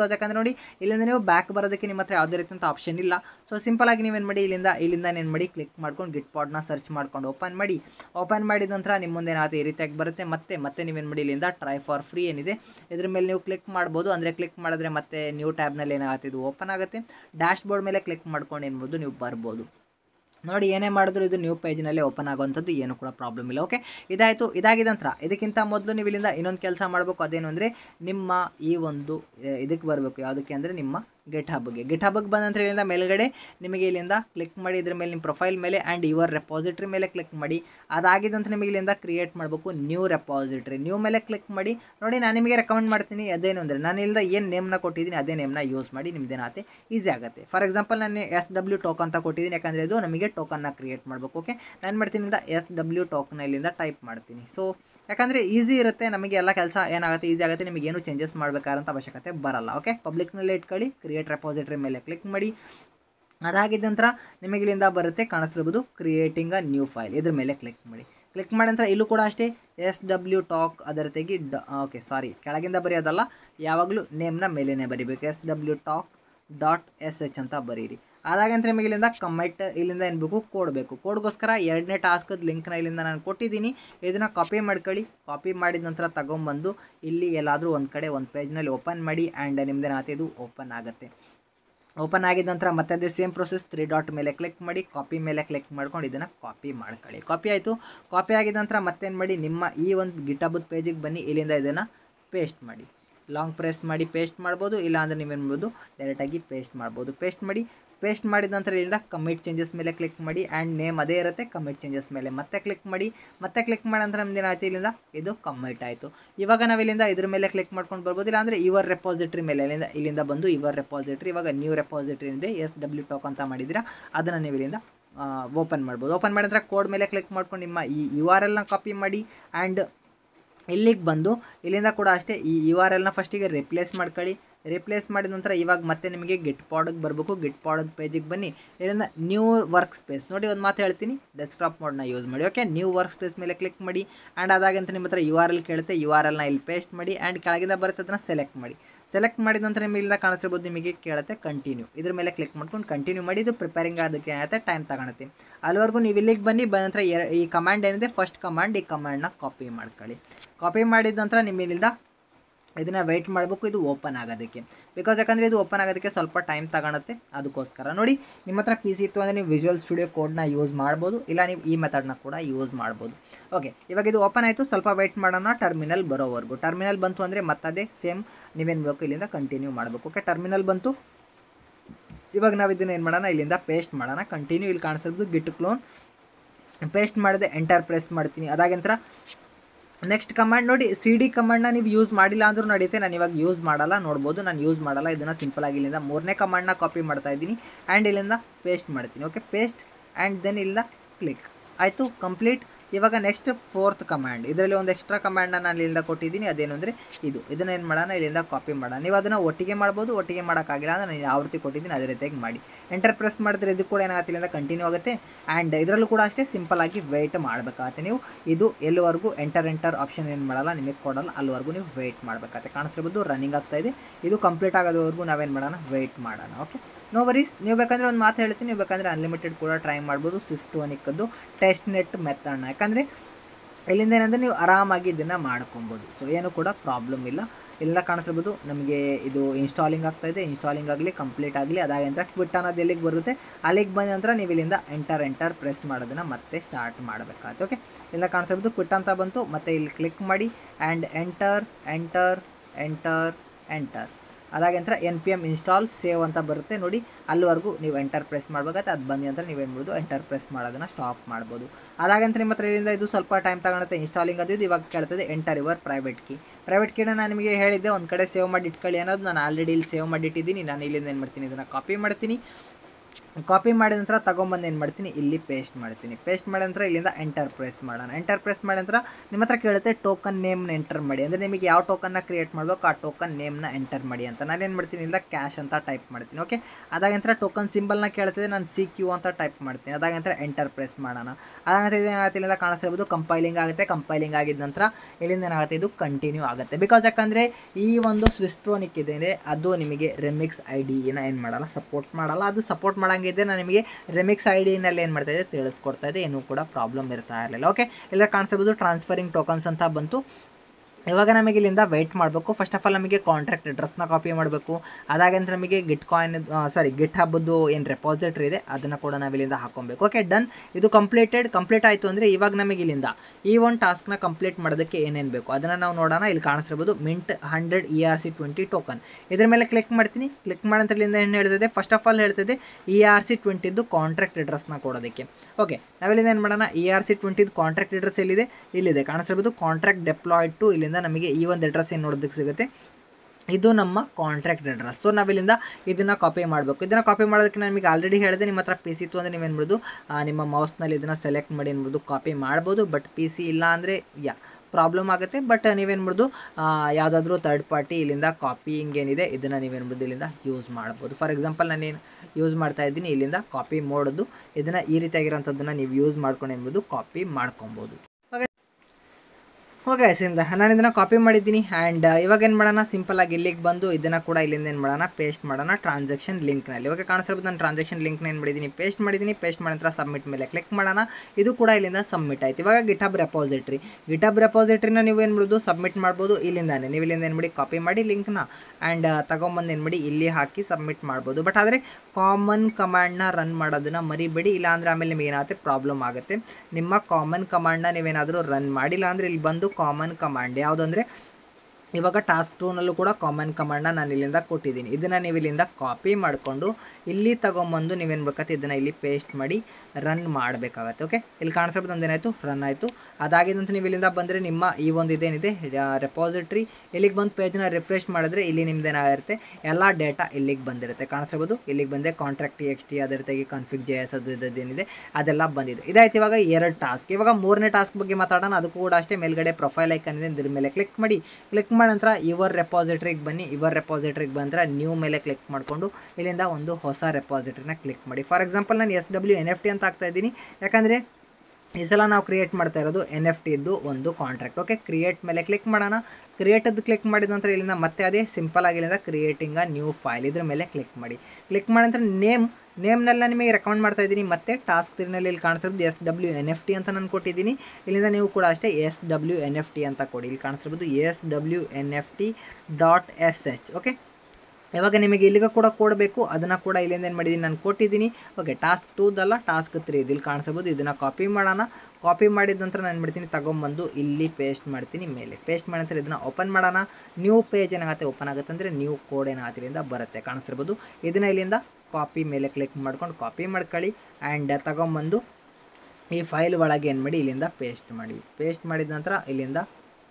ಬಿಕಾಸ್ ಯಾಕಂದ್ರೆ ನೋಡಿ ಇಲ್ಲಿಂದ ನೀವು ಬ್ಯಾಕ್ ಬರೋದಕ್ಕೆ ನಿಮ್ಮ ಹತ್ರ ಯಾವುದೇ ರೀತಿಯಂಥ ಆಪ್ಷನ್ ಇಲ್ಲ ಸೊ ಸಿಂಪಲ್ ಆಗಿ ನೀವೇನು ಮಾಡಿ ಇಲ್ಲಿಂದ ಇಲ್ಲಿಂದ ಏನು ಮಾಡಿ ಕ್ಲಿಕ್ ಮಾಡ್ಕೊಂಡು ಗಿಟ್ ಪಾಡ್ನ ಸರ್ಚ್ ಮಾಡ್ಕೊಂಡು ಓಪನ್ ಮಾಡಿ ಓಪನ್ ಮಾಡಿದ ನಂತರ ನಿಮ್ಮ ಮುಂದೆ ಏನಾಗುತ್ತೆ ಈ ರೀತಿಯಾಗಿ ಬರುತ್ತೆ ಮತ್ತೆ ಮತ್ತೆ ನೀವೇನು ಮಾಡಿ ಇಲ್ಲಿಂದ ಟ್ರೈ ಫಾರ್ ಫ್ರೀ ಏನಿದೆ ಇದ್ರ ಮೇಲೆ ನೀವು ಕ್ಲಿಕ್ ಮಾಡ್ಬೋದು ಅಂದರೆ ಕ್ಲಿಕ್ ಮಾಡಿದ್ರೆ ಮತ್ತೆ ನ್ಯೂ ಟ್ಯಾಬ್ನಲ್ಲಿ ಏನಾಗುತ್ತೆ ಇದು ಓಪನ್ ಆಗುತ್ತೆ ಡ್ಯಾಶ್ ಬೋರ್ಡ್ ಮೇಲೆ ಕ್ಲಿಕ್ ಮಾಡ್ಕೊಂಡು ಏನ್ಬೋದು ನೀವು ಬರ್ಬೋದು ನೋಡಿ ಏನೇ ಮಾಡಿದ್ರು ಇದು ನ್ಯೂ ಪೇಜ್ನಲ್ಲಿ ಓಪನ್ ಆಗುವಂಥದ್ದು ಏನು ಕೂಡ ಪ್ರಾಬ್ಲಮ್ ಇಲ್ಲ ಓಕೆ ಇದಾಯಿತು ಇದಾಗಿದ ನಂತರ ಇದಕ್ಕಿಂತ ಮೊದಲು ನೀವು ಇಲ್ಲಿಂದ ಇನ್ನೊಂದು ಕೆಲಸ ಮಾಡಬೇಕು ಅದೇನು ಅಂದರೆ ನಿಮ್ಮ ಈ ಒಂದು ಇದಕ್ಕೆ ಬರಬೇಕು ಯಾವುದಕ್ಕೆ ಅಂದರೆ ನಿಮ್ಮ ಗೆಟ್ ಹಬ್ಗೆ ಗೆಟ್ ಹಬ್ಗೆ ಬಂದ ನಂತರ ಇಲ್ಲಿಂದ ಮೇಲ್ಗಡೆ ನಿಮಗೆ ಇಲ್ಲಿಂದ ಕ್ಲಿಕ್ ಮಾಡಿ ಇದ್ರ ಮೇಲೆ ನಿಮ್ಮ ಪ್ರೊಫೈಲ್ ಮೇಲೆ ಆ್ಯಂಡ್ ಯುವರ್ ರೆಪಾಸಿಟ್ರಿ ಮೇಲೆ ಕ್ಲಿಕ್ ಮಾಡಿ ಅದಾಗಿದ್ದಂತ ನಿಮಗೆ ಇಲ್ಲಿಂದ ಕ್ರಿಯೇಟ್ ಮಾಡಬೇಕು ನ್ಯೂ ರೆಪಾಸಿಟ್ರಿ ನ್ಯೂ ಮೇಲೆ ಕ್ಲಿಕ್ ಮಾಡಿ ನೋಡಿ ನಾನು ನಿಮಗೆ ರೆಕಮೆಂಡ್ ಮಾಡ್ತೀನಿ ಅದೇನು ಅಂದರೆ ನಾನು ಇಲ್ಲಿಂದ ಏನು ನೇಮ್ನ ಕೊಟ್ಟಿದ್ದೀನಿ ಅದೇ ನೇಮ್ನ ಯೂಸ್ ಮಾಡಿ ನಿಮ್ದೇನಾಗುತ್ತೆ ಈಸಿ ಆಗುತ್ತೆ ಫಾರ್ ಎಕ್ಸಾಂಪಲ್ ನಾನು ಎಸ್ ಡಬ್ಲ್ಯೂ ಟೋಕ್ ಅಂತ ಕೊಟ್ಟಿದ್ದೀನಿ ಯಾಕಂದರೆ ಇದು ನಮಗೆ ಟೋಕನ್ನ ಕ್ರಿಯೇಟ್ ಮಾಡಬೇಕು ಓಕೆ ನಾನು ಮಾಡ್ತೀನಿ ಇಂದ ಎಸ್ ಡಬ್ಲ್ಯೂ ಟೋಕನ್ನ ಇಲ್ಲಿಂದ ಟೈಪ್ ಮಾಡ್ತೀನಿ ಸೊ ಯಾಕಂದರೆ ಈಸಿ ಇರುತ್ತೆ ನಮಗೆ ಎಲ್ಲ ಕೆಲಸ ಏನಾಗುತ್ತೆ ಈಸಿ ಆಗುತ್ತೆ ನಿಮಗೆ ಏನು ಚೇಂಜಸ್ ಮಾಡಬೇಕಾದಂಥ ಅವಶ್ಯಕತೆ ಬರಲ್ಲ ಓಕೆ ಪಬ್ಲಿಕ್ನಲ್ಲಿ ಇಟ್ಕೊಳ್ಳಿ ಕ್ರಿಯೇಟ್ ರೆಪಾಸಿಟ್ರಿ ಮೇಲೆ ಕ್ಲಿಕ್ ಮಾಡಿ ಅದಾಗಿದ್ದ ನಂತರ ನಿಮಗೆ ಇಲ್ಲಿಂದ ಬರುತ್ತೆ ಕಾಣಿಸ್ತಿರ್ಬೋದು ಕ್ರಿಯೇಟಿಂಗ್ ಅ ನ್ಯೂ ಫೈಲ್ ಇದ್ರ ಮೇಲೆ ಕ್ಲಿಕ್ ಮಾಡಿ ಕ್ಲಿಕ್ ಮಾಡಿದ ನಂತರ ಇಲ್ಲೂ ಕೂಡ ಅಷ್ಟೇ ಎಸ್ ಡಬ್ಲ್ಯೂ ಟಾಕ್ ಅದರ ತೆಗಿ ಡ ಓಕೆ ಸಾರಿ ಕೆಳಗಿಂದ ಬರೆಯೋದಲ್ಲ ಯಾವಾಗಲೂ ನೇಮ್ನ ಮೇಲೇ ಬರಿಬೇಕು S W talk dot S H ಅಂತ ಬರೀರಿ ಅದಾಗಂತ ನಿಮಗೆ ಇಲ್ಲಿಂದ ಕಮೆಂಟ್ ಇಲ್ಲಿಂದ ಏನು ಬೇಕು ಕೋಡ್ ಬೇಕು ಕೋಡ್ಗೋಸ್ಕರ ಎರಡನೇ ಟಾಸ್ಕದ ಲಿಂಕ್ನ ಇಲ್ಲಿಂದ ನಾನು ಕೊಟ್ಟಿದ್ದೀನಿ ಇದನ್ನು ಕಾಪಿ ಮಾಡ್ಕೊಳ್ಳಿ ಕಾಪಿ ಮಾಡಿದ ನಂತರ ತಗೊಂಬಂದು ಇಲ್ಲಿ ಎಲ್ಲಾದರೂ ಒಂದು ಕಡೆ ಒಂದು ಪೇಜ್ನಲ್ಲಿ ಓಪನ್ ಮಾಡಿ ಆ್ಯಂಡ್ ನಿಮ್ದೇನಾಗುತ್ತೆ ಇದು ಓಪನ್ ಆಗುತ್ತೆ ಓಪನ್ ಆಗಿದ ನಂತರ ಮತ್ತೆ ಅದೇ ಸೇಮ್ ಪ್ರೊಸೆಸ್ ತ್ರೀ ಡಾಟ್ ಮೇಲೆ ಕ್ಲಿಕ್ ಮಾಡಿ ಕಾಪಿ ಮೇಲೆ ಕ್ಲಿಕ್ ಮಾಡ್ಕೊಂಡು ಇದನ್ನು ಕಾಪಿ ಮಾಡ್ಕೊಳ್ಳಿ ಕಾಪಿ ಆಯಿತು ಕಾಪಿ ಆಗಿದ ನಂತರ ಮತ್ತೇನು ಮಾಡಿ ನಿಮ್ಮ ಈ ಒಂದು ಗಿಟಬದ್ ಪೇಜಿಗೆ ಬನ್ನಿ ಇಲ್ಲಿಂದ ಇದನ್ನು ಪೇಸ್ಟ್ ಮಾಡಿ ಲಾಂಗ್ ಪ್ರೆಸ್ ಮಾಡಿ ಪೇಸ್ಟ್ ಮಾಡ್ಬೋದು ಇಲ್ಲ ಅಂದರೆ ನೀವೇನು ಮಾಡ್ಬೋದು ಡೈರೆಕ್ಟಾಗಿ ಪೇಸ್ಟ್ ಮಾಡ್ಬೋದು ಪೇಸ್ಟ್ ಮಾಡಿ ಪೇಸ್ಟ್ ಮಾಡಿದ ನಂತರ ಇಲ್ಲಿಂದ ಕಮಿಟ್ ಚೇಂಜಸ್ ಮೇಲೆ ಕ್ಲಿಕ್ ಮಾಡಿ ಆ್ಯಂಡ್ ನೇಮ್ ಅದೇ ಇರುತ್ತೆ ಕಮಿಟ್ ಚೇಂಜಸ್ ಮೇಲೆ ಮತ್ತೆ ಕ್ಲಿಕ್ ಮಾಡಿ ಮತ್ತೆ ಕ್ಲಿಕ್ ಮಾಡಿ ನಂತರ ನಮ್ದು ಏನಾಯ್ತು ಇಲ್ಲಿಂದ ಇದು ಕಮಿಟ್ ಆಯಿತು ಇವಾಗ ನಾವು ಇಲ್ಲಿಂದ ಇದ್ರ ಮೇಲೆ ಕ್ಲಿಕ್ ಮಾಡ್ಕೊಂಡು ಬರ್ಬೋದು ಇಲ್ಲ ಅಂದರೆ ಇವರ್ ರೆಪಾಸಿಟ್ರಿ ಮೇಲೆ ಇಲ್ಲಿಂದ ಇಲ್ಲಿಂದ ಬಂದು ಇವರ್ ರೆಪಾಸಿಟ್ರಿ ಇವಾಗ ನ್ಯೂ ರೆಪಾಸಿಟ್ರಿ ಇದೆ ಎಸ್ ಡಬ್ಲ್ಯೂ ಟಾಕ್ ಅಂತ ಮಾಡಿದ್ದೀರಾ ಅದನ್ನು ನೀವು ಇಲ್ಲಿಂದ ಓಪನ್ ಮಾಡ್ಬೋದು ಓಪನ್ ಮಾಡಿದ್ರೆ ಕೋಡ್ ಮೇಲೆ ಕ್ಲಿಕ್ ಮಾಡ್ಕೊಂಡು ನಿಮ್ಮ ಈ ಯು ಆರ್ ಎಲ್ನ ಕಾಪಿ ಮಾಡಿ ಆ್ಯಂಡ್ ಇಲ್ಲಿಗೆ ಬಂದು ಇಲ್ಲಿಂದ ಕೂಡ ಅಷ್ಟೇ ಈ ಯು ಆರ್ ಎಲ್ನ ಫಸ್ಟಿಗೆ ರಿಪ್ಲೇಸ್ ಮಾಡ್ಕೊಳ್ಳಿ ರಿಪ್ಲೇಸ್ ಮಾಡಿದ ನಂತರ ಇವಾಗ ಮತ್ತೆ ನಿಮಗೆ ಗಿಟ್ ಪಾಡಿಗೆ ಬರಬೇಕು ಗಿಟ್ ಪಾಡದ ಪೇಜಿಗೆ ಬನ್ನಿ ಇಲ್ಲಿಂದ ನ್ಯೂ ವರ್ಕ್ ಸ್ಪೇಸ್ ನೋಡಿ ಒಂದು ಮಾತು ಹೇಳ್ತೀನಿ ಡೆಸ್ಕ್ಟಾಪ್ ಮೋಡ್ನ ಯೂಸ್ ಮಾಡಿ ಓಕೆ ನ್ಯೂ ವರ್ಕ್ ಸ್ಪೇಸ್ ಮೇಲೆ ಕ್ಲಿಕ್ ಮಾಡಿ ಆ್ಯಂಡ್ ಅದಾಗಂತ ನಿಮ್ಮ ಹತ್ರ ಯು ಆರ್ ಎಲ್ ಕೇಳುತ್ತೆ ಯು ಆರ್ ಎಲ್ನ ಇಲ್ಲಿ ಪೇಸ್ಟ್ ಮಾಡಿ ಆ್ಯಂಡ್ ಕೆಳಗಿಂದ ಬರುತ್ತೆ ಅದನ್ನು ಸೆಲೆಕ್ಟ್ ಮಾಡಿ ಸೆಲೆಕ್ಟ್ ಮಾಡಿದ ನಂತರ ನಿಮಗೆ ಇಲ್ಲಿಂದ ಕಾಣಿಸಿರ್ಬೋದು ನಿಮಗೆ ಕೇಳುತ್ತೆ ಕಂಟಿನ್ಯೂ ಇದ್ರ ಮೇಲೆ ಕ್ಲಿಕ್ ಮಾಡ್ಕೊಂಡು ಕಂಟಿನ್ಯೂ ಮಾಡಿ ಇದು ಪ್ರಿಪೇರಿಂಗ್ ಆಗೋದಕ್ಕೆ ಏನಾಗುತ್ತೆ ಟೈಮ್ ತಗೊಳುತ್ತೆ ಅಲ್ಲಿವರೆಗೂ ನೀವು ಇಲ್ಲಿಗೆ ಬನ್ನಿ ಬಂದ ನಂತರ ಎರ ಈ ಕಮಾಂಡ್ ಏನಿದೆ ಫಸ್ಟ್ ಕಮಾಂಡ್ ಈ ಕಮಾಂಡ್ನ ಕಾಪಿ ಮಾಡ್ಕೊಳ್ಳಿ ಕಾಪಿ ಮಾಡಿದ ನಂತರ ನಿಮ್ಮ ಇಲ್ಲಿಂದ ಇದನ್ನು ವೆಯ್ಟ್ ಮಾಡಬೇಕು ಇದು ಓಪನ್ ಆಗೋದಕ್ಕೆ ಬಿಕಾಸ್ ಯಾಕಂದರೆ ಇದು ಓಪನ್ ಆಗೋದಕ್ಕೆ ಸ್ವಲ್ಪ ಟೈಮ್ ತಗೊಳುತ್ತೆ ಅದಕ್ಕೋಸ್ಕರ ನೋಡಿ ನಿಮ್ಮ ಹತ್ರ ಪಿ ಸಿ ಇತ್ತು ಅಂದರೆ ನೀವು ವಿಜುವಲ್ ಸ್ಟುಡಿಯೋ ಕೋಡ್ನ ಯೂಸ್ ಮಾಡ್ಬೋದು ಇಲ್ಲ ನೀವು ಈ ಮೆಥಡ್ನ ಕೂಡ ಯೂಸ್ ಮಾಡ್ಬೋದು ಓಕೆ ಇವಾಗ ಇದು ಓಪನ್ ಆಯಿತು ಸ್ವಲ್ಪ ವೆಯ್ಟ್ ಮಾಡೋಣ ಟರ್ಮಿನಲ್ ಬರೋವರೆಗೂ ಟರ್ಮಿನಲ್ ಬಂತು ಅಂದರೆ ಮತ್ತದೇ ಸೇಮ್ ನೀವೇನು ಬೇಕು ಇಲ್ಲಿಂದ ಕಂಟಿನ್ಯೂ ಮಾಡಬೇಕು ಓಕೆ ಟರ್ಮಿನಲ್ ಬಂತು ಇವಾಗ ನಾವು ಇದನ್ನ ಏನು ಮಾಡೋಣ ಇಲ್ಲಿಂದ ಪೇಸ್ಟ್ ಮಾಡೋಣ ಕಂಟಿನ್ಯೂ ಇಲ್ಲಿ ಕಾಣಿಸ್ತಿರ್ಬೋದು ಗಿಟ್ ಕ್ಲೋನ್ ಪೇಸ್ಟ್ ಮಾಡಿದೆ ಎಂಟರ್ ಪ್ರೆಸ್ ಮಾಡ್ತೀನಿ ಅದಾಗಂತರ ನೆಕ್ಸ್ಟ್ ಕಮಾಂಡ್ ನೋಡಿ ಸಿ ಡಿ ಕಮಾಂಡ್ನ ನೀವು ಯೂಸ್ ಮಾಡಿಲ್ಲ ಅಂದ್ರೂ ನಡೆಯುತ್ತೆ ನಾನು ಇವಾಗ ಯೂಸ್ ಮಾಡಲ್ಲ ನೋಡ್ಬೋದು ನಾನು ಯೂಸ್ ಮಾಡಲ್ಲ ಇದನ್ನು ಸಿಂಪಲ್ ಆಗಿ ಇಲ್ಲಿಂದ ಮೂರನೇ ಕಮಾಂಡ್ನ ಕಾಪಿ ಮಾಡ್ತಾ ಇದ್ದೀನಿ ಆ್ಯಂಡ್ ಇಲ್ಲಿಂದ ಪೇಸ್ಟ್ ಮಾಡ್ತೀನಿ ಓಕೆ ಪೇಸ್ಟ್ ಆ್ಯಂಡ್ ದೆನ್ ಇಲ್ಲಿಂದ ಕ್ಲಿಕ್ ಆಯಿತು ಕಂಪ್ಲೀಟ್ ಇವಾಗ ನೆಕ್ಸ್ಟ್ ಫೋರ್ತ್ ಕಮಾಂಡ್ ಇದರಲ್ಲಿ ಒಂದು ಎಕ್ಸ್ಟ್ರಾ ಕಮಾಂಡ್ನ ನಾನು ಇಲ್ಲಿಂದ ಕೊಟ್ಟಿದ್ದೀನಿ ಅದೇನು ಅಂದರೆ ಇದು ಇದನ್ನ ಏನು ಮಾಡೋಣ ಇಲ್ಲಿಂದ ಕಾಪಿ ಮಾಡೋಣ ನೀವು ಅದನ್ನು ಒಟ್ಟಿಗೆ ಮಾಡ್ಬೋದು ಒಟ್ಟಿಗೆ ಮಾಡೋಕ್ಕಾಗಿಲ್ಲ ಅಂದರೆ ನಾನು ಯಾವ ರೀತಿ ಕೊಟ್ಟಿದ್ದೀನಿ ಅದೇ ರೀತಿಯಾಗಿ ಮಾಡಿ ಎಂಟರ್ ಪ್ರೆಸ್ ಮಾಡಿದ್ರೆ ಇದು ಕೂಡ ಏನಾಗುತ್ತೆ ಇಲ್ಲಿಂದ ಕಂಟಿನ್ಯೂ ಆಗುತ್ತೆ ಆ್ಯಂಡ್ ಇದರಲ್ಲೂ ಕೂಡ ಅಷ್ಟೇ ಸಿಂಪಲ್ ಆಗಿ ವೆಯ್ಟ್ ಮಾಡಬೇಕಾಗತ್ತೆ ನೀವು ಇದು ಎಲ್ಲಿವರೆಗೂ ಎಂಟರ್ ಎಂಟರ್ ಆಪ್ಷನ್ ಏನು ಮಾಡಲ್ಲ ನಿಮಗೆ ಕೊಡಲ್ಲ ಅಲ್ಲಿವರೆಗೂ ನೀವು ವೆಯ್ಟ್ ಮಾಡಬೇಕಾಗತ್ತೆ ಕಾಣಿಸ್ತಿರ್ಬೋದು ರನ್ನಿಂಗ್ ಆಗ್ತಾ ಇದೆ ಇದು ಕಂಪ್ಲೀಟ್ ಆಗೋದವರೆಗೂ ನಾವೇನು ಮಾಡೋಣ ವೆಯ್ಟ್ ಮಾಡೋಣ ಓಕೆ ನೋ ವರೀಸ್ ನೀವು ಬೇಕಂದರೆ ಒಂದು ಮಾತು ಹೇಳ್ತೀನಿ ನೀವು ಬೇಕಂದರೆ ಅನ್ಲಿಮಿಟೆಡ್ ಕೂಡ ಟ್ರೈ ಮಾಡ್ಬೋದು ಸಿಸ್ಟೋನಿಕ್ಕದ್ದು ಟೆಸ್ಟ್ ನೆಟ್ ಮೆಥಡ್ನ ಯಾಕಂದರೆ ಇಲ್ಲಿಂದ ಏನಂದರೆ ನೀವು ಆರಾಮಾಗಿ ಇದನ್ನು ಮಾಡ್ಕೊಬೋದು ಸೊ ಏನು ಕೂಡ ಪ್ರಾಬ್ಲಮ್ ಇಲ್ಲ ಇಲ್ಲಿಂದ ಕಾಣಿಸಿರ್ಬೋದು ನಮಗೆ ಇದು ಇನ್ಸ್ಟಾಲಿಂಗ್ ಆಗ್ತಾ ಇದೆ ಇನ್ಸ್ಟಾಲಿಂಗ್ ಆಗಲಿ ಕಂಪ್ಲೀಟ್ ಆಗಲಿ ಅದಾದ ನಂತರ ಕ್ವಿಟ್ ಅನ್ನೋದು ಎಲ್ಲಿಗೆ ಬರುತ್ತೆ ಅಲ್ಲಿಗೆ ಬಂದ ನಂತರ ನೀವು ಇಲ್ಲಿಂದ ಎಂಟರ್ ಎಂಟರ್ ಪ್ರೆಸ್ ಮಾಡೋದನ್ನು ಮತ್ತೆ ಸ್ಟಾರ್ಟ್ ಮಾಡಬೇಕಾಗುತ್ತೆ ಓಕೆ ಇಲ್ಲ ಕಾಣಿಸಿರ್ಬೋದು ಕ್ವಿಟ್ ಅಂತ ಬಂತು ಮತ್ತೆ ಇಲ್ಲಿ ಕ್ಲಿಕ್ ಮಾಡಿ and enter enter enter enter ಅದಾಗಂತರ N P M install save ಅಂತ ಬರುತ್ತೆ ನೋಡಿ ಅಲ್ಲಿವರೆಗೂ ನೀವು ಎಂಟರ್ ಪ್ರೆಸ್ ಮಾಡ್ಬೇಕಾಗುತ್ತೆ ಅದು ಬಂದ ನಂತರ ನೀವೇನು ಮಾಡ್ಬೋದು ಎಂಟರ್ ಪ್ರೆಸ್ ಮಾಡೋದನ್ನು ಸ್ಟಾಪ್ ಮಾಡ್ಬೋದು ಅದಾಗಂತ ನಿಮ್ಮ ಹತ್ರ ಇಲ್ಲಿಂದ ಇದು ಸ್ವಲ್ಪ ಟೈಮ್ ತಗೊಳುತ್ತೆ ಇನ್ಸ್ಟಾಲಿಂಗ್ ಅದು ಇದು ಇವಾಗ ಕೇಳ್ತದೆ enter your private key private ಕೀನ ನಾನು ನಿಮಗೆ ಹೇಳಿದ್ದೆ ಒಂದು ಕಡೆ ಸೇವ್ ಮಾಡಿ ಇಟ್ಕೊಳ್ಳಿ ಅನ್ನೋದು ನಾನು ಆಲ್ರೆಡಿ ಇಲ್ಲಿ ಸೇವ್ ಮಾಡಿ ಇಟ್ಟಿದ್ದೀನಿ ನಾನು ಇಲ್ಲಿಂದ ಏನು ಮಾಡ್ತೀನಿ ಇದನ್ನು ಕಾಪಿ ಮಾಡ್ತೀನಿ ಕಾಪಿ ಮಾಡಿದ ನಂತರ ತೊಗೊಂಬಂದು ಏನು ಮಾಡ್ತೀನಿ ಇಲ್ಲಿ ಪೇಸ್ಟ್ ಮಾಡ್ತೀನಿ ಪೇಸ್ಟ್ ಮಾಡಿದ ನಂತರ ಇಲ್ಲಿಂದ ಎಂಟರ್ ಪ್ರೆಸ್ ಮಾಡೋಣ ಎಂಟರ್ ಪ್ರೆಸ್ ಮಾಡಿದ ನಂತರ ನಿಮ್ಮ ಹತ್ರ ಕೇಳುತ್ತೆ ಟೋಕನ್ ನೇಮ್ನ ಎಂಟರ್ ಮಾಡಿ ಅಂದರೆ ನಿಮಗೆ ಯಾವ ಟೋಕನ್ನ ಕ್ರಿಯೇಟ್ ಮಾಡಬೇಕು ಆ ಟೋಕನ್ ನೇಮ್ನ ಎಂಟರ್ ಮಾಡಿ ಅಂತ ನಾನು ಏನು ಮಾಡ್ತೀನಿ ಇಲ್ಲಿಂದ ಕ್ಯಾಶ್ ಅಂತ ಟೈಪ್ ಮಾಡ್ತೀನಿ ಓಕೆ ಅದಾದ ನಂತರ ಟೋಕನ್ ಸಿಂಬಲ್ನ ಕೇಳ್ತಿದೆ ನಾನು ಸಿ ಕ್ಯೂ ಅಂತ ಟೈಪ್ ಮಾಡ್ತೀನಿ ಅದಾದ ನಂತರ ಎಂಟರ್ ಪ್ರೆಸ್ ಮಾಡೋಣ ಅದಾದ ನಂತರ ಇದೇನಾಗುತ್ತೆ ಇಲ್ಲಿಂದ ಕಾಣಿಸ್ತಿರ್ಬೋದು ಕಂಪೈಲಿಂಗ್ ಆಗುತ್ತೆ ಕಂಪೈಲಿಂಗ್ ಆಗಿದ ನಂತರ ಇಲ್ಲಿಂದ ಏನಾಗುತ್ತೆ ಇದು ಕಂಟಿನ್ಯೂ ಆಗುತ್ತೆ ಬಿಕಾಸ್ ಯಾಕಂದರೆ ಈ ಒಂದು ಸ್ವಿಸ್ಟ್ರೋನಿಕ್ ಇದೆ ಅದು ನಿಮಗೆ ರೆಮಿಕ್ಸ್ ಐ ಡಿನ ಏನು ಮಾಡಲ್ಲ ಸಪೋರ್ಟ್ ಮಾಡಲ್ಲ ಅದು ಸಪೋರ್ಟ್ ಮಾಡಂಗಿದ್ರೆ ನಾನು ನಿಮಗೆ ರೆಮಿಕ್ಸ್ ಐ ಡಿನಲ್ಲಿ ಏನು ಮಾಡ್ತಾ ಇದೆ ತಿಳಿಸ್ಕೊಡ್ತಾ ಇದೆ ಏನೂ ಕೂಡ ಪ್ರಾಬ್ಲಮ್ ಇರ್ತಾ ಇರಲಿಲ್ಲ ಓಕೆ ಇಲ್ಲ ಕಾಣಿಸ್ಬೋದು ಟ್ರಾನ್ಸ್ಫರಿಂಗ್ ಟೋಕನ್ಸ್ ಅಂತ ಬಂತು ಇವಾಗ ನಮಗೆ ಇಲ್ಲಿಂದ ವೆಯ್ಟ್ ಮಾಡಬೇಕು ಫಸ್ಟ್ ಆಫ್ ಆಲ್ ನಮಗೆ ಕಾಂಟ್ರಾಕ್ಟ್ ಅಡ್ರೆಸ್ನ ಕಾಪಿ ಮಾಡಬೇಕು ಅದಾಗಂತ ನಮಗೆ ಗಿಟ್ ಕಾಯಿನ್ ಸಾರಿ ಗಿಟ್ ಹಬ್ಬದ್ದು ಏನು ರೆಪಾಸಿಟ್ರಿ ಇದೆ ಅದನ್ನು ಕೂಡ ನಾವು ಇಲ್ಲಿಂದ ಹಾಕೊಬೇಕು ಓಕೆ ಡನ್ ಇದು ಕಂಪ್ಲೀಟೆಡ್ ಕಂಪ್ಲೀಟ್ ಆಯಿತು ಅಂದರೆ ಇವಾಗ ನಮಗೆ ಇಲ್ಲಿಂದ ಈ ಒಂದು ಟಾಸ್ಕ್ನ ಕಂಪ್ಲೀಟ್ ಮಾಡೋದಕ್ಕೆ ಏನೇನು ಬೇಕು ಅದನ್ನು ನಾವು ನೋಡೋಣ ಇಲ್ಲಿ ಕಾಣಿಸ್ತಿರ್ಬೋದು mint hundred E R C twenty token ಇದ್ರ ಮೇಲೆ ಕ್ಲಿಕ್ ಮಾಡ್ತೀನಿ ಕ್ಲಿಕ್ ಮಾಡೋಂಥ ಇಲ್ಲಿಂದ ಏನು ಹೇಳ್ತಿದೆ ಫಸ್ಟ್ ಆಫ್ ಆಲ್ ಹೇಳ್ತಿದೆ ಇ ಆರ್ ಸಿ ಟ್ವೆಂಟಿದ್ದು ಕಾಂಟ್ರಾಕ್ಟ್ ಅಡ್ರೆಸ್ನ ಕೊಡೋದಕ್ಕೆ ಓಕೆ ನಾವಿಲ್ಲಿಂದ ಏನು ಮಾಡೋಣ ಇ ಆರ್ ಸಿ ಟ್ವೆಂಟಿದು ಕಾಂಟ್ರಾಕ್ಟ್ ಅಡ್ರೆಸ್ ಎಲ್ಲಿದೆ ಇಲ್ಲಿದೆ ಕಾಣಿಸ್ತಿರ್ಬೋದು ಕಾಂಟ್ರಾಕ್ಟ್ ಡೆಪ್ಲಾಯ್ಡ್ ಟು ಇಲ್ಲಿಂದ ನಮಗೆ ಈ ಒಂದು ಅಡ್ರೆಸ್ ಏನು ನೋಡೋದಕ್ಕೆ ಸಿಗುತ್ತೆ ಇದು ನಮ್ಮ ಕಾಂಟ್ರಾಕ್ಟ್ ಅಡ್ರೆಸ್ ಸೊ ನಾವಿಲ್ಲಿಂದ ಇದನ್ನು ಕಾಪಿ ಮಾಡಬೇಕು ಇದನ್ನು ಕಾಪಿ ಮಾಡೋದಕ್ಕೆ ನಾನು ನಿಮಗೆ ಆಲ್ರೆಡಿ ಹೇಳಿದೆ ನಿಮ್ಮ ಹತ್ರ ಪಿ ಸಿ ಇತ್ತು ಅಂದರೆ ನೀವೇನು ಮಾಡ್ಬೋದು ಆ, ನಿಮ್ಮ ಮೌಸ್ನಲ್ಲಿ ಇದನ್ನು ಸೆಲೆಕ್ಟ್ ಮಾಡಿ ಏನ್ಬೋದು ಕಾಪಿ ಮಾಡ್ಬೋದು ಬಟ್ ಪಿ ಸಿ ಇಲ್ಲ ಅಂದರೆ ಯಾ ಪ್ರಾಬ್ಲಮ್ ಆಗುತ್ತೆ ಬಟ್ ನೀವೇನು ಮಾಡ್ಬೋದು ಯಾವುದಾದ್ರೂ ತರ್ಡ್ ಪಾರ್ಟಿ ಇಲ್ಲಿಂದ ಕಾಪಿಂಗ್ ಏನಿದೆ ಇದನ್ನು ನೀವೇನು ಮಾಡ್ಬೋದು ಇಲ್ಲಿಂದ ಯೂಸ್ ಮಾಡ್ಬೋದು ಫಾರ್ ಎಕ್ಸಾಂಪಲ್ ನಾನೇನು ಯೂಸ್ ಮಾಡ್ತಾ ಇದ್ದೀನಿ ಇಲ್ಲಿಂದ ಕಾಪಿ ಮಾಡೋದು ಇದನ್ನು ಈ ರೀತಿಯಾಗಿರೋಂಥದ್ದನ್ನು ನೀವು ಯೂಸ್ ಮಾಡ್ಕೊಂಡು ಏನ್ಬೋದು ಕಾಪಿ ಮಾಡ್ಕೊಬೋದು ಓಕೆ ಸಿಂದ ನಾನು ಇದನ್ನು ಕಾಪಿ ಮಾಡಿದ್ದೀನಿ ಆ್ಯಂಡ್ ಇವಾಗ ಏನು ಮಾಡೋಣ ಸಿಂಪಲ್ ಆಗಿ ಇಲ್ಲಿಗೆ ಬಂದು ಇದನ್ನು ಕೂಡ ಇಲ್ಲಿಂದ ಏನು ಮಾಡೋಣ ಪೇಸ್ಟ್ ಮಾಡೋಣ ಟ್ರಾನ್ಸಾಕ್ಷನ್ ಲಿಂಕ್ನಲ್ಲಿ ಇವಾಗ ಕಾಣಿಸ್ತಿರ್ಬೋದು ನಾನು ಟ್ರಾನ್ಸಾಕ್ಷನ್ ಲಿಂಕ್ನ ಏನು ಮಾಡಿದ್ದೀನಿ ಪೇಸ್ಟ್ ಮಾಡಿದ್ದೀನಿ ಪೇಸ್ಟ್ ಮಾಡಿದ ನಂತರ ಸಬ್ಮಿಟ್ ಮೇಲೆ ಕ್ಲಿಕ್ ಮಾಡೋಣ ಇದು ಕೂಡ ಇಲ್ಲಿಂದ ಸಬ್ಮಿಟ್ ಆಯ್ತು ಇವಾಗ ಗಿಟಬ್ ರೆಪಾಸಿಟ್ರಿ ಗಿಟಬ್ ರೆಪಾಸಿಟ್ರಿನ ನೀವು ಏನು ಮಾಡ್ಬೋದು ಸಬ್ಮಿಟ್ ಮಾಡ್ಬೋದು ಇಲ್ಲಿಂದಾನೆ ನೀವು ಇಲ್ಲಿಂದ ಏನು ಮಾಡಿ ಕಾಪಿ ಮಾಡಿ ಲಿಂಕ್ನ ಆ್ಯಂಡ್ ತಗೊಂಬಂದು ಏನು ಮಾಡಿ ಇಲ್ಲಿ ಹಾಕಿ ಸಬ್ಮಿಟ್ ಮಾಡ್ಬೋದು ಬಟ್ ಆದರೆ ಕಾಮನ್ ಕಮಾಂಡ್ನ ರನ್ ಮಾಡೋದನ್ನ ಮರಿಬೇಡಿ ಇಲ್ಲಾಂದರೆ ಆಮೇಲೆ ನಿಮಗೆ ಏನಾಗುತ್ತೆ ಪ್ರಾಬ್ಲಮ್ ಆಗುತ್ತೆ ನಿಮ್ಮ ಕಾಮನ್ ಕಮಾಂಡ್ನ ನೀವೇನಾದರೂ ರನ್ ಮಾಡಿಲ್ಲ ಅಂದರೆ ಇಲ್ಲಿ ಬಂದು ಕಾಮನ್ ಕಮಾಂಡ್ ಯಾವುದಂದರೆ ಇವಾಗ ಟಾಸ್ಕ್ ಟೂನಲ್ಲೂ ಕೂಡ ಕಾಮನ್ ಕಮಾಂಡ್ನ ನಾನು ಇಲ್ಲಿಂದ ಕೊಟ್ಟಿದ್ದೀನಿ ಇದನ್ನು ನೀವು ಇಲ್ಲಿಂದ ಕಾಪಿ ಮಾಡಿಕೊಂಡು ಇಲ್ಲಿ ತಗೊಂಬಂದು ನೀವೇನು ಬೇಕತ್ತೆ ಇದನ್ನು ಇಲ್ಲಿ ಪೇಸ್ಟ್ ಮಾಡಿ ರನ್ ಮಾಡಬೇಕಾಗತ್ತೆ ಓಕೆ ಇಲ್ಲಿ ಕಾಣಿಸ್ಬೋದು ಒಂದೇನಾಯಿತು ರನ್ ಆಯಿತು ಅದಾಗಿದ್ದಂತ ನೀವು ಇಲ್ಲಿಂದ ಬಂದರೆ ನಿಮ್ಮ ಈ ಒಂದು ಇದೇನಿದೆ ರೆಪಾಸಿಟ್ರಿ ಇಲ್ಲಿಗೆ ಬಂದು ಪೇಜ್ನ ರಿಫ್ರೆಶ್ ಮಾಡಿದ್ರೆ ಇಲ್ಲಿ ನಿಮ್ದು ಏನಾಗಿರುತ್ತೆ ಎಲ್ಲ ಡೇಟಾ ಇಲ್ಲಿಗೆ ಬಂದಿರುತ್ತೆ ಕಾಣಿಸ್ಬೋದು ಇಲ್ಲಿಗೆ ಬಂದೆ ಕಾಂಟ್ರಾಕ್ಟ್ ಎಕ್ಸ್ ಟಿ ಅದೇ ರೀತಿಯಾಗಿ ಕಾನ್ಫಿಗ್ ಜೆ ಎಸ್ ಅದು ಇದೇನಿದೆ ಅದೆಲ್ಲ ಬಂದಿದೆ ಇದಾಯ್ತು ಇವಾಗ ಎರಡು ಟಾಸ್ಕ್ ಇವಾಗ ಮೂರನೇ ಟಾಸ್ಕ್ ಬಗ್ಗೆ ಮಾತಾಡೋಣ ಅದಕ್ಕೂ ಕೂಡ ಅಷ್ಟೇ ಮೇಲ್ಗಡೆ ಪ್ರೊಫೈಲ್ ಐಕನ್ ಇದೆ ಇದ್ರ ಮೇಲೆ ಕ್ಲಿಕ್ ಮಾಡಿ ಕ್ಲಿಕ್ ಮಾಡಿದ ನಂತರ ಇವರ್ ರೆಪಾಸಿಟ್ರಿಗೆ ಬನ್ನಿ ಇವರ್ ರೆಪಾಸಿಟ್ರಿಗೆ ಬಂದರೆ ನ್ಯೂ ಮೇಲೆ ಕ್ಲಿಕ್ ಮಾಡಿಕೊಂಡು ಇಲ್ಲಿಂದ ಒಂದು ಹೊಸ ರೆಪಾಸಿಟ್ರಿನ ಕ್ಲಿಕ್ ಮಾಡಿ ಫಾರ್ ಎಕ್ಸಾಂಪಲ್ ನಾನು S W N F T ಅಂತ ಹಾಕ್ತಾ ಇದ್ದೀನಿ ಯಾಕಂದರೆ ಈ ಸಲ ನಾವು ಕ್ರಿಯೇಟ್ ಮಾಡ್ತಾ ಇರೋದು ಎನ್ ಎಫ್ ಟಿ ಇದ್ದು ಒಂದು ಕಾಂಟ್ರಾಕ್ಟ್ ಓಕೆ ಕ್ರಿಯೇಟ್ ಮೇಲೆ ಕ್ಲಿಕ್ ಮಾಡೋಣ ಕ್ರಿಯೇಟದ್ದು ಕ್ಲಿಕ್ ಮಾಡಿದ ನಂತರ ಇಲ್ಲಿಂದ ಮತ್ತೆ ಅದೇ ಸಿಂಪಲ್ ಆಗಿ ಇಲ್ಲಿಂದ ಕ್ರಿಯೇಟಿಂಗ್ ಅ ನ್ಯೂ ಫೈಲ್ ಇದ್ರ ಮೇಲೆ ಕ್ಲಿಕ್ ಮಾಡಿ ಕ್ಲಿಕ್ ಮಾಡಿದ ನಂತರ ನೇಮ್ ನೇಮ್ನೆಲ್ಲ ನಿಮಗೆ ರೆಕಮೆಂಡ್ ಮಾಡ್ತಾ ಇದ್ದೀನಿ ಮತ್ತೆ ಟಾಸ್ಕ್ ತ್ರೀನಲ್ಲಿ ಇಲ್ಲಿ ಕಾಣಿಸಿರೋದು S W N F T ಅಂತ ನಾನು ಕೊಟ್ಟಿದ್ದೀನಿ ಇಲ್ಲಿಂದ ನೀವು ಕೂಡ ಅಷ್ಟೇ S W N F T ಅಂತ ಕೊಡಿ ಇಲ್ಲಿ ಕಾಣಿಸಿರ್ಬೋದು S W N F T dot S H okay ಇವಾಗ ನಿಮಗೆ ಇಲ್ಲಿಗೆ ಕೂಡ ಕೊಡಬೇಕು ಅದನ್ನು ಕೂಡ ಇಲ್ಲಿಂದ ಏನು ಮಾಡಿದ್ದೀನಿ ನಾನು ಕೊಟ್ಟಿದ್ದೀನಿ ಓಕೆ ಟಾಸ್ಕ್ ಟೂದಲ್ಲ ಟಾಸ್ಕ್ ತ್ರೀ ಇಲ್ಲಿ ಕಾಣಿಸ್ಬೋದು ಇದನ್ನು ಕಾಪಿ ಮಾಡೋಣ ಕಾಪಿ ಮಾಡಿದ ನಂತರ ನಾನು ಮಾಡ್ತೀನಿ ತಗೊಂಬಂದು ಇಲ್ಲಿ ಪೇಸ್ಟ್ ಮಾಡ್ತೀನಿ ಮೇಲೆ ಪೇಸ್ಟ್ ಮಾಡಿದ ನಂತರ ಇದನ್ನು ಓಪನ್ ಮಾಡೋಣ ನ್ಯೂ ಪೇಜ್ ಏನಾಗುತ್ತೆ ಓಪನ್ ಆಗುತ್ತೆ ಅಂದರೆ ನ್ಯೂ ಕೋಡ್ ಏನಾಗುತ್ತೆ ಇಲ್ಲಿಂದ ಬರುತ್ತೆ ಕಾಣಿಸ್ತಿರ್ಬೋದು ಇದನ್ನು ಇಲ್ಲಿಂದ ಕಾಪಿ ಮೇಲೆ ಕ್ಲಿಕ್ ಮಾಡ್ಕೊಂಡು ಕಾಪಿ ಮಾಡ್ಕೊಳ್ಳಿ ಆ್ಯಂಡ್ ತಗೊಂಬಂದು ಈ ಫೈಲ್ ಒಳಗೆ ಏನು ಮಾಡಿ ಇಲ್ಲಿಂದ ಪೇಸ್ಟ್ ಮಾಡಿ ಪೇಸ್ಟ್ ಮಾಡಿದ ನಂತರ ಇಲ್ಲಿಂದ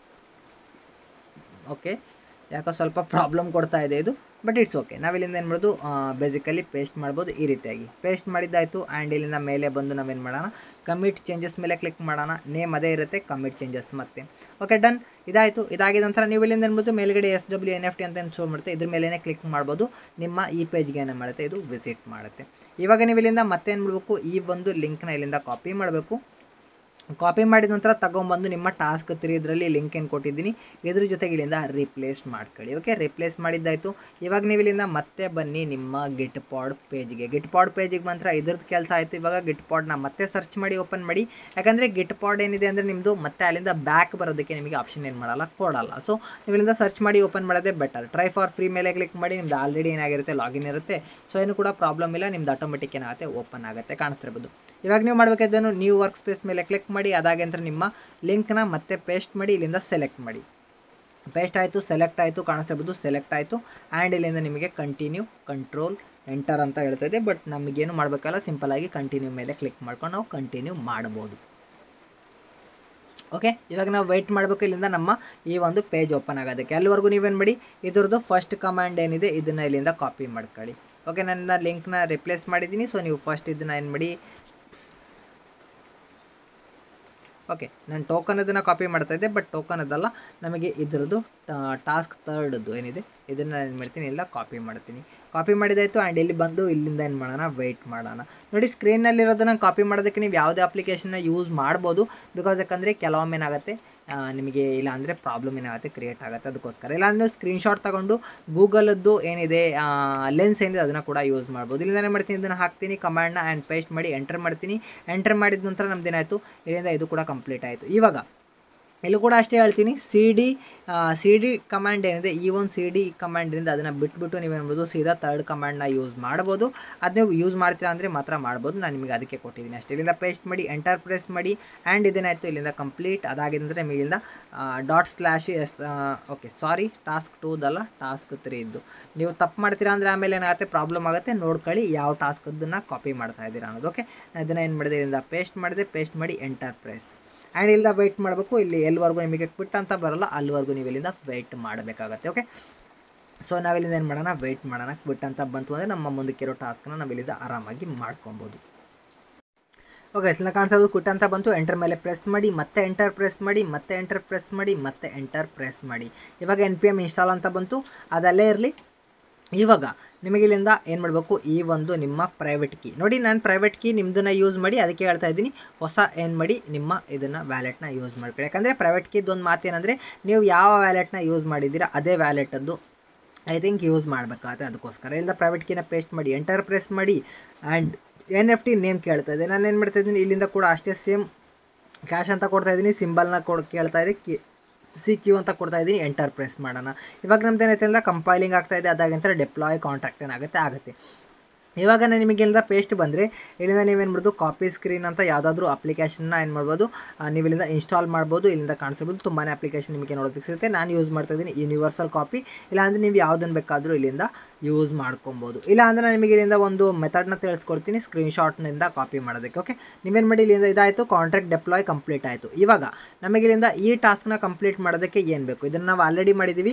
ಓಕೆ ಯಾಕೋ ಸ್ವಲ್ಪ ಪ್ರಾಬ್ಲಮ್ ಕೊಡ್ತಾ ಇದೆ ಇದು ಬಟ್ ಇಟ್ಸ್ ಓಕೆ ನಾವಿಲ್ಲಿಂದ ಏನು ಮಾಡೋದು ಬೇಸಿಕಲಿ ಪೇಸ್ಟ್ ಮಾಡ್ಬೋದು ಈ ರೀತಿಯಾಗಿ ಪೇಸ್ಟ್ ಮಾಡಿದ್ದಾಯಿತು ಆ್ಯಂಡ್ ಇಲ್ಲಿಂದ ಮೇಲೆ ಬಂದು ನಾವೇನು ಮಾಡೋಣ ಕಮಿಟ್ ಚೇಂಜಸ್ ಮೇಲೆ ಕ್ಲಿಕ್ ಮಾಡೋಣ ನೇಮ್ ಅದೇ ಇರುತ್ತೆ ಕಮಿಟ್ ಚೇಂಜಸ್ ಮತ್ತೆ ಓಕೆ ಡನ್ ಇದಾಯಿತು ಇದಾಗಿದ ನಂತರ ನೀವು ಇಲ್ಲಿಂದ ಏನ್ಬೋದು ಮೇಲ್ಗಡೆ S W N F T ಅಂತ ಶೋ ಮಾಡುತ್ತೆ ಇದ್ರ ಮೇಲೆ ಕ್ಲಿಕ್ ಮಾಡ್ಬೋದು ನಿಮ್ಮ ಈ ಪೇಜ್ಗೆ ಏನು ಮಾಡುತ್ತೆ ಇದು ವಿಸಿಟ್ ಮಾಡುತ್ತೆ ಇವಾಗ ನೀವು ಇಲ್ಲಿಂದ ಮತ್ತೆ ಏನು ಮಾಡಬೇಕು ಈ ಒಂದು ಲಿಂಕ್ನ ಇಲ್ಲಿಂದ ಕಾಪಿ ಮಾಡಬೇಕು ಕಾಪಿ ಮಾಡಿದ ನಂತರ ತಗೊಂಬಂದು ನಿಮ್ಮ ಟಾಸ್ಕ್ ತ್ರೀ ಇದರಲ್ಲಿ ಲಿಂಕ್ ಏನು ಕೊಟ್ಟಿದ್ದೀನಿ ಇದ್ರ ಜೊತೆಗೆ ಇಲ್ಲಿಂದ ರಿಪ್ಲೇಸ್ ಮಾಡ್ಕೊಳ್ಳಿ ಓಕೆ ರಿಪ್ಲೇಸ್ ಮಾಡಿದ್ದಾಯಿತು ಇವಾಗ ನೀವು ಇಲ್ಲಿಂದ ಮತ್ತೆ ಬನ್ನಿ ನಿಮ್ಮ ಗಿಟ್ ಪಾಡ್ ಪೇಜ್ಗೆ ಗಿಟ್ ಪಾಡ್ ಪೇಜಿಗೆ ಬಂದ್ರೆ ಇದ್ರದ್ದು ಕೆಲಸ ಆಯಿತು ಇವಾಗ ಗಿಟ್ ಪಾಡ್ನ ಮತ್ತೆ ಸರ್ಚ್ ಮಾಡಿ ಓಪನ್ ಮಾಡಿ ಯಾಕಂದರೆ ಗಿಟ್ ಪಾಡ್ ಏನಿದೆ ಅಂದರೆ ನಿಮ್ಮದು ಮತ್ತೆ ಅಲ್ಲಿಂದ ಬ್ಯಾಕ್ ಬರೋದಕ್ಕೆ ನಿಮಗೆ ಆಪ್ಷನ್ ಏನು ಮಾಡಲ್ಲ ಕೊಡಲ್ಲ ಸೊ ನೀವು ಇಲ್ಲಿಂದ ಸರ್ಚ್ ಮಾಡಿ ಓಪನ್ ಮಾಡೋದೇ ಬೆಟರ್ ಟ್ರೈ ಫಾರ್ ಫ್ರೀ ಮೇಲೆ ಕ್ಲಿಕ್ ಮಾಡಿ ನಿಮ್ದು ಆಲ್ರೆಡಿ ಏನಾಗಿರುತ್ತೆ ಲಾಗಿನ್ ಇರುತ್ತೆ ಸೊ ಏನು ಕೂಡ ಪ್ರಾಬ್ಲಮ್ ಇಲ್ಲ ನಿಮ್ದು ಆಟೋಮೆಟಿಕ್ ಏನಾಗುತ್ತೆ ಓಪನ್ ಆಗುತ್ತೆ ಕಾಣಿಸ್ತಿರ್ಬೋದು ಇವಾಗ ನೀವು ಮಾಡಬೇಕಾದನ್ನು ನ್ಯೂ ವರ್ಕ್ ಸ್ಪೇಸ್ ಮೇಲೆ ಕ್ಲಿಕ್ ಮಾಡಿ ಅದಾಗೆ ನಂತರ ನಿಮ್ಮ ಲಿಂಕ್ನ ಮತ್ತೆ ಪೇಸ್ಟ್ ಮಾಡಿ ಇಲ್ಲಿಂದ ಸೆಲೆಕ್ಟ್ ಮಾಡಿ ಪೇಸ್ಟ್ ಆಯಿತು ಸೆಲೆಕ್ಟ್ ಆಯಿತು ಕಾಣಿಸ್ತಿರ್ಬೋದು ಸೆಲೆಕ್ಟ್ ಆಯಿತು ಆ್ಯಂಡ್ ಇಲ್ಲಿಂದ ನಿಮಗೆ ಕಂಟಿನ್ಯೂ ಕಂಟ್ರೋಲ್ ಎಂಟರ್ ಅಂತ ಹೇಳ್ತಾ ಇದೆ ಬಟ್ ನಮಗೇನು ಮಾಡಬೇಕಲ್ಲ ಸಿಂಪಲಾಗಿ ಕಂಟಿನ್ಯೂ ಮೇಲೆ ಕ್ಲಿಕ್ ಮಾಡ್ಕೊಂಡು ನಾವು ಕಂಟಿನ್ಯೂ ಮಾಡ್ಬೋದು ಓಕೆ ಇವಾಗ ನಾವು ವೆಯ್ಟ್ ಮಾಡಬೇಕು ಇಲ್ಲಿಂದ ನಮ್ಮ ಈ ಒಂದು ಪೇಜ್ ಓಪನ್ ಆಗೋದಕ್ಕೆ ಅಲ್ಲಿವರೆಗೂ ನೀವೇನು ಮಾಡಿ ಇದ್ರದ್ದು ಫಸ್ಟ್ ಕಮಾಂಡ್ ಏನಿದೆ ಇದನ್ನು ಇಲ್ಲಿಂದ ಕಾಪಿ ಮಾಡ್ಕೊಳ್ಳಿ ಓಕೆ ನನ್ನ ಲಿಂಕ್ನ ರಿಪ್ಲೇಸ್ ಮಾಡಿದ್ದೀನಿ ಸೊ ನೀವು ಫಸ್ಟ್ ಇದನ್ನು ಏನು ಮಾಡಿ ಓಕೆ ನಾನು ಟೋಕನ್ ಅದನ್ನು ಕಾಪಿ ಮಾಡ್ತಾ ಇದ್ದೆ ಬಟ್ ಟೋಕನ್ ಅದಲ್ಲ ನಮಗೆ ಇದರದ್ದು ಟಾಸ್ಕ್ ತರ್ಡದ್ದು ಏನಿದೆ ಇದನ್ನು ಏನು ಮಾಡ್ತೀನಿ ಎಲ್ಲ ಕಾಪಿ ಮಾಡ್ತೀನಿ ಕಾಪಿ ಮಾಡಿದಾಯಿತು ಆ್ಯಂಡ್ ಇಲ್ಲಿ ಬಂದು ಇಲ್ಲಿಂದ ಏನು ಮಾಡೋಣ ವೆಯ್ಟ್ ಮಾಡೋಣ ನೋಡಿ ಸ್ಕ್ರೀನಲ್ಲಿರೋದನ್ನು ಕಾಪಿ ಮಾಡೋದಕ್ಕೆ ನೀವು ಯಾವುದೇ ಅಪ್ಲಿಕೇಶನ್ನ ಯೂಸ್ ಮಾಡ್ಬೋದು ಬಿಕಾಸ್ ಯಾಕಂದರೆ ಕೆಲವೊಮ್ಮೆ ಏನಾಗುತ್ತೆ ಆ, ನಿಮಗೆ ಇಲ್ಲ ಅಂದರೆ ಪ್ರಾಬ್ಲಮ್ ಏನಾಗುತ್ತೆ ಕ್ರಿಯೇಟ್ ಆಗುತ್ತೆ ಅದಕ್ಕೋಸ್ಕರ ಇಲ್ಲಾಂದರೆ ಸ್ಕ್ರೀನ್ಶಾಟ್ ತಗೊಂಡು ಗೂಗಲದ್ದು ಏನಿದೆ ಲೆನ್ಸ್ ಏನಿದೆ ಅದನ್ನು ಕೂಡ ಯೂಸ್ ಮಾಡ್ಬೋದು ಇಲ್ಲಿಂದ ಏನು ಮಾಡ್ತೀನಿ ಇದನ್ನು ಹಾಕ್ತೀನಿ ಕಮಾಂಡ್ನ ಆ್ಯಂಡ್ ಪೇಸ್ಟ್ ಮಾಡಿ ಎಂಟರ್ ಮಾಡ್ತೀನಿ ಎಂಟರ್ ಮಾಡಿದ ನಂತರ ನಮ್ದು ಏನಾಯಿತು ಇಲ್ಲಿಂದ ಇದು ಕೂಡ ಕಂಪ್ಲೀಟ್ ಆಯಿತು ಇವಾಗ ಇಲ್ಲೂ ಕೂಡ ಅಷ್ಟೇ ಹೇಳ್ತೀನಿ C D C D command ಏನಿದೆ ಈ ಒಂದು ಸಿ ಡಿ ಕಮಾಂಡ್ರಿಂದ ಅದನ್ನು ಬಿಟ್ಬಿಟ್ಟು ನೀವೇನ್ಬೋದು ಸೀದಾ ತರ್ಡ್ ಕಮಾಂಡ್ನ ಯೂಸ್ ಮಾಡ್ಬೋದು ಅದು ನೀವು ಯೂಸ್ ಮಾಡ್ತೀರಾ ಅಂದರೆ ಮಾತ್ರ ಮಾಡ್ಬೋದು ನಾನು ನಿಮಗೆ ಅದಕ್ಕೆ ಕೊಟ್ಟಿದ್ದೀನಿ ಅಷ್ಟೇ ಇಲ್ಲಿಂದ ಪೇಸ್ಟ್ ಮಾಡಿ ಎಂಟರ್ ಪ್ರೆಸ್ ಮಾಡಿ ಆ್ಯಂಡ್ ಇದೇನಾಯಿತು ಇಲ್ಲಿಂದ ಕಂಪ್ಲೀಟ್ ಅದಾಗಿದೆ ಅಂದರೆ ನಿಮಗೆ ಇಲ್ಲಿಂದ dot slash S okay sorry task ಟೂದಲ್ಲ ಟಾಸ್ಕ್ ತ್ರೀ ಇದ್ದು ನೀವು ತಪ್ಪು ಮಾಡ್ತೀರಾ ಅಂದರೆ ಆಮೇಲೆ ಏನಾಗುತ್ತೆ ಪ್ರಾಬ್ಲಮ್ ಆಗುತ್ತೆ ನೋಡ್ಕೊಳ್ಳಿ ಯಾವ ಟಾಸ್ಕದ್ದನ್ನು ಕಾಪಿ ಮಾಡ್ತಾ ಇದ್ದೀರಾ ಅನ್ನೋದು ಓಕೆ ಅದನ್ನು ಏನು ಮಾಡಿದೆ ಇಲ್ಲಿಂದ ಪೇಸ್ಟ್ ಮಾಡಿದೆ ಪೇಸ್ಟ್ ಮಾಡಿ ಎಂಟರ್ ಪ್ರೆಸ್ ಆ್ಯಂಡ್ ಇಲ್ಲಿಂದ ವೆಯ್ಟ್ ಮಾಡಬೇಕು ಇಲ್ಲಿ ಎಲ್ಲಿವರೆಗೂ ನಿಮಗೆ ಕ್ವಿಟ್ ಅಂತ ಬರಲ್ಲ ಅಲ್ಲಿವರೆಗೂ ನೀವು ಇಲ್ಲಿಂದ ವೆಯ್ಟ್ ಮಾಡಬೇಕಾಗತ್ತೆ ಓಕೆ ಸೊ ನಾವಿಲ್ಲಿಂದ ಏನು ಮಾಡೋಣ ವೆಯ್ಟ್ ಮಾಡೋಣ ಕ್ವಿಟ್ ಅಂತ ಬಂತು ಅಂದರೆ ನಮ್ಮ ಮುಂದಕ್ಕಿರೋ ಟಾಸ್ಕ್ನ ನಾವು ಇಲ್ಲಿಂದ ಆರಾಮಾಗಿ ಮಾಡ್ಕೊಬೋದು ಓಕೆ ಇಲ್ಲಿಂದ ಕಾಣಿಸೋದು ಕ್ವಿಟ್ ಅಂತ ಬಂತು ಎಂಟರ್ ಮೇಲೆ ಪ್ರೆಸ್ ಮಾಡಿ ಮತ್ತೆ ಎಂಟರ್ ಪ್ರೆಸ್ ಮಾಡಿ ಮತ್ತೆ ಎಂಟರ್ ಪ್ರೆಸ್ ಮಾಡಿ ಮತ್ತೆ ಎಂಟರ್ ಪ್ರೆಸ್ ಮಾಡಿ ಇವಾಗ ಎನ್ ಪಿ ಎಮ್ ಇನ್ಸ್ಟಾಲ್ ಅಂತ ಬಂತು ಅದಲ್ಲೇ ಇರಲಿ ಇವಾಗ ನಿಮಗೆ ಇಲ್ಲಿಂದ ಏನು ಮಾಡಬೇಕು ಈ ಒಂದು ನಿಮ್ಮ ಪ್ರೈವೇಟ್ ಕೀ ನೋಡಿ ನಾನು ಪ್ರೈವೇಟ್ ಕೀ ನಿಮ್ಮದನ್ನು ಯೂಸ್ ಮಾಡಿ ಅದಕ್ಕೆ ಹೇಳ್ತಾ ಇದ್ದೀನಿ ಹೊಸ ಏನು ಮಾಡಿ ನಿಮ್ಮ ಇದನ್ನು ವ್ಯಾಲೆಟ್ನ ಯೂಸ್ ಮಾಡ್ಕೊಳ್ಳಿ ಯಾಕಂದರೆ ಪ್ರೈವೇಟ್ ಕೀದು ಒಂದು ಮಾತೇನೆಂದರೆ ನೀವು ಯಾವ ವ್ಯಾಲೆಟ್ನ ಯೂಸ್ ಮಾಡಿದ್ದೀರಾ ಅದೇ ವ್ಯಾಲೆಟದ್ದು ಐ ಥಿಂಕ್ ಯೂಸ್ ಮಾಡಬೇಕಾಗತ್ತೆ ಅದಕ್ಕೋಸ್ಕರ ಇಲ್ಲಿಂದ ಪ್ರೈವೇಟ್ ಕೀನ ಪೇಸ್ಟ್ ಮಾಡಿ ಎಂಟರ್ ಪ್ರೆಸ್ ಮಾಡಿ and N F T name ಕೇಳ್ತಾ ಇದೆ ನಾನು ಏನು ಮಾಡ್ತಾ ಇದ್ದೀನಿ ಇಲ್ಲಿಂದ ಕೂಡ ಅಷ್ಟೇ ಸೇಮ್ ಕ್ಯಾಶ್ ಅಂತ ಕೊಡ್ತಾ ಇದ್ದೀನಿ ಸಿಂಬಲ್ನ ಕೊಡ್ ಕೇಳ್ತಾ ಇದೆ ಕಿ ಸಿ ಕ್ಯೂ ಅಂತ ಕೊಡ್ತಾ ಇದ್ದೀನಿ ಎಂಟರ್ ಪ್ರೆಸ್ ಮಾಡೋಣ ಇವಾಗ ನಮ್ದು ಏನೈತೆ ಅಂದ್ರೆ ಕಂಪೈಲಿಂಗ್ ಆಗ್ತಾ ಇದೆ ಅದಾಗಂತರ ಡೆಪ್ಲಾಯ್ ಕಾಂಟ್ರಾಕ್ಟ್ ಏನಾಗುತ್ತೆ ಆಗುತ್ತೆ ಇವಾಗ ನಾನು ನಿಮಗೆ ಇಲ್ಲಿಂದ ಪೇಸ್ಟ್ ಬಂದರೆ ಇಲ್ಲಿಂದ ನೀವೇನು ಮಾಡ್ಬೋದು ಕಾಪಿ ಸ್ಕ್ರೀನ್ ಅಂತ ಯಾವುದಾದ್ರೂ ಅಪ್ಲಿಕೇಶನ್ನ ಏನು ಮಾಡ್ಬೋದು ಆ, ನೀವು ಇಲ್ಲಿಂದ ಇನ್ಸ್ಟಾಲ್ ಮಾಡ್ಬೋದು ಇಲ್ಲಿಂದ ಕಾಣಿಸ್ಬೋದು ತುಂಬಾ ಅಪ್ಲಿಕೇಶನ್ ನಿಮಗೆ ನೋಡೋದಕ್ಕೆ ಸಿಗುತ್ತೆ ನಾನು ಯೂಸ್ ಮಾಡ್ತಾ ಇದ್ದೀನಿ ಯೂನಿವರ್ಸಲ್ ಕಾಪಿ ಇಲ್ಲಾಂದರೆ ನೀವು ಯಾವುದನ್ನು ಬೇಕಾದರೂ ಇಲ್ಲಿಂದ ಯೂಸ್ ಮಾಡ್ಕೊಬೋದು ಇಲ್ಲ ಅಂದರೆ ನಾನು ನಿಮಗೆ ಇಲ್ಲಿಂದ ಒಂದು ಮೆಥಡ್ನ ತಿಳಿಸ್ಕೊಡ್ತೀನಿ ಸ್ಕ್ರೀನ್ಶಾಟ್ನಿಂದ ಕಾಪಿ ಮಾಡೋದಕ್ಕೆ ಓಕೆ ನೀವೇನು ಮಾಡಿ ಇಲ್ಲಿಂದ ಇದಾಯಿತು ಕಾಂಟ್ರಾಕ್ಟ್ ಡೆಪ್ಲಾಯ್ ಕಂಪ್ಲೀಟ್ ಆಯಿತು ಇವಾಗ ನಮಗೆ ಇಲ್ಲಿಂದ ಈ ಟಾಸ್ಕ್ನ ಕಂಪ್ಲೀಟ್ ಮಾಡೋದಕ್ಕೆ ಏನು ಬೇಕು ಇದನ್ನು ನಾವು ಆಲ್ರೆಡಿ ಮಾಡಿದ್ದೀವಿ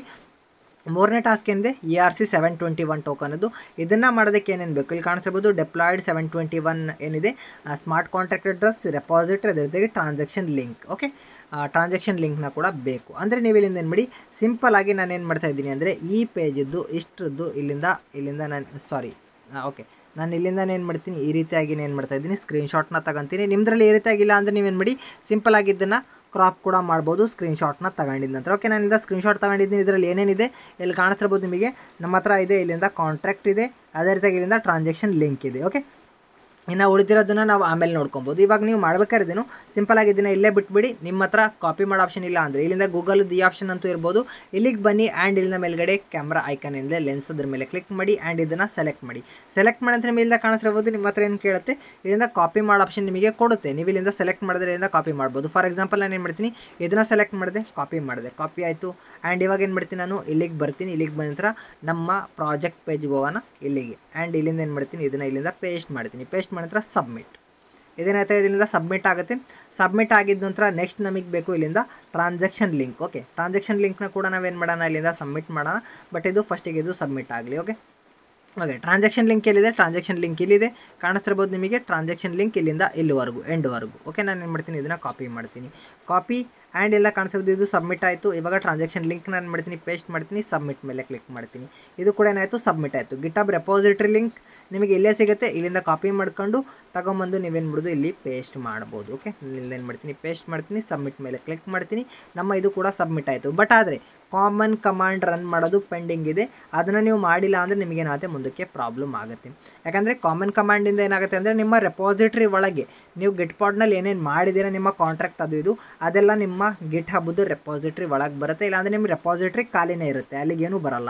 ಮೂರನೇ ಟಾಸ್ಕ್ ಏನಿದೆ E R C seven twenty one ಟೋಕನದು ಇದನ್ನು ಮಾಡೋದಕ್ಕೆ ಏನೇನು ಬೇಕು ಇಲ್ಲಿ ಕಾಣಿಸಿರ್ಬೋದು ಡೆಪ್ಲಾಯ್ಡ್ ಸೆವೆನ್ ಟ್ವೆಂಟಿ ಒನ್ ಏನಿದೆ ಸ್ಮಾರ್ಟ್ ಕಾಂಟ್ರಾಕ್ಟ್ ಅಡ್ರೆಸ್ ರೆಪಾಸಿಟ್ರಿ ಅದ್ರ ಜೊತೆಗೆ ಟ್ರಾನ್ಸಾಕ್ಷನ್ ಲಿಂಕ್ ಓಕೆ ಟ್ರಾನ್ಸಾಕ್ಷನ್ ಲಿಂಕ್ನ ಕೂಡ ಬೇಕು ಅಂದರೆ ನೀವು ಇಲ್ಲಿಂದ ಏನು ಮಾಡಿ ಸಿಂಪಲ್ ಆಗಿ ನಾನು ಏನು ಮಾಡ್ತಾ ಇದ್ದೀನಿ ಅಂದರೆ ಈ ಪೇಜಿದ್ದು ಇಷ್ಟರದ್ದು ಇಲ್ಲಿಂದ ಇಲ್ಲಿಂದ ನಾನು ಸಾರಿ ಓಕೆ ನಾನು ಇಲ್ಲಿಂದ ಏನು ಮಾಡ್ತೀನಿ ಈ ರೀತಿಯಾಗಿ ಏನು ಮಾಡ್ತಾ ಇದ್ದೀನಿ ಸ್ಕ್ರೀನ್ಶಾಟ್ನ ತಗೊಂತೀನಿ ನಿಮ್ಮದ್ರಲ್ಲಿ ಈ ರೀತಿಯಾಗಿಲ್ಲ ಅಂದರೆ ನೀವೇನು ಮಾಡಿ ಸಿಂಪಲ್ ಆಗಿ ಇದನ್ನು ಕ್ರಾಪ್ ಕೂಡ ಮಾಡ್ಬೋದು ಸ್ಕ್ರೀನ್ಶಾಟ್ನ ತಗೊಂಡಿದ್ದ ನಂತರ ಓಕೆ ನಾನಿಂದ ಸ್ಕ್ರೀನ್ಶಾಟ್ ತಗೊಂಡಿದ್ದೀನಿ ಇದರಲ್ಲಿ ಏನೇನಿದೆ ಇಲ್ಲಿ ಕಾಣಿಸ್ತಿರ್ಬೋದು ನಿಮಗೆ ನಮ್ಮ ಹತ್ರ ಇದೆ ಇಲ್ಲಿಂದ ಕಾಂಟ್ರಾಕ್ಟ್ ಇದೆ ಅದೇ ರೀತಿಯಾಗಿ ಇಲ್ಲಿಂದ ಟ್ರಾನ್ಸಾಕ್ಷನ್ ಲಿಂಕ್ ಇದೆ ಓಕೆ ಇನ್ನು ಉಳಿದಿರೋದನ್ನ ನಾವು ಆಮೇಲೆ ನೋಡ್ಕೊಬೋದು ಇವಾಗ ನೀವು ಮಾಡ್ಬೇಕಾದ್ರೇನು ಸಿಂಪಲ್ ಆಗಿ ಇದನ್ನ ಇಲ್ಲೇ ಬಿಟ್ಬಿಡಿ ನಿಮ್ಮ ಹತ್ರ ಕಾಪಿ ಮಾಡೋ ಆಪ್ಷನ್ ಇಲ್ಲ ಅಂದರೆ ಇಲ್ಲಿಂದ ಗೂಗಲ್ ದಿ ಆಪ್ಷನ್ ಅಂತೂ ಇರ್ಬೋದು ಇಲ್ಲಿಗೆ ಬನ್ನಿ ಆ್ಯಂಡ್ ಇಲ್ಲಿಂದ ಮೇಲ್ಗಡೆ ಕ್ಯಾಮ್ರಾ ಐಕನ್ ಏನಿದೆ ಲೆನ್ಸ್ ಅದ್ರ ಮೇಲೆ ಕ್ಲಿಕ್ ಮಾಡಿ ಆ್ಯಂಡ್ ಇದನ್ನು ಸೆಲೆಕ್ಟ್ ಮಾಡಿ ಸೆಲೆಕ್ಟ್ ಮಾಡಿದ್ರೆ ಮೇಲಿಂದ ಕಾಣಿಸಿರ್ಬೋದು ನಿಮ್ಮ ಹತ್ರ ಏನು ಕೇಳುತ್ತೆ ಇಲ್ಲಿಂದ ಕಾಪಿ ಮಾಡೋ ಆಪ್ಷನ್ ನಿಮಗೆ ಕೊಡುತ್ತೆ ನೀವು ಇಲ್ಲಿಂದ ಸೆಲೆಕ್ಟ್ ಮಾಡಿದ್ರೆ ಇಲ್ಲಿಂದ ಕಾಪಿ ಮಾಡ್ಬೋದು ಫಾರ್ ಎಕ್ಸಾಂಪಲ್ ನಾನು ಏನು ಮಾಡ್ತೀನಿ ಇದನ್ನು ಸೆಲೆಕ್ಟ್ ಮಾಡಿದೆ ಕಾಪಿ ಮಾಡಿದೆ ಕಾಪಿ ಆಯಿತು ಆ್ಯಂಡ್ ಇವಾಗ ಏನು ಮಾಡ್ತೀನಿ ನಾನು ಇಲ್ಲಿಗೆ ಬರ್ತೀನಿ ಇಲ್ಲಿಗೆ ಬಂದ ನಂತರ ನಮ್ಮ ಪ್ರಾಜೆಕ್ಟ್ ಪೇಜ್ಗೆ ಹೋಗೋಣ ಇಲ್ಲಿಗೆ ಆ್ಯಂಡ್ ಇಲ್ಲಿಂದ ಏನು ಮಾಡ್ತೀನಿ ಇದನ್ನು ಇಲ್ಲಿಂದ ಪೇಸ್ಟ್ ಮಾಡ್ತೀನಿ ಪೇಸ್ಟ್ ಮಾಡಿದ ನಂತರ ಸಬ್ಮಿಟ್ ಇದೇನಾಯ್ತಾ ಇದರಿಂದ ಸಬ್ಮಿಟ್ ಆಗುತ್ತೆ ಸಬ್ಮಿಟ್ ಆಗಿದ್ದ ನಂತರ ನೆಕ್ಸ್ಟ್ ನಮಗೆ ಬೇಕು ಇಲ್ಲಿಂದ ಟ್ರಾನ್ಸಾಕ್ಷನ್ ಲಿಂಕ್ ಓಕೆ ಟ್ರಾನ್ಸಾಕ್ಷನ್ ಲಿಂಕ್ನ ಕೂಡ ನಾವೇನು ಮಾಡೋಣ ಇಲ್ಲಿಂದ ಸಬ್ಮಿಟ್ ಮಾಡೋಣ ಬಟ್ ಇದು ಫಸ್ಟಿಗೆ ಇದು ಸಬ್ಮಿಟ್ ಆಗಲಿ ಓಕೆ ಓಕೆ ಟ್ರಾನ್ಸಾಕ್ಷನ್ ಲಿಂಕ್ ಎಲ್ಲಿದೆ ಟ್ರಾನ್ಸಾಕ್ಷನ್ ಲಿಂಕ್ ಇಲ್ಲಿದೆ ಕಾಣಿಸ್ತಿರ್ಬೋದು ನಿಮಗೆ ಟ್ರಾನ್ಸಾಕ್ಷನ್ ಲಿಂಕ್ ಇಲ್ಲಿಂದ ಇಲ್ಲಿವರೆಗೂ ಎಂಡ್ವರೆಗೂ ಓಕೆ ನಾನು ಏನು ಮಾಡ್ತೀನಿ ಇದನ್ನು ಕಾಪಿ ಮಾಡ್ತೀನಿ ಕಾಪಿ ಆ್ಯಂಡ್ ಎಲ್ಲ ಕಾಣಿಸ್ಬೋದು ಇದು ಸಬ್ಮಿಟ್ ಆಯಿತು ಇವಾಗ ಟ್ರಾನ್ಸಾಕ್ಷನ್ ಲಿಂಕ್ ನಾನು ಮಾಡ್ತೀನಿ ಪೇಸ್ಟ್ ಮಾಡ್ತೀನಿ ಸಬ್ಮಿಟ್ ಮೇಲೆ ಕ್ಲಿಕ್ ಮಾಡ್ತೀನಿ ಇದು ಕೂಡ ಏನಾಯಿತು ಸಬ್ಮಿಟ್ ಆಯಿತು ಗಿಟಬ್ ರೆಪಾಸಿಟ್ರಿ ಲಿಂಕ್ ನಿಮಗೆ ಇಲ್ಲೇ ಸಿಗುತ್ತೆ ಇಲ್ಲಿಂದ ಕಾಪಿ ಮಾಡ್ಕೊಂಡು ತಗೊಂಬಂದು ನೀವೇನು ಮಾಡೋದು ಇಲ್ಲಿ ಪೇಸ್ಟ್ ಮಾಡ್ಬೋದು ಓಕೆ ಇಲ್ಲಿಂದ ಏನು ಮಾಡ್ತೀನಿ ಪೇಸ್ಟ್ ಮಾಡ್ತೀನಿ ಸಬ್ಮಿಟ್ ಮೇಲೆ ಕ್ಲಿಕ್ ಮಾಡ್ತೀನಿ ನಮ್ಮ ಇದು ಕೂಡ ಸಬ್ಮಿಟ್ ಆಯಿತು ಬಟ್ ಆದರೆ ಕಾಮನ್ ಕಮಾಂಡ್ ರನ್ ಮಾಡೋದು ಪೆಂಡಿಂಗ್ ಇದೆ ಅದನ್ನು ನೀವು ಮಾಡಿಲ್ಲ ಅಂದರೆ ನಿಮಗೇನಾಗುತ್ತೆ ಮುಂದಕ್ಕೆ ಪ್ರಾಬ್ಲಮ್ ಆಗುತ್ತೆ ಯಾಕಂದರೆ ಕಾಮನ್ ಕಮಾಂಡಿಂದ ಏನಾಗುತ್ತೆ ಅಂದರೆ ನಿಮ್ಮ ರೆಪಾಸಿಟ್ರಿ ಒಳಗೆ ನೀವು ಗಿಟ್ ಪಾಡ್ನಲ್ಲಿ ಏನೇನು ಮಾಡಿದ್ದೀರಾ ನಿಮ್ಮ ಕಾಂಟ್ರಾಕ್ಟ್ ಅದು ಇದು ಅದೆಲ್ಲ ನಿಮ್ಮ ಗಿಟ್ ಹಬ್ಬದ ರೆಪಾಸಿಟ್ರಿ ಒಳಗೆ ಬರುತ್ತೆ ಇಲ್ಲಾಂದರೆ ನಿಮ್ಮ ರೆಪಾಸಿಟ್ರಿ ಖಾಲಿನೇ ಇರುತ್ತೆ ಅಲ್ಲಿಗೇನು ಬರಲ್ಲ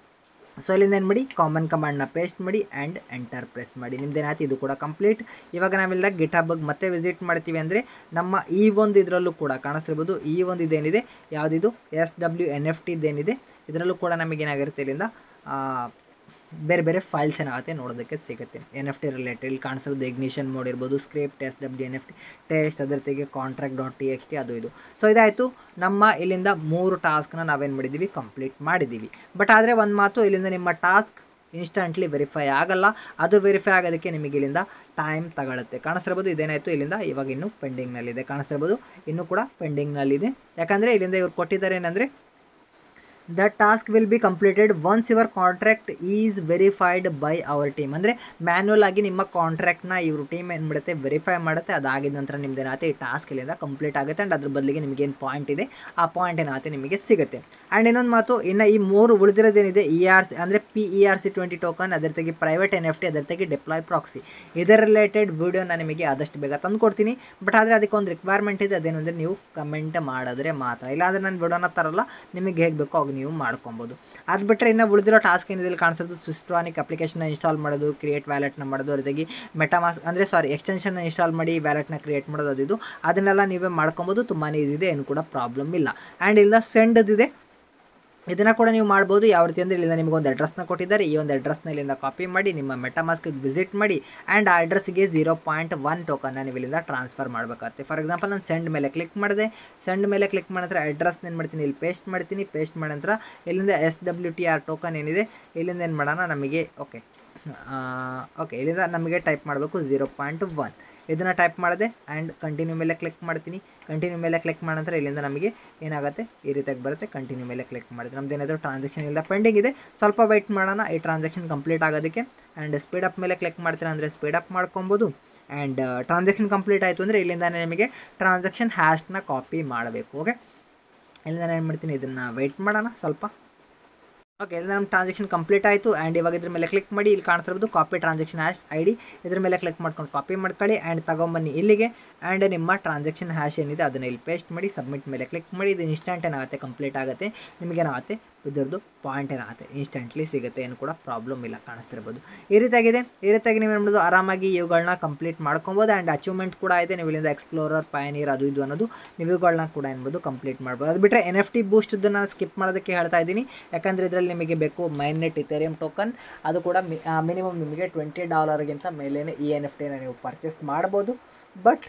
ಸೊ ಇಲ್ಲಿಂದ ಏನು ಮಾಡಿ ಕಾಮನ್ ಕಮಾಂಡ್ನ ಪೇಸ್ಟ್ ಮಾಡಿ ಆ್ಯಂಡ್ ಎಂಟರ್ ಪ್ರೆಸ್ ಮಾಡಿ ನಿಮ್ದೇನಾಯ್ತು ಇದು ಕೂಡ ಕಂಪ್ಲೀಟ್ ಇವಾಗ ನಾವೆಲ್ಲ ಗಿಟ್ ಹಬ್ಬಗೆ ಮತ್ತೆ ವಿಸಿಟ್ ಮಾಡ್ತೀವಿ ಅಂದರೆ ನಮ್ಮ ಈ ಒಂದು ಇದರಲ್ಲೂ ಕೂಡ ಕಾಣಿಸ್ತಿರ್ಬೋದು ಈ ಒಂದು ಇದೇನಿದೆ ಯಾವುದಿದು S W N F T ಇದೇನಿದೆ ಇದರಲ್ಲೂ ಕೂಡ ನಮಗೇನಾಗಿರುತ್ತೆ ಇಲ್ಲಿಂದ ಆ, ಬೇರೆ ಬೇರೆ ಫೈಲ್ಸ್ ಏನಾಗುತ್ತೆ ನೋಡೋದಕ್ಕೆ ಸಿಗುತ್ತೆ ಎನ್ ಎಫ್ ಟಿ ರಿಲೇಟೆಡ್ ಇಲ್ಲಿ ಕಾಣಿಸಿರೋದು ಇಗ್ನಿಷನ್ ಮೋಡ್ ಇರ್ಬೋದು script S W N F T test ಅದ್ರ ಜೊತೆಗೆ contract dot T X T ಅದು ಇದು ಸೊ ಇದಾಯಿತು ನಮ್ಮ ಇಲ್ಲಿಂದ ಮೂರು ಟಾಸ್ಕ್ನ ನಾವೇನು ಮಾಡಿದ್ದೀವಿ ಕಂಪ್ಲೀಟ್ ಮಾಡಿದ್ದೀವಿ ಬಟ್ ಆದರೆ ಒಂದು ಮಾತು ಇಲ್ಲಿಂದ ನಿಮ್ಮ ಟಾಸ್ಕ್ ಇನ್ಸ್ಟಂಟ್ಲಿ ವೆರಿಫೈ ಆಗಲ್ಲ ಅದು ವೆರಿಫೈ ಆಗೋದಕ್ಕೆ ನಿಮಗೆ ಇಲ್ಲಿಂದ ಟೈಮ್ ತಗೊಳುತ್ತೆ ಕಾಣಿಸ್ತಿರ್ಬೋದು ಇದೇನಾಯಿತು ಇಲ್ಲಿಂದ ಇವಾಗ ಇನ್ನೂ ಪೆಂಡಿಂಗ್ನಲ್ಲಿದೆ ಕಾಣಿಸ್ತಿರ್ಬೋದು ಇನ್ನೂ ಕೂಡ ಪೆಂಡಿಂಗ್ನಲ್ಲಿದೆ ಯಾಕಂದರೆ ಇಲ್ಲಿಂದ ಇವ್ರು ಕೊಟ್ಟಿದ್ದಾರೆ ಏನಂದರೆ the task will be completed once your contract is verified by our team ಅಂದರೆ ಮ್ಯಾನ್ಯಲ್ ಆಗಿ ನಿಮ್ಮ ಕಾಂಟ್ರಾಕ್ಟ್ನ ಇವರು ಟೀಮ್ ಏನು ಮಾಡುತ್ತೆ ವೆರಿಫೈ ಮಾಡುತ್ತೆ ಅದಾಗಿದ ನಂತರ ನಿಮ್ದು ಏನಾಗುತ್ತೆ ಈ ಟಾಸ್ಕ್ ಇಲ್ಲಿಂದ ಕಂಪ್ಲೀಟ್ ಆಗುತ್ತೆ ಆ್ಯಂಡ್ ಅದ್ರ ಬದಲಿಗೆ ನಿಮಗೆ ಏನು ಪಾಯಿಂಟ್ ಇದೆ ಆ ಪಾಯಿಂಟ್ ಏನಾಗುತ್ತೆ ನಿಮಗೆ ಸಿಗುತ್ತೆ ಆ್ಯಂಡ್ ಇನ್ನೊಂದು ಮಾತು ಇನ್ನು ಈ ಮೂರು ಉಳಿದಿರೋದೇನಿದೆ ಇ ಆರ್ ಸಿ ಅಂದರೆ P E R C twenty token ಅದರ ತೆಗಿ ಪ್ರೈವೇಟ್ ಎನ್ ಎಫ್ ಟಿ ಅದರ ತೆಗಿ ಡಿಪ್ಲಾಯ್ ಪ್ರಾಕ್ಸಿ ಇದರ ರಿಲೇಟೆಡ್ ವೀಡಿಯೋನ ನಿಮಗೆ ಆದಷ್ಟು ಬೇಗ ತಂದು ಕೊಡ್ತೀನಿ ಬಟ್ ಆದರೆ ಅದಕ್ಕೆ ಒಂದು ರಿಕ್ವೈರ್ಮೆಂಟ್ ಇದೆ ಅದೇನು ಅಂದರೆ ನೀವು ಕಮೆಂಟ್ ಮಾಡಿದ್ರೆ ಮಾತ್ರ ಇಲ್ಲಾಂದರೆ ನಾನು ವಿಡಿಯೋನ ತರಲ್ಲ ನಿಮಗೆ ಹೇಗೆ ಬೇಕೋ ಅವಾಗ ನೀವು ಮಾಡ್ಕೊಬೋದು ಅದು ಬಿಟ್ಟರೆ ಇನ್ನು ಉಳಿದಿರೋ ಟಾಸ್ಕ್ ಏನಿದೆ ಇಲ್ಲಿ ಕಾಣಿಸೋದು ಸಿಸ್ಟ್ರಾನಿಕ್ ಅಪ್ಲಿಕೇಶನ್ನ ಇನ್ಸ್ಟಾಲ್ ಮಾಡೋದು ಕ್ರಿಯೇಟ್ ವ್ಯಾಲೆಟ್ನ ಮಾಡೋದು ಅದಾಗಿ ಮೆಟಾಮಾಸ್ ಅಂದರೆ ಸಾರಿ ಎಕ್ಸ್ಟೆನ್ಷನ್ನ ಇನ್ಸ್ಟಾಲ್ ಮಾಡಿ ವ್ಯಾಲೆಟ್ನ ಕ್ರಿಯೇಟ್ ಮಾಡೋದು ಅದು ಇದು ಅದನ್ನೆಲ್ಲ ನೀವೇ ಮಾಡ್ಕೊಬೋದು ತುಂಬಾ ಈಸಿ ಇದೆ ಏನು ಕೂಡ ಪ್ರಾಬ್ಲಮ್ ಇಲ್ಲ ಆ್ಯಂಡ್ ಇಲ್ಲ ಸೆಂಡದಿದೆ ಇದನ್ನು ಕೂಡ ನೀವು ಮಾಡ್ಬೋದು ಯಾವ ರೀತಿ ಅಂದರೆ ಇಲ್ಲಿಂದ ನಿಮಗೆ ಒಂದು ಅಡ್ರೆಸ್ನ ಕೊಟ್ಟಿದ್ದಾರೆ ಈ ಒಂದು ಅಡ್ರೆಸ್ನ ಇಲ್ಲಿಂದ ಕಾಪಿ ಮಾಡಿ ನಿಮ್ಮ ಮೆಟಾಮಾಸ್ಕಿಗೆ ವಿಸಿಟ್ ಮಾಡಿ ಆ್ಯಂಡ್ ಆ ಅಡ್ರೆಸ್ಗೆ ಜೀರೋ ಪಾಯಿಂಟ್ ಒನ್ ಟೋಕನ್ನ ನೀವು ಇಲ್ಲಿಂದ ಟ್ರಾನ್ಸ್ಫರ್ ಮಾಡಬೇಕಾಗುತ್ತೆ ಫಾರ್ ಎಕ್ಸಾಂಪಲ್ ನಾನು ಸೆಂಡ್ ಮೇಲೆ ಕ್ಲಿಕ್ ಮಾಡಿದೆ ಸೆಂಡ್ ಮೇಲೆ ಕ್ಲಿಕ್ ಮಾಡಿದ ನಂತರ ಅಡ್ರೆಸ್ನ ಏನು ಮಾಡ್ತೀನಿ ಇಲ್ಲಿ ಪೇಸ್ಟ್ ಮಾಡ್ತೀನಿ ಪೇಸ್ಟ್ ಮಾಡಿದ ನಂತರ ಇಲ್ಲಿಂದ S W T R token ಏನಿದೆ ಇಲ್ಲಿಂದ ಏನು ಮಾಡೋಣ ನಮಗೆ ಓಕೆ ಓಕೆ ಇಲ್ಲಿಂದ ನಮಗೆ ಟೈಪ್ ಮಾಡಬೇಕು ಝೀರೋ ಪಾಯಿಂಟ್ ಒನ್ ಇದನ್ನು ಟೈಪ್ ಮಾಡಿದೆ ಆ್ಯಂಡ್ ಕಂಟಿನ್ಯೂ ಮೇಲೆ ಕ್ಲಿಕ್ ಮಾಡ್ತೀನಿ ಕಂಟಿನ್ಯೂ ಮೇಲೆ ಕ್ಲಿಕ್ ಮಾಡಿದ ನಂತರ ಇಲ್ಲಿಂದ ನಮಗೆ ಏನಾಗುತ್ತೆ ಈ ರೀತಿಯಾಗಿ ಬರುತ್ತೆ ಕಂಟಿನ್ಯೂ ಮೇಲೆ ಕ್ಲಿಕ್ ಮಾಡಿದ್ರೆ ನಮ್ದು ಏನಾದರೂ ಟ್ರಾನ್ಸಾಕ್ಷನ್ ಇಲ್ಲ ಪೆಂಡಿಂಗ್ ಇದೆ ಸ್ವಲ್ಪ ವೆಯ್ಟ್ ಮಾಡೋಣ ಈ ಟ್ರಾನ್ಸಾಕ್ಷನ್ ಕಂಪ್ಲೀಟ್ ಆಗೋದಕ್ಕೆ ಆ್ಯಂಡ್ ಸ್ಪೀಡ್ ಅಪ್ ಮೇಲೆ ಕ್ಲಿಕ್ ಮಾಡ್ತೀರಾ ಅಂದರೆ ಸ್ಪೀಡ್ ಅಪ್ ಮಾಡ್ಕೊಬೋದು ಆ್ಯಂಡ್ ಟ್ರಾನ್ಸಾಕ್ಷನ್ ಕಂಪ್ಲೀಟ್ ಆಯಿತು ಅಂದರೆ ಇಲ್ಲಿಂದಾನೇ ನಿಮಗೆ ಟ್ರಾನ್ಸಾಕ್ಷನ್ ಹ್ಯಾಶ್ನ ಕಾಪಿ ಮಾಡಬೇಕು ಓಕೆ ಇಲ್ಲಿಂದ ಏನು ಮಾಡ್ತೀನಿ ಇದನ್ನು ವೆಯ್ಟ್ ಮಾಡೋಣ ಸ್ವಲ್ಪ ಓಕೆ ಇಲ್ಲಿ ನಮ್ಮ ಟ್ರಾನ್ಸಾಕ್ಷನ್ ಕಂಪ್ಲೀಟ್ ಆಯಿತು ಆ್ಯಂಡ್ ಇವಾಗ ಇದ್ರ ಮೇಲೆ ಕ್ಲಿಕ್ ಮಾಡಿ ಇಲ್ಲಿ ಕಾಣಿಸ್ತಿರ್ಬೋದು copy transaction hash I D ಇದ್ರ ಮೇಲೆ ಕ್ಲಿಕ್ ಮಾಡ್ಕೊಂಡು ಕಾಪಿ ಮಾಡ್ಕೊಳ್ಳಿ ಆ್ಯಂಡ್ ತಗೊಂಬನ್ನಿ ಇಲ್ಲಿಗೆ ಆ್ಯಂಡ್ ನಿಮ್ಮ ಟ್ರಾನ್ಸಾಕ್ಷನ್ ಹ್ಯಾಶ್ ಏನಿದೆ ಅದನ್ನು ಇಲ್ಲಿ ಪೇಸ್ಟ್ ಮಾಡಿ ಸಬ್ಮಿಟ್ ಮೇಲೆ ಕ್ಲಿಕ್ ಮಾಡಿ ಇದು ಇನ್ಸ್ಟಂಟ್ ಏನಾಗುತ್ತೆ ಕಂಪ್ಲೀಟ್ ಆಗುತ್ತೆ ನಿಮಗೇನಾಗುತ್ತೆ ಇದರದ್ದು ಪಾಯಿಂಟ್ ಏನಾಗುತ್ತೆ ಇನ್ಸ್ಟೆಂಟ್ಲಿ ಸಿಗುತ್ತೆ ಏನು ಕೂಡ ಪ್ರಾಬ್ಲಮ್ ಇಲ್ಲ ಕಾಣಿಸ್ತಿರ್ಬೋದು ಈ ರೀತಿಯಾಗಿದೆ ಈ ರೀತಿಯಾಗಿ ನೀವು ಏನ್ಬೋದು ಆರಾಮಾಗಿ ಇವುಗಳನ್ನ ಕಂಪ್ಲೀಟ್ ಮಾಡ್ಕೊಬೋದು ಆ್ಯಂಡ್ ಅಚೀವ್ಮೆಂಟ್ ಕೂಡ ಇದೆ ನೀವು ಇಲ್ಲಿಂದ ಎಕ್ಸ್ಪ್ಲೋರರ್ ಪಯನೀರ್ ಅದು ಇದು ಅನ್ನೋದು ನೀವು ಇವುಗಳನ್ನ ಕೂಡ ಏನ್ಬೋದು ಕಂಪ್ಲೀಟ್ ಮಾಡ್ಬೋದು ಅದು ಬಿಟ್ಟರೆ ಎನ್ ಎಫ್ ಟಿ ಬೂಸ್ಟ್ ನಾನು ಸ್ಕಿಪ್ ಮಾಡೋದಕ್ಕೆ ಹೇಳ್ತಾ ಇದ್ದೀನಿ ಯಾಕಂದರೆ ಇದರಲ್ಲಿ ನಿಮಗೆ ಬೇಕು ಮೈನೆಟ್ ಇಥೇರಿಯಂ ಟೋಕನ್ ಅದು ಕೂಡ ಮಿನಿಮಮ್ ನಿಮಗೆ ಟ್ವೆಂಟಿ ಡಾಲರ್ಗಿಂತ ಮೇಲೇ ಈ ಎನ್ ಎಫ್ ಟಿನ ನೀವು ಪರ್ಚೇಸ್ ಮಾಡ್ಬೋದು ಬಟ್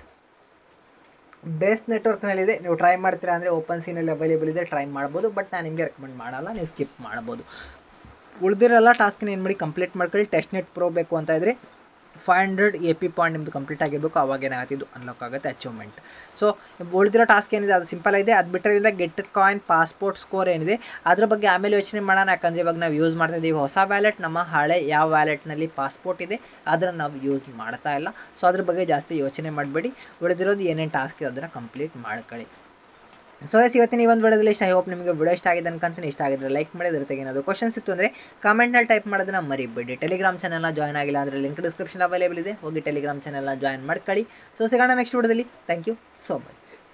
ಬೇಸ್ ನೆಟ್ವರ್ಕ್ನಲ್ಲಿದೆ ನೀವು ಟ್ರೈ ಮಾಡ್ತೀರಾ ಅಂದರೆ ಓಪನ್ ಸೀನಲ್ಲಿ ಅವೈಲೇಬಲ್ ಇದೆ ಟ್ರೈ ಮಾಡ್ಬೋದು ಬಟ್ ನಾನು ನಿಮಗೆ ರೆಕಮೆಂಡ್ ಮಾಡಲ್ಲ ನೀವು ಸ್ಕಿಪ್ ಮಾಡ್ಬೋದು ಉಳಿದಿರೋಲ್ಲ ಟಾಸ್ಕ್ನ ಏನು ಮಾಡಿ ಕಂಪ್ಲೀಟ್ ಮಾಡ್ಕೊಳ್ಳಿ ಟೆಸ್ಟ್ ನೆಟ್ ಪ್ರೋ ಬೇಕು ಅಂತ ಇದ್ದರೆ five hundred A P point ನಿಮ್ಮದು ಕಂಪ್ಲೀಟ್ ಆಗಿರಬೇಕು ಅವಾಗ ಏನಾಗುತ್ತೆ ಇದು ಅನ್ಲಾಕ್ ಆಗುತ್ತೆ ಅಚೀವ್ಮೆಂಟ್ ಸೊ ಉಳಿದಿರೋ ಟಾಸ್ಕ್ ಏನಿದೆ ಅದು ಸಿಂಪಲ್ ಇದೆ ಅದು ಬಿಟ್ಟರೆ ಗೆಟ್ ಕಾಯಿನ್ ಪಾಸ್ಪೋರ್ಟ್ ಸ್ಕೋರ್ ಏನಿದೆ ಅದ್ರ ಬಗ್ಗೆ ಆಮೇಲೆ ಯೋಚನೆ ಮಾಡೋಣ ಯಾಕಂದರೆ ಇವಾಗ ನಾವು ಯೂಸ್ ಮಾಡ್ತಾ ಇದ್ದೀವಿ ಹೊಸ ವ್ಯಾಲೆಟ್ ನಮ್ಮ ಹಳೆ ಯಾವ ವ್ಯಾಲೆಟ್ನಲ್ಲಿ ಪಾಸ್ಪೋರ್ಟ್ ಇದೆ ಅದನ್ನು ನಾವು ಯೂಸ್ ಮಾಡ್ತಾ ಇಲ್ಲ ಸೊ ಅದ್ರ ಬಗ್ಗೆ ಜಾಸ್ತಿ ಯೋಚನೆ ಮಾಡಬೇಡಿ ಉಳಿದಿರೋದು ಏನೇನು ಟಾಸ್ಕ್ ಇದೆ ಅದನ್ನು ಕಂಪ್ಲೀಟ್ ಮಾಡ್ಕೊಳ್ಳಿ ಸೊ ಎಸ್ ಇವತ್ತಿನ ಈ ಒಂದು ವಿಡಿಯೋದಲ್ಲಿ ಇಷ್ಟ ಐ ಹೋಪ್ ನಿಮಗೆ ವಿಡಿಯೋ ಇಷ್ಟ ಆಗಿದೆ ಅನ್ಕೊಂತೀನಿ ಇಷ್ಟ ಆಗಿದ್ರೆ ಲೈಕ್ ಮಾಡಿ ಅದ್ರ ತೆಗೆ ಏನಾದರೂ ಕ್ವಶನ್ಸ್ ಇತ್ತು ಅಂದರೆ ಕಾಮೆಂಟ್ನಲ್ಲಿ ಟೈಪ್ ಮಾಡೋದನ್ನ ಮರಿಬೇಡಿ ಟೆಲಿಗ್ರಾಮ್ ಚಾನಲ್ನ ಜಾಯ್ನ್ ಆಗಿಲ್ಲ ಅಂದರೆ ಲಿಂಕ್ ಡಿಸ್ಕ್ರಿಪ್ಷನ್ ಅವೈಲೇಬಲ್ ಇದೆ ಹೋಗಿ ಟೆಲಿಗ್ರಾಮ್ ಚಾನಲ್ನ ಜಾಯ್ನ್ ಮಾಡ್ಕೊಳ್ಳಿ ಸೊ ಸಿಗೋಣ ನೆಕ್ಸ್ಟ್ ವಿಡಿಯೋದಲ್ಲಿ ಥ್ಯಾಂಕ್ ಯು ಸೋ ಮಚ್